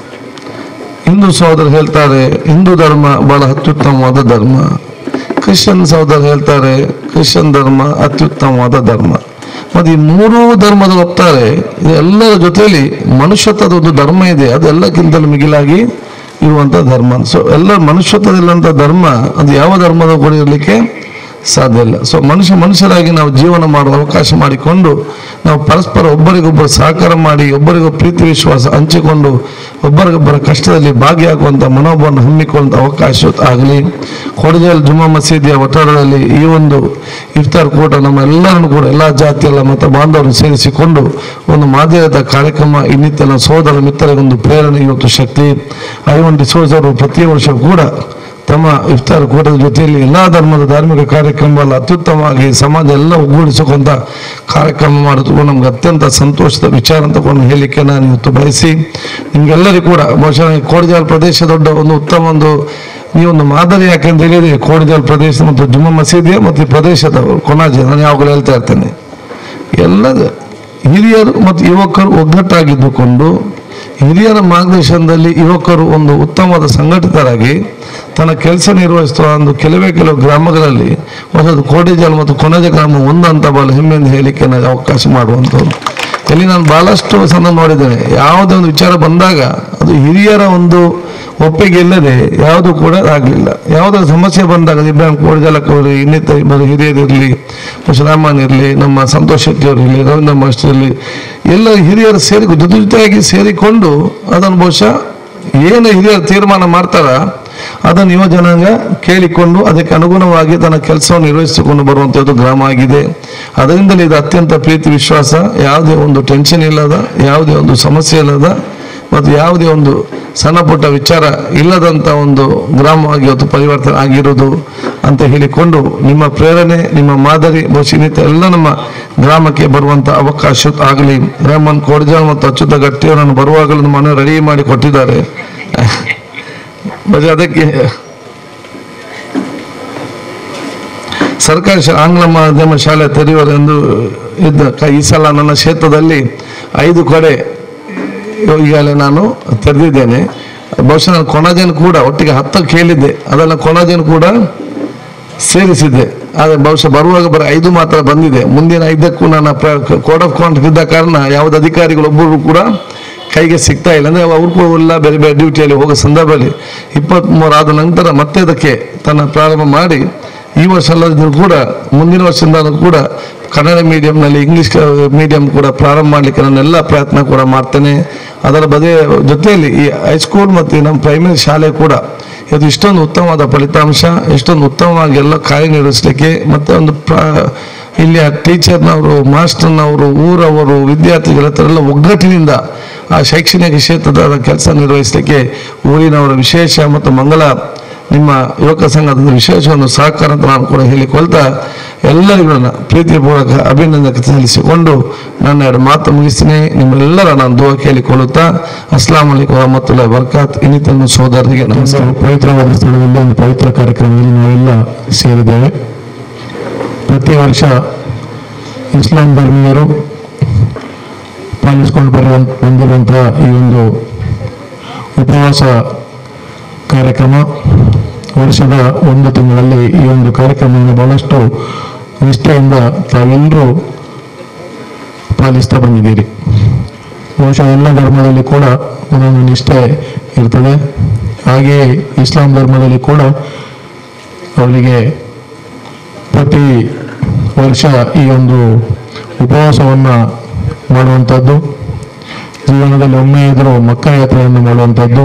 ಹಿಂದೂ ಸಹೋದರರು ಹೇಳ್ತಾರೆ ಹಿಂದೂ ಧರ್ಮ ಬಹಳ ಅತ್ಯುತ್ತಮವಾದ ಧರ್ಮ ಕ್ರಿಶ್ಚಿಯನ್ ಸಹೋದರರು ಹೇಳ್ತಾರೆ ಕ್ರಿಶ್ಚಿಯನ್ ಧರ್ಮ ಅತ್ಯುತ್ತಮವಾದ ಧರ್ಮ ಮತ್ತೆ ಈ ಮೂರೂ ಧರ್ಮದ ಒಪ್ತಾರೆ ಎಲ್ಲರ ಜೊತೆಯಲ್ಲಿ ಮನುಷ್ಯತ್ವದ ಒಂದು ಧರ್ಮ ಇದೆ ಅದೆಲ್ಲಕ್ಕಿಂತಲೂ ಮಿಗಿಲಾಗಿ ಇರುವಂತ ಧರ್ಮ ಸೊ ಎಲ್ಲ ಮನುಷ್ಯತ್ವದಲ್ಲಂತ ಧರ್ಮ ಅದು ಯಾವ ಧರ್ಮದ ಕೂಡ ಇರಲಿಕ್ಕೆ ಸಾಧ್ಯ ಇಲ್ಲ ಸೊ ಮನುಷ್ಯ ಮನುಷ್ಯರಾಗಿ ನಾವು ಜೀವನ ಮಾಡುವ ಅವಕಾಶ ಮಾಡಿಕೊಂಡು ನಾವು ಪರಸ್ಪರ ಒಬ್ಬರಿಗೊಬ್ಬರು ಸಹಕಾರ ಮಾಡಿ ಒಬ್ಬರಿಗೊಬ್ಬರು ಪ್ರೀತಿ ವಿಶ್ವಾಸ ಹಂಚಿಕೊಂಡು ಒಬ್ಬರಿಗೊಬ್ಬರ ಕಷ್ಟದಲ್ಲಿ ಭಾಗಿಯಾಗುವಂಥ ಮನೋಭಾವವನ್ನು ಹಮ್ಮಿಕೊಳ್ಳುವಂಥ ಅವಕಾಶ ಆಗಲಿ ಕೊಡಜಲ್ ಜುಮಾ ಮಸೀದಿಯ ಒತ್ತಡದಲ್ಲಿ ಈ ಒಂದು ಇಫ್ತಾರ್ ಕೂಟ ನಮ್ಮ ಎಲ್ಲರನ್ನು ಕೂಡ ಎಲ್ಲ ಜಾತಿಯಲ್ಲ ಮತ್ತು ಬಾಂಧವರನ್ನು ಸೇರಿಸಿಕೊಂಡು ಒಂದು ಮಾದರಿಯಾದ ಕಾರ್ಯಕ್ರಮ ಇನ್ನಿತ್ತೆಲ್ಲ ಸೋದರ ಮಿತ್ರರಿಗೊಂದು ಪ್ರೇರಣೆ ಇವತ್ತು ಶಕ್ತಿ ಐವನ್ ಡಿಸೋರ್ಸ್ ಅವರು ಪ್ರತಿ ವರ್ಷ ಕೂಡ ತಮ್ಮ ಇಫ್ತಾರ್ ಕೂಟದ ಜೊತೆಯಲ್ಲಿ ಎಲ್ಲಾ ಧರ್ಮದ ಧಾರ್ಮಿಕ ಕಾರ್ಯಕ್ರಮಗಳ ಅತ್ಯುತ್ತಮವಾಗಿ ಸಮಾಜ ಎಲ್ಲ ಒಗ್ಗೂಡಿಸಿಕೊಂಡ ಕಾರ್ಯಕ್ರಮ ಮಾಡೋದು ನಮ್ಗೆ ಅತ್ಯಂತ ಸಂತೋಷದ ವಿಚಾರ ಅಂತ ಕೊಂಡು ಹೇಳಲಿಕ್ಕೆ ನಾನು ಇವತ್ತು ಬಯಸಿ ನಿಮ್ಗೆಲ್ಲರಿಗೂ ಕೂಡ ಬಹುಶಃ ಈ ಕೋಡಿಜಾಲ್ ಪ್ರದೇಶ ದೊಡ್ಡ ಒಂದು ಉತ್ತಮ ಒಂದು ನೀವೊಂದು ಮಾದರಿ ಯಾಕೆಂತ ಹೇಳಿದ್ರೆ ಕೋಡಿಜಾಲ್ ಪ್ರದೇಶ ಮತ್ತು ಜುಮ್ಮಾ ಮಸೀದಿ ಮತ್ತು ಈ ಪ್ರದೇಶದ ಕೊನಾಜಿ ನಾನು ಯಾವಾಗಲೂ ಹೇಳ್ತಾ ಇರ್ತೇನೆ ಎಲ್ಲ ಹಿರಿಯರು ಮತ್ತು ಯುವಕರು ಒಗ್ಗಟ್ಟಾಗಿದ್ದುಕೊಂಡು ಹಿರಿಯರ ಮಾರ್ಗದರ್ಶನದಲ್ಲಿ ಯುವಕರು ಒಂದು ಉತ್ತಮವಾದ ಸಂಘಟಿತರಾಗಿ ತನ್ನ ಕೆಲಸ ನಿರ್ವಹಿಸುವ ಒಂದು ಕೆಲವೇ ಕೆಲವು ಗ್ರಾಮಗಳಲ್ಲಿ ಹೊಸದು ಕೋಟೆಜಾಲ್ ಮತ್ತು ಕೊನೆಜ ಗ್ರಾಮ ಒಂದಂತ ಬಹಳ ಹೆಮ್ಮೆಯಿಂದ ಹೇಳಲಿಕ್ಕೆ ನನಗೆ ಅವಕಾಶ ಮಾಡುವಂಥದ್ದು ಇಲ್ಲಿ ನಾನು ಬಹಳಷ್ಟು ಸಲ ನೋಡಿದ್ದೇನೆ ಯಾವುದೇ ಒಂದು ವಿಚಾರ ಬಂದಾಗ ಅದು ಹಿರಿಯರ ಒಂದು ಒಪ್ಪಿಗೆ ಇಲ್ಲದೆ ಯಾವುದು ಕೂಡ ಆಗಲಿಲ್ಲ ಯಾವುದೇ ಸಮಸ್ಯೆ ಬಂದಾಗ ಇಬ್ರಾಹಿಂ ಕೋಡಿಜಾಲಕ್ ಅವರು ಇನ್ನಿತರ ಇಬ್ಬರು ಹಿರಿಯರಿರಲಿ ಮುಸಲ್ಮಾನ್ ಇರಲಿ ನಮ್ಮ ಸಂತೋಷ್ ಶೆಟ್ಟಿ ಅವರು ಇರಲಿ ರವೀಂದ್ರ ಮಾಸ್ಟರ್ ಇರಲಿ ಎಲ್ಲ ಹಿರಿಯರು ಸೇರಿ ಜೊತೆ ಜೊತೆಯಾಗಿ ಸೇರಿಕೊಂಡು ಅದನ್ನು ಬಹುಶಃ ಏನು ಹಿರಿಯರು ತೀರ್ಮಾನ ಮಾಡ್ತಾರ ಅದನ್ನು ಯುವ ಜನಾಂಗ ಕೇಳಿಕೊಂಡು ಅದಕ್ಕೆ ಅನುಗುಣವಾಗಿ ತನ್ನ ಕೆಲಸವನ್ನು ನಿರ್ವಹಿಸಿಕೊಂಡು ಬರುವಂಥದ್ದು ಗ್ರಾಮ ಆಗಿದೆ ಅದರಿಂದಲೇ ಇದು ಅತ್ಯಂತ ಪ್ರೀತಿ ವಿಶ್ವಾಸ ಯಾವುದೇ ಒಂದು ಟೆನ್ಷನ್ ಇಲ್ಲದ ಯಾವುದೇ ಒಂದು ಸಮಸ್ಯೆ ಇಲ್ಲದ ಮತ್ತು ಯಾವುದೇ ಒಂದು ಸಣ್ಣ ಪುಟ್ಟ ವಿಚಾರ ಇಲ್ಲದಂಥ ಒಂದು ಗ್ರಾಮವಾಗಿ ಇವತ್ತು ಪರಿವರ್ತನೆ ಆಗಿರುವುದು ಅಂತ ಹೇಳಿಕೊಂಡು ನಿಮ್ಮ ಪ್ರೇರಣೆ ನಿಮ್ಮ ಮಾದರಿ ಬಹುಶಃ ಇನ್ನಿತರ ಎಲ್ಲ ನಮ್ಮ ಗ್ರಾಮಕ್ಕೆ ಬರುವಂಥ ಅವಕಾಶ ಆಗಲಿ ರೆಹಮಾನ್ ಕೋಡ್ಜಾಲ್ ಮತ್ತು ಅಚ್ಯುತ ಗಟ್ಟಿಯವರನ್ನು ಬರುವಾಗಲೂ ನಮ್ಮ ಮನೆ ರೆಡಿ ಮಾಡಿ ಕೊಟ್ಟಿದ್ದಾರೆ ಮತ್ತೆ ಅದಕ್ಕೆ ಸರ್ಕಾರಿ ಶಾ- ಆಂಗ್ಲ ಮಾಧ್ಯಮ ಶಾಲೆ ತೆರೆಯುವುದೆಂದು ಇದ್ದ ಕ- ಈ ಸಲ ನನ್ನ ಕ್ಷೇತ್ರದಲ್ಲಿ ಐದು ಕಡೆ ಈಗಾಗಲೇ ನಾನು ತೆರೆದಿದ್ದೇನೆ ಬಹುಶಃ ನಾನು ಕೊಣಜನ್ ಕೂಡ ಒಟ್ಟಿಗೆ ಹತ್ತು ಕೇಳಿದ್ದೆ ಅದನ್ನು ಕೊಣಜನ್ ಕೂಡ ಸೇರಿಸಿದ್ದೆ ಆದರೆ ಬಹುಶಃ ಬರುವಾಗ ಬರೀ ಐದು ಮಾತ್ರ ಬಂದಿದೆ ಮುಂದಿನ ಐದಕ್ಕೂ ನನ್ನ ಕೋಡ್ ಆಫ್ ಕಾಂಟ್ಯಾಕ್ಟ್ ಇದ್ದ ಕಾರಣ ಯಾವುದೇ ಅಧಿಕಾರಿಗಳೊಬ್ಬರು ಕೂಡ ಕೈಗೆ ಸಿಗ್ತಾ ಇಲ್ಲ ಅಂದರೆ ಅವ್ರು ಕೂಡ ಎಲ್ಲ ಬೇರೆ ಬೇರೆ ಡ್ಯೂಟಿಯಲ್ಲಿ ಹೋಗೋ ಸಂದರ್ಭದಲ್ಲಿ ಇಪ್ಪತ್ತ್ಮೂರು ಆದ ನಂತರ ಮತ್ತೆ ಅದಕ್ಕೆ ತನ್ನ ಪ್ರಾರಂಭ ಮಾಡಿ ಈ ವರ್ಷ ಅಲ್ಲದಿದ್ರೂ ಕೂಡ ಮುಂದಿನ ವರ್ಷದಿಂದ ಕೂಡ ಕನ್ನಡ ಮೀಡಿಯಂನಲ್ಲಿ ಇಂಗ್ಲಿಷ್ ಮೀಡಿಯಂ ಕೂಡ ಪ್ರಾರಂಭ ಮಾಡಲಿಕ್ಕೆ ನಾನೆಲ್ಲ ಪ್ರಯತ್ನ ಕೂಡ ಮಾಡ್ತೇನೆ ಅದರ ಬದೇ ಜೊತೆಯಲ್ಲಿ ಈ ಹೈಸ್ಕೂಲ್ ಮತ್ತು ಈ ನಮ್ಮ ಪ್ರೈಮರಿ ಶಾಲೆ ಕೂಡ ಇದು ಇಷ್ಟೊಂದು ಉತ್ತಮವಾದ ಫಲಿತಾಂಶ ಇಷ್ಟೊಂದು ಉತ್ತಮವಾಗಿ ಎಲ್ಲ ಕಾರ್ಯನಿರ್ವಹಿಸಲಿಕ್ಕೆ ಮತ್ತೆ ಒಂದು ಪ್ರ ಇಲ್ಲಿಯ ಟೀಚರ್ನವರು ಮಾಸ್ಟರ್ನವರು ಊರವರು ವಿದ್ಯಾರ್ಥಿಗಳ ಹತ್ರ ಎಲ್ಲ ಒಗ್ಗಟ್ಟಿನಿಂದ ಆ ಶೈಕ್ಷಣಿಕ ಕ್ಷೇತ್ರದ ಕೆಲಸ ನಿರ್ವಹಿಸಲಿಕ್ಕೆ ಊರಿನವರ ವಿಶೇಷ ಮತ್ತು ಮಂಗಲ ನಿಮ್ಮ ಯುವಕ ಸಂಘದ ವಿಶೇಷ ಒಂದು ಸಹಕಾರ ಅಂತ ನಾನು ಕೂಡ ಹೇಳಿಕೊಳ್ತಾ ಎಲ್ಲರಿಗೂ ನನ್ನ ಪ್ರೀತಿಪೂರ್ವಕ ಅಭಿನಂದನೆ ಸಲ್ಲಿಸಿಕೊಂಡು ನನ್ನ ಎರಡು ಮಾತು ಮುಗಿಸ್ತೀನಿ ನಿಮ್ಮೆಲ್ಲರ ನಾನು ದುವಾ ಕೇಳಿಕೊಳ್ಳುತ್ತಾ ಅಸ್ಲಾಂ ವಲೈಕುಂ ವರಹಮತುಲ್ಲಾಹಿ ಬರ್ಕಾತ್ ಇನ್ನಿತನ್ನು ಸೋದರರಿಗೆ ನಮಸ್ಕಾರ ಒಂದು ಪವಿತ್ರವಾದ ಸ್ಥಳದಲ್ಲಿ ಒಂದು ಪವಿತ್ರ ಕಾರ್ಯಕ್ರಮದಲ್ಲಿ ನಾವೆಲ್ಲ ಸೇರಿದ್ದೇವೆ ಪ್ರತಿ ವರ್ಷ ಇಸ್ಲಾಂ ಧರ್ಮೀಯರು ಪಾಲಿಸಿಕೊಂಡು ಬರುವ ಬಂದಿರುವಂತಹ ಈ ಒಂದು ಉಪವಾಸ ಕಾರ್ಯಕ್ರಮ ವರ್ಷದ ಒಂದು ತಿಂಗಳಲ್ಲಿ ಈ ಒಂದು ಕಾರ್ಯಕ್ರಮವನ್ನು ಬಹಳಷ್ಟು ನಿಷ್ಠೆಯಿಂದ ತಾವೆಲ್ಲರೂ ಪಾಲಿಸ್ತಾ ಬಂದಿದ್ದೀರಿ ಬಹುಶಃ ಎಲ್ಲ ಧರ್ಮದಲ್ಲಿ ಕೂಡ ಒಂದೊಂದು ನಿಷ್ಠೆ ಇರ್ತದೆ ಹಾಗೆಯೇ ಇಸ್ಲಾಂ ಧರ್ಮದಲ್ಲಿ ಕೂಡ ಅವರಿಗೆ ಪ್ರತಿ ವರ್ಷ ಈ ಒಂದು ಉಪವಾಸವನ್ನು ಮಾಡುವಂಥದ್ದು ಜೀವನದಲ್ಲಿ ಒಮ್ಮೆ ಆದರೂ ಮಕ್ಕ ಯಾತ್ರೆಯನ್ನು ಮಾಡುವಂಥದ್ದು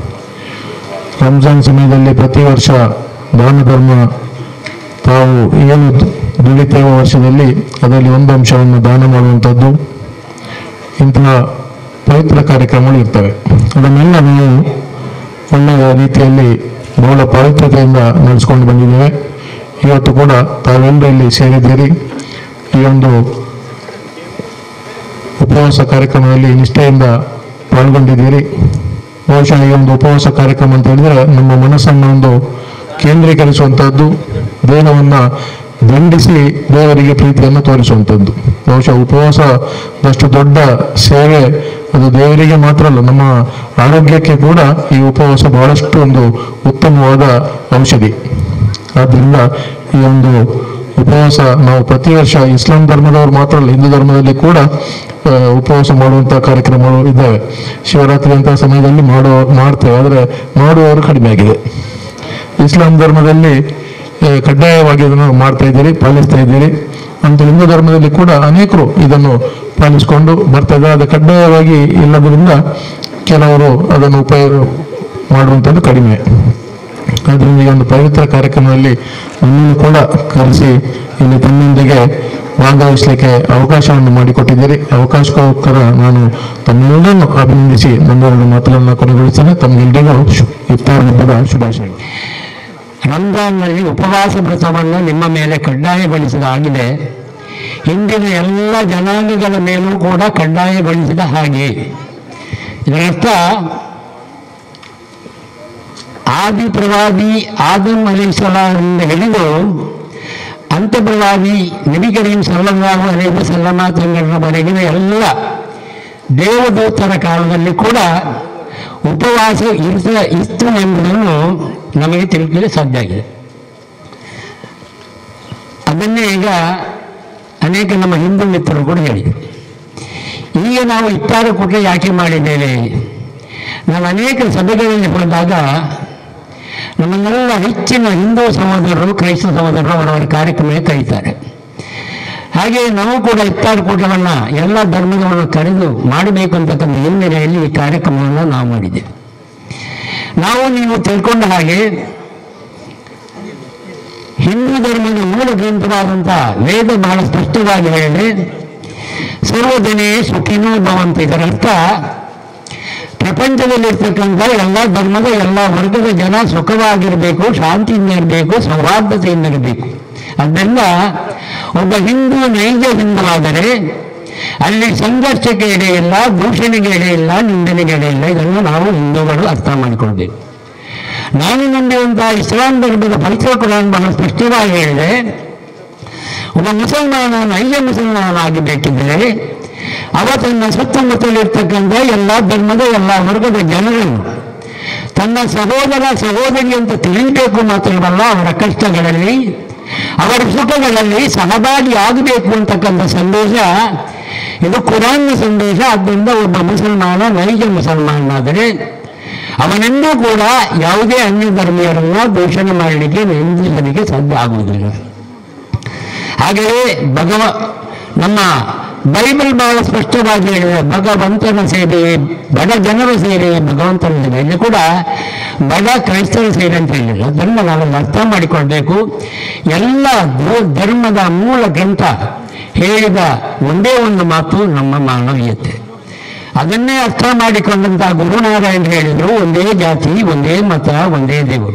ರಂಜಾನ್ ಸಮಯದಲ್ಲಿ ಪ್ರತಿ ವರ್ಷ ದಾನ ಧರ್ಮ ತಾವು ಏನು ದುಡಿತೇವ ವರ್ಷದಲ್ಲಿ ಅದರಲ್ಲಿ ಒಂದು ಅಂಶವನ್ನು ದಾನ ಮಾಡುವಂಥದ್ದು ಇಂತಹ ಪವಿತ್ರ ಕಾರ್ಯಕ್ರಮಗಳು ಇರ್ತವೆ ಅದನ್ನೆಲ್ಲ ನಾವು ಒಳ್ಳೆಯ ರೀತಿಯಲ್ಲಿ ಬಹಳ ಪವಿತ್ರತೆಯಿಂದ ನಡೆಸ್ಕೊಂಡು ಬಂದಿದ್ದೇವೆ ಇವತ್ತು ಕೂಡ ತಾವೆಲ್ಲರೂ ಇಲ್ಲಿ ಸೇರಿದ್ದೀರಿ ಈ ಒಂದು ಉಪವಾಸ ಕಾರ್ಯಕ್ರಮದಲ್ಲಿ ನಿಷ್ಠೆಯಿಂದ ಪಾಲ್ಗೊಂಡಿದ್ದೀರಿ ಬಹುಶಃ ಈ ಒಂದು ಉಪವಾಸ ಕಾರ್ಯಕ್ರಮ ಅಂತ ಹೇಳಿದ್ರೆ ನಮ್ಮ ಮನಸ್ಸನ್ನು ಒಂದು ಕೇಂದ್ರೀಕರಿಸುವಂತಹದ್ದು ದೇಹವನ್ನ ದಂಡಿಸಿ ದೇವರಿಗೆ ಪ್ರೀತಿಯನ್ನು ತೋರಿಸುವಂಥದ್ದು ಬಹುಶಃ ಉಪವಾಸದಷ್ಟು ದೊಡ್ಡ ಸೇವೆ ಅದು ದೇವರಿಗೆ ಮಾತ್ರ ಅಲ್ಲ ನಮ್ಮ ಆರೋಗ್ಯಕ್ಕೆ ಕೂಡ ಈ ಉಪವಾಸ ಬಹಳಷ್ಟು ಒಂದು ಉತ್ತಮವಾದ ಔಷಧಿ ಆದ್ದರಿಂದ ಈ ಒಂದು ಉಪವಾಸ ನಾವು ಪ್ರತಿ ವರ್ಷ ಇಸ್ಲಾಂ ಧರ್ಮದವರು ಮಾತ್ರ ಅಲ್ಲ ಹಿಂದೂ ಧರ್ಮದಲ್ಲಿ ಕೂಡ ಆ, ಉಪವಾಸ ಮಾಡುವಂತಹ ಕಾರ್ಯಕ್ರಮಗಳು ಇದ್ದಾವೆ ಶಿವರಾತ್ರಿ ಅಂತ ಸಮಯದಲ್ಲಿ ಮಾಡೋ ಮಾಡ್ತೇವೆ ಆದರೆ ಮಾಡುವವರು ಕಡಿಮೆ ಆಗಿದೆ ಇಸ್ಲಾಂ ಧರ್ಮದಲ್ಲಿ ಆ, ಕಡ್ಡಾಯವಾಗಿ ಇದನ್ನು ಮಾಡ್ತಾ ಇದ್ದೀರಿ ಪಾಲಿಸ್ತಾ ಇದ್ದೀರಿ ಅಂತ ಹಿಂದೂ ಧರ್ಮದಲ್ಲಿ ಕೂಡ ಅನೇಕರು ಇದನ್ನು ಪಾಲಿಸಿಕೊಂಡು ಬರ್ತಾ ಇದ್ದಾರೆ ಅದು ಕಡ್ಡಾಯವಾಗಿ ಇಲ್ಲದ್ರಿಂದ ಕೆಲವರು ಅದನ್ನು ಉಪಯೋಗ ಮಾಡುವಂಥದ್ದು ಕಡಿಮೆ ಆದ್ದರಿಂದ ಈ ಒಂದು ಪವಿತ್ರ ಕಾರ್ಯಕ್ರಮದಲ್ಲಿ ನನ್ನನ್ನು ಕೂಡ ಕರೆಸಿ ಇಲ್ಲಿ ತಮ್ಮೊಂದಿಗೆ ಭಾಗವಹಿಸಲಿಕ್ಕೆ ಅವಕಾಶವನ್ನು ಮಾಡಿಕೊಟ್ಟಿದ್ದೀರಿ ಅವಕಾಶಕ್ಕೋಸ್ಕರ ನಾನು ತಮ್ಮೆಲ್ಲರನ್ನು ಅಭಿನಂದಿಸಿ ನನ್ನೆರಡು ಮಾತುಗಳನ್ನು ಕೊನೆಗೊಳಿಸ್ತೇನೆ ತಮ್ಮೆಲ್ಲರಿಗೂ ಶು- ಇಫ್ತಾರ್ ಹಬ್ಬದ ಶುಭಾಶಯಗಳು ರಂಜಾನ್ನಲ್ಲಿ ಉಪವಾಸ ವ್ರತವನ್ನು ನಿಮ್ಮ ಮೇಲೆ ಕಡ್ಡಾಯಗೊಳಿಸಿದ ಆಗಿದೆ ಹಿಂದಿನ ಎಲ್ಲ ಜನಾಂಗಗಳ ಮೇಲೂ ಕೂಡ ಕಡ್ಡಾಯಗೊಳಿಸಿದ ಹಾಗೆ ಇದರರ್ಥ ಆದಿ ಪ್ರವಾದಿ ಆದಮ್ ಅಲಿಸಲಾರಿಂದ ಹಿಡಿದು ಅಂತ್ಯ ಪ್ರವಾದಿ ನಬಿ ಕರೀಂ ಸಲ್ಲಲ್ಲಾಹು ಅಲೈಹಿ ವಸಲ್ಲಮ ತಂಗಳವರೆಗಿನ ಎಲ್ಲ ದೇವದೂತರ ಕಾಲದಲ್ಲಿ ಕೂಡ ಉಪವಾಸ ಇರಿಸ ಇತ್ತು ಎಂಬುದನ್ನು ನಮಗೆ ತಿಳಿಸಲು ಸಾಧ್ಯ ಆಗಿದೆ ಅದನ್ನೇ ಈಗ ಅನೇಕ ನಮ್ಮ ಹಿಂದೂ ಮಿತ್ರರು ಕೂಡ ಹೇಳಿದರು ಈಗ ನಾವು ಇತ್ತಾರು ಕೂಟ ಯಾಕೆ ಮಾಡಿದ್ದೇವೆ ನಾವು ಅನೇಕ ಸಭೆಗಳಲ್ಲಿ ಹೋದಾಗ ನಮ್ಮನ್ನೆಲ್ಲ ಹೆಚ್ಚಿನ ಹಿಂದೂ ಸಹೋದರರು ಕ್ರೈಸ್ತ ಸಹೋದರರು ಅವರವರ ಕಾರ್ಯಕ್ರಮಕ್ಕೆ ಕರೀತಾರೆ ಹಾಗೆ ನಾವು ಕೂಡ ಇತ್ತಾರು ಕೂಟವನ್ನು ಎಲ್ಲ ಧರ್ಮದವರನ್ನು ಕರೆದು ಮಾಡಬೇಕು ಅಂತಕ್ಕಂಥ ಹಿನ್ನೆಲೆಯಲ್ಲಿ ಈ ಕಾರ್ಯಕ್ರಮವನ್ನು ನಾವು ಮಾಡಿದ್ದೇವೆ ನಾವು ನೀವು ತಿಳ್ಕೊಂಡ ಹಾಗೆ ಹಿಂದೂ ಧರ್ಮದ ಮೂಲ ಗ್ರಂಥವಾದಂಥ ವೇದ ಬಹಳ ಸ್ಪಷ್ಟವಾಗಿ ಹೇಳಿದ್ರೆ ಸರ್ವಜನೇ ಸುಖಿನೋ ಭವಂತ ಇದರ ಅರ್ಥ ಪ್ರಪಂಚದಲ್ಲಿರ್ತಕ್ಕಂಥ ಎಲ್ಲ ಧರ್ಮದ ಎಲ್ಲ ವರ್ಗದ ಜನ ಸುಖವಾಗಿರಬೇಕು ಶಾಂತಿಯಿಂದ ಇರಬೇಕು ಸೌಹಾರ್ದತೆಯಿಂದ ಇರಬೇಕು ಆದ್ದರಿಂದ ಒಬ್ಬ ಹಿಂದೂ ನೈಜ ಹಿಂದೂವಾದರೆ ಅಲ್ಲಿ ಸಂಘರ್ಷಕ್ಕೆ ಎಡೆ ಇಲ್ಲ ದೂಷಣೆಗೆ ಎಡೆ ಇಲ್ಲ ನಿಂದನೆಗೆ ಎಡೆ ಇಲ್ಲ ಇದನ್ನು ನಾವು ಹಿಂದೂಗಳು ಅರ್ಥ ಮಾಡಿಕೊಳ್ಬೇಕು ನಾನು ನಂಬಿರುವಂತಹ ಇಸ್ಲಾಂ ಧರ್ಮದ ಪವಿತ್ರ ಕುರಾನ್ ಬಹಳ ಸ್ಪಷ್ಟವಾಗಿ ಹೇಳಿದೆ ಒಬ್ಬ ಮುಸಲ್ಮಾನ ನೈಜ ಮುಸಲ್ಮಾನಾಗಬೇಕಿದ್ದರೆ ಅವ ತನ್ನ ಸುತ್ತಮುತ್ತಲಿರ್ತಕ್ಕಂಥ ಎಲ್ಲ ಧರ್ಮದ ಎಲ್ಲ ವರ್ಗದ ಜನರನ್ನು ತನ್ನ ಸಹೋದರ ಸಹೋದರಿ ಅಂತ ತಿಳಿಯಬೇಕು ಮಾತ್ರವಲ್ಲ ಅವರ ಕಷ್ಟಗಳಲ್ಲಿ ಅವರ ಸುಖಗಳಲ್ಲಿ ಸಹಭಾಗಿ ಆಗಬೇಕು ಅಂತಕ್ಕಂಥ ಸಂದೇಶ ಇದು ಕುರಾನ್ನ ಸಂದೇಶ ಆದ್ದರಿಂದ ಒಬ್ಬ ಮುಸಲ್ಮಾನ ನೈಜ ಮುಸಲ್ಮಾನಾದರೆ ಅವನೆಂದೂ ಕೂಡ ಯಾವುದೇ ಅನ್ಯ ಧರ್ಮೀಯರನ್ನ ದೂಷಣೆ ಮಾಡಲಿಕ್ಕೆ ನಿಂದಿಸಲಿಕ್ಕೆ ಸಾಧ್ಯ ಆಗುವುದಿಲ್ಲ ಹಾಗೆಯೇ ಭಗವ ನಮ್ಮ ಬೈಬಲ್ ಬಹಳ ಸ್ಪಷ್ಟವಾಗಿ ಹೇಳಿದೆ ಭಗವಂತನ ಸೇವೆ ಬಡ ಜನರ ಸೇವೆ ಭಗವಂತನ ಸೇವೆ ಇಲ್ಲಿ ಕೂಡ ಬಡ ಕ್ರೈಸ್ತರ ಸೇವೆ ಅಂತ ಹೇಳಿಲ್ಲ ಅದನ್ನು ನಾವೆಲ್ಲ ಅರ್ಥ ಮಾಡಿಕೊಳ್ಬೇಕು ಎಲ್ಲ ಧರ್ಮ- ಧರ್ಮದ ಮೂಲ ಗ್ರಂಥ ಹೇಳಿದ ಒಂದೇ ಒಂದು ಮಾತು ನಮ್ಮ ಮಾನವೀಯತೆ ಅದನ್ನೇ ಅರ್ಥ ಮಾಡಿಕೊಂಡಂತ ಗುರುನಾರಾಯಣ ಹೇಳಿದರು ಒಂದೇ ಜಾತಿ ಒಂದೇ ಮತ ಒಂದೇ ದೇವರು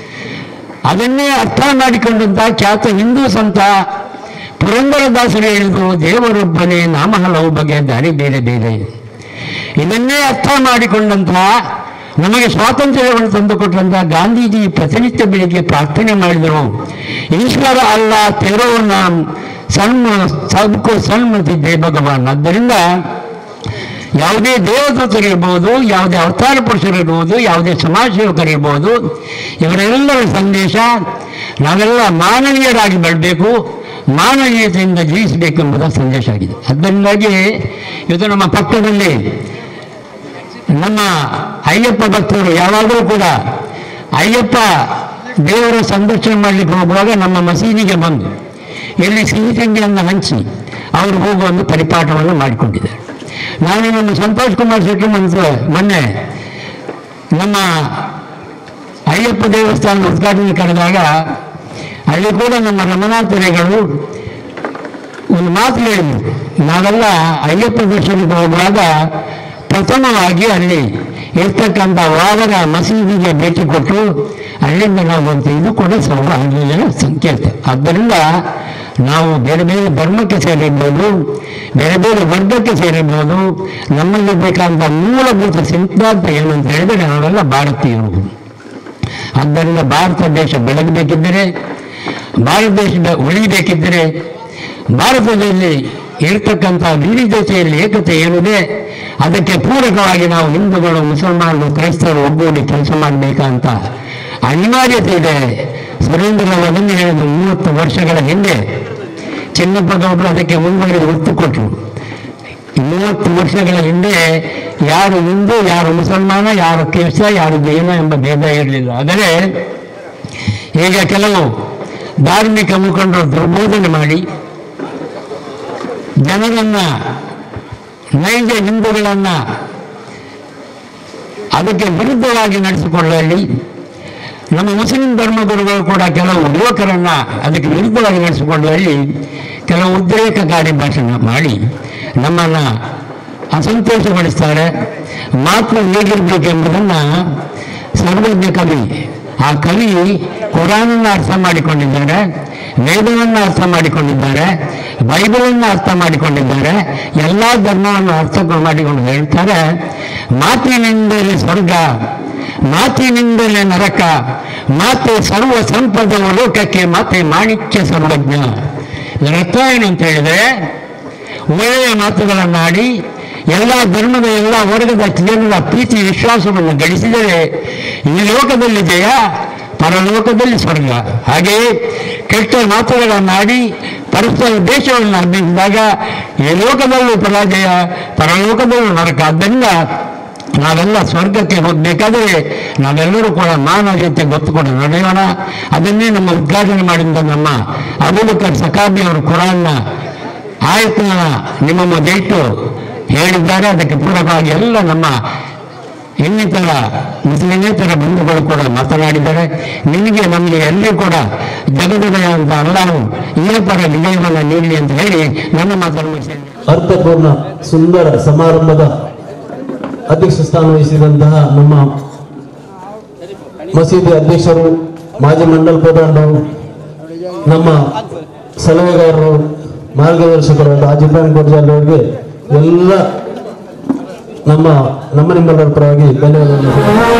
ಅದನ್ನೇ ಅರ್ಥ ಮಾಡಿಕೊಂಡಂತ ಖ್ಯಾತ ಹಿಂದೂ ಸಂತ ಪುರಂದರದಾಸರು ಹೇಳಿದರು ದೇವರೊಬ್ಬನೇ ನಾಮ ಹಲವು ಬಗೆಯ ದಾರಿ ಬೇರೆ ಬೇರೆ ಇದನ್ನೇ ಅರ್ಥ ಮಾಡಿಕೊಂಡಂತಹ ನಮಗೆ ಸ್ವಾತಂತ್ರ್ಯವನ್ನು ತಂದುಕೊಟ್ಟಂತಹ ಗಾಂಧೀಜಿ ಪ್ರತಿನಿತ್ಯ ಬೆಳಿಗ್ಗೆ ಪ್ರಾರ್ಥನೆ ಮಾಡಿದರು ಈಶ್ವರ ಅಲ್ಲ ತೆರೋ ನಾಮ್ ಸಣ್ಣ ಸಬ್ಕೋ ಸಣ್ಮತಿದ್ದೆ ಭಗವಾನ್ ಆದ್ದರಿಂದ ಯಾವುದೇ ದೇವದೂತರಿರ್ಬೋದು ಯಾವುದೇ ಅವತಾರ ಪುರುಷರಿರ್ಬೋದು ಯಾವುದೇ ಸಮಾಜ ಸೇವಕರಿರ್ಬೋದು ಇವರೆಲ್ಲರ ಸಂದೇಶ ನಾವೆಲ್ಲ ಮಾನವೀಯರಾಗಿ ಬೆಳಬೇಕು ಮಾನವೀಯತೆಯಿಂದ ಜೀವಿಸಬೇಕೆಂಬುದ ಸಂದೇಶ ಆಗಿದೆ ಅದರಿಂದಾಗಿ ಇದು ನಮ್ಮ ಪಕ್ಕದಲ್ಲಿ ನಮ್ಮ ಅಯ್ಯಪ್ಪ ಭಕ್ತರು ಯಾವಾಗಲೂ ಕೂಡ ಅಯ್ಯಪ್ಪ ದೇವರ ಸಂದರ್ಶನ ಮಾಡಲಿಕ್ಕೆ ಹೋಗುವಾಗ ನಮ್ಮ ಮಸೀದಿಗೆ ಬಂದು ಇಲ್ಲಿ ಸಿಹಿ ತಿಂಡಿಯನ್ನು ಹಂಚಿ ಅವರು ಹೋಗುವಂಥ ಪರಿಪಾಠವನ್ನು ಮಾಡಿಕೊಂಡಿದ್ದಾರೆ ನಾನು ನಮ್ಮ ಸಂತೋಷ್ ಕುಮಾರ್ ಶೆಟ್ಟಿ ಮಂತ್ರ ಮೊನ್ನೆ ನಮ್ಮ ಅಯ್ಯಪ್ಪ ದೇವಸ್ಥಾನದ ಉದ್ಘಾಟನೆ ಕರೆದಾಗ ಅಲ್ಲಿ ಕೂಡ ನಮ್ಮ ರಮನಾಥರಿಗಳು ಒಂದು ಮಾತು ಹೇಳಿದ್ರು ನಾವೆಲ್ಲ ಅಯ್ಯಪ್ಪ ದರ್ಶನಕ್ಕೆ ಹೋಗುವಾಗ ಪ್ರಥಮವಾಗಿ ಅಲ್ಲಿ ಇರ್ತಕ್ಕಂಥ ವಾದರ ಮಸೀದಿಗೆ ಭೇಟಿ ಕೊಟ್ಟು ಅಲ್ಲಿಂದ ನಾವು ಬಂತು ಇದು ಕೂಡ ಸೌಭಾಗ್ಯದ ಸಂಕೇತ ಆದ್ದರಿಂದ ನಾವು ಬೇರೆ ಬೇರೆ ಧರ್ಮಕ್ಕೆ ಸೇರಿರ್ಬೋದು ಬೇರೆ ಬೇರೆ ವರ್ಗಕ್ಕೆ ಸೇರಿರ್ಬೋದು ನಮ್ಮಲ್ಲಿ ಬೇಕಾದಂಥ ಮೂಲಭೂತ ಸಿದ್ಧಾಂತ ಏನು ಅಂತ ಹೇಳಿದರೆ ನಾವೆಲ್ಲ ಭಾರತೀಯರು ಆದ್ದರಿಂದ ಭಾರತ ದೇಶ ಬೆಳಗಬೇಕಿದ್ದರೆ ಭಾರತ ದೇಶ ಉಳಿಯಬೇಕಿದ್ದರೆ ಭಾರತದಲ್ಲಿ ಇರತಕ್ಕಂಥ ವಿವಿಧತೆಯಲ್ಲಿ ಏಕತೆ ಏನಿದೆ ಅದಕ್ಕೆ ಪೂರಕವಾಗಿ ನಾವು ಹಿಂದೂಗಳು ಮುಸಲ್ಮಾನರು ಕ್ರೈಸ್ತರು ಒಗ್ಗೂಡಿ ಕೆಲಸ ಮಾಡಬೇಕಂತ ಅನಿವಾರ್ಯತೆ ಇದೆ ಸುರೇಂದ್ರ ಅದನ್ನು ಹೇಳಿದ ಮೂವತ್ತು ವರ್ಷಗಳ ಹಿಂದೆ ಚಿನ್ನಪ್ಪ ಗೌಡರು ಅದಕ್ಕೆ ಮುಂದುವರೆದು ಒತ್ತು ಕೊಟ್ಟರು ಮೂವತ್ತು ವರ್ಷಗಳ ಹಿಂದೆ ಯಾರು ಹಿಂದೂ ಯಾರು ಮುಸಲ್ಮಾನ ಯಾರು ಕ್ರಿಸ್ತ ಯಾರು ಜೈನ ಎಂಬ ಭೇದ ಇರಲಿಲ್ಲ ಆದರೆ ಈಗ ಕೆಲವು ಧಾರ್ಮಿಕ ಮುಖಂಡರು ದುರ್ಬೋಧನೆ ಮಾಡಿ ಜನರನ್ನ ನೈಜ ಹಿಂದೂಗಳನ್ನ ಅದಕ್ಕೆ ವಿರುದ್ಧವಾಗಿ ನಡೆಸಿಕೊಳ್ಳಲಿ ನಮ್ಮ ಮುಸ್ಲಿಂ ಧರ್ಮಗುರುಗಳು ಕೂಡ ಕೆಲವು ಯುವಕರನ್ನ ಅದಕ್ಕೆ ವಿರುದ್ಧವಾಗಿ ನಡೆಸಿಕೊಳ್ಳುವಲ್ಲಿ ಕೆಲವು ಉದ್ರೇಕಕಾರಿ ಭಾಷಣ ಮಾಡಿ ನಮ್ಮನ್ನ ಅಸಂತೋಷಗೊಳಿಸ್ತಾರೆ ಮಾತು ಹೇಗಿರ್ಬೇಕೆಂಬುದನ್ನು ಸರ್ವಜ್ಞ ಕವಿ ಆ ಕವಿ ಕುರಾನನ್ನು ಅರ್ಥ ಮಾಡಿಕೊಂಡಿದ್ದಾರೆ ವೇದವನ್ನು ಅರ್ಥ ಮಾಡಿಕೊಂಡಿದ್ದಾರೆ ಬೈಬಲನ್ನು ಅರ್ಥ ಮಾಡಿಕೊಂಡಿದ್ದಾರೆ ಎಲ್ಲ ಧರ್ಮವನ್ನು ಅರ್ಥ ಮಾಡಿಕೊಂಡು ಹೇಳ್ತಾರೆ ಮಾತಿನಿಂದಲೇ ಸ್ವರ್ಗ ಮಾತಿನಿಂದಲೇ ನರಕ ಮಾತೆ ಸರ್ವ ಸಂಪದವ ಲೋಕಕ್ಕೆ ಮಾತೆ ಮಾಣಿಕ್ಯ ಸರ್ವಜ್ಞ ಇದರ ಅರ್ಥ ಏನು ಅಂತ ಹೇಳಿದ್ರೆ ಒಳ್ಳೆಯ ಮಾತುಗಳನ್ನಾಡಿ ಎಲ್ಲ ಧರ್ಮದ ಎಲ್ಲ ವರ್ಗದ ಜನರ ಪ್ರೀತಿ ವಿಶ್ವಾಸವನ್ನು ಗಳಿಸಿದರೆ ಈ ಲೋಕದಲ್ಲಿ ಜಯ ಪರಲೋಕದಲ್ಲಿ ಸ್ವರ್ಗ ಹಾಗೆಯೇ ಕೆಟ್ಟ ಮಾತುಗಳನ್ನಾಡಿ ಪರಸ್ಪರ ದೇಶವನ್ನು ಹಬ್ಬಿಸಿದಾಗ ಈ ಲೋಕದಲ್ಲೂ ಪರಾಜಯ ಪರಲೋಕದಲ್ಲೂ ನರಕ ಆದ್ದರಿಂದ ನಾವೆಲ್ಲ ಸ್ವರ್ಗಕ್ಕೆ ಹೋಗಬೇಕಾದರೆ ನಾವೆಲ್ಲರೂ ಕೂಡ ಮಾನವೀಯತೆ ಗೊತ್ತುಕೊಂಡು ನಡೆಯೋಣ ಅದನ್ನೇ ನಮ್ಮ ಉದ್ಘಾಟನೆ ಮಾಡಿದ ನಮ್ಮ ಅಬೂಬಕರ್ ಸಕಾಬಿ ಅವರು ಕುರಾನ್ನ ಆಯತ್ನ ನಿಮ್ಮ ಮುಂದೆ ಇಟ್ಟು ಹೇಳಿದ್ದಾರೆ ಅದಕ್ಕೆ ಪೂರಕವಾಗಿ ಎಲ್ಲ ನಮ್ಮ ಇನ್ನಿತರ ಮುಸ್ಲಿಮೇತರ ಬಂಧುಗಳು ಕೂಡ ಮಾತನಾಡಿದ್ದಾರೆ ನಿಮಗೆ ನಮಗೆ ಎಲ್ಲರೂ ಕೂಡ ಜಗದೊಡೆಯ ಅಲ್ಲಾನು ಈ ಪರ ವಿಜಯವನ್ನು ನೀಡಲಿ ಅಂತ ಹೇಳಿ ನನ್ನ ಮಾತನ್ನು ಮುಗಿಸ್ತೇನೆ. ಅರ್ಥಪೂರ್ಣ ಸುಂದರ ಸಮಾರಂಭದ ಅಧ್ಯಕ್ಷ ಸ್ಥಾನ ವಹಿಸಿದಂತಹ ನಮ್ಮ ಮಸೀದಿ ಅಧ್ಯಕ್ಷರು ಮಾಜಿ ಮಂಡಲ ಪ್ರಧಾನರು ನಮ್ಮ ಸಲಹೆಗಾರರು ಮಾರ್ಗದರ್ಶಕರು ಹಾಜಿ ಇಬ್ರಾಹಿಂ ಕೋಟ್ಜಾಲ್ ಅವರಿಗೆ ಎಲ್ಲ ನಮ್ಮ ನಮ್ಮ ನಿಮ್ಮೆಲ್ಲರ ಪರವಾಗಿ ಧನ್ಯವಾದಗಳು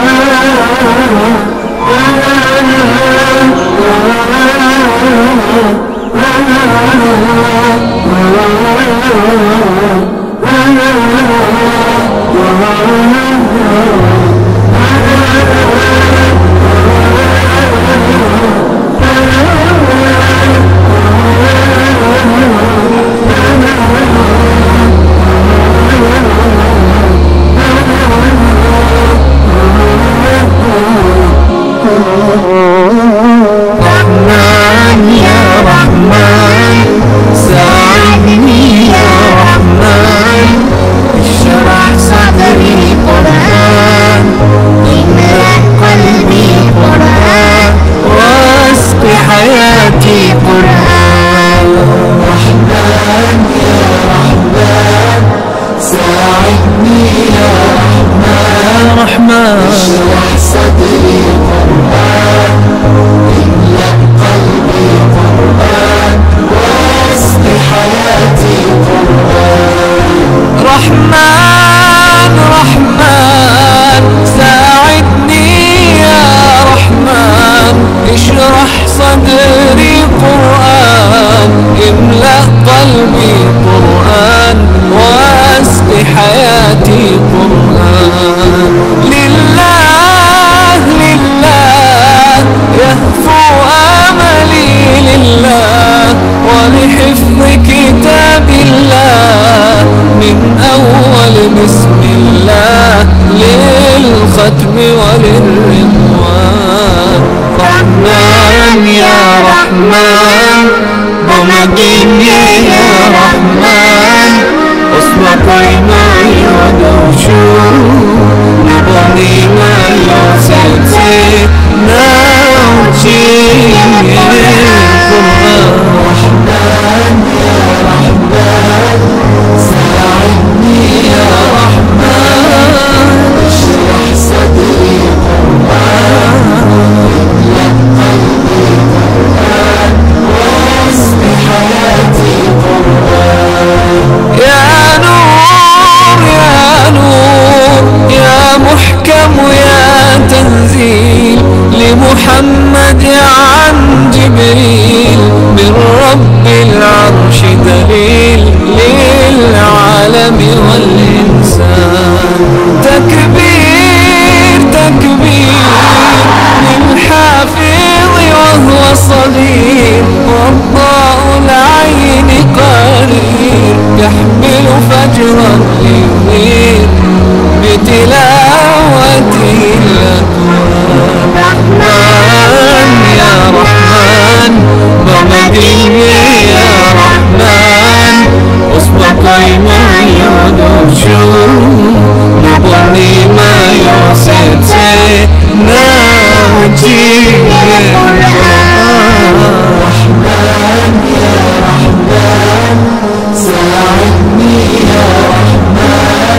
رحمن يا رحمن ساعدني يا رحمن اشرح صدري قرآن املأ قلبي قرآن واسق حياتي قرآن رحمن يا رحمن ساعدني يا رحمن رحمن اشرح صدري قرآن املأ قلبي قرآن واسق حياتي قرآن رحمن رحمن ساعدني يا رحمن اشرح صدري قرآن املأ قلبي قرآن واسق حياتي قرآن لله لله يهفو املي لله ولحفظ كتاب الله من اول بسم الله للختم وللرضوان رحمن يا رحمن بمجيني يا رحمن اصبقي ما يدوشو نبني ما يوسيتي نوتي القرآن رحمن يا رحمن ساعدني يا رحمن اشرح صدري قرآن املأ قلبي قرآن واسق حياتي قرآن يا نور يا نور يا محكم يا تنزيل لمحمد عن جبريل من رب العرش دليل للعالم والإنسان تكبير تكبير للحافظ وهو صغير والضاء العين قرير يحمل فجرا ينير بتلاوته الأكوان رحمن يا رحمن بمدين يا رحمن أصبقي ما يدوشو نبني ما يوسيتي ناجي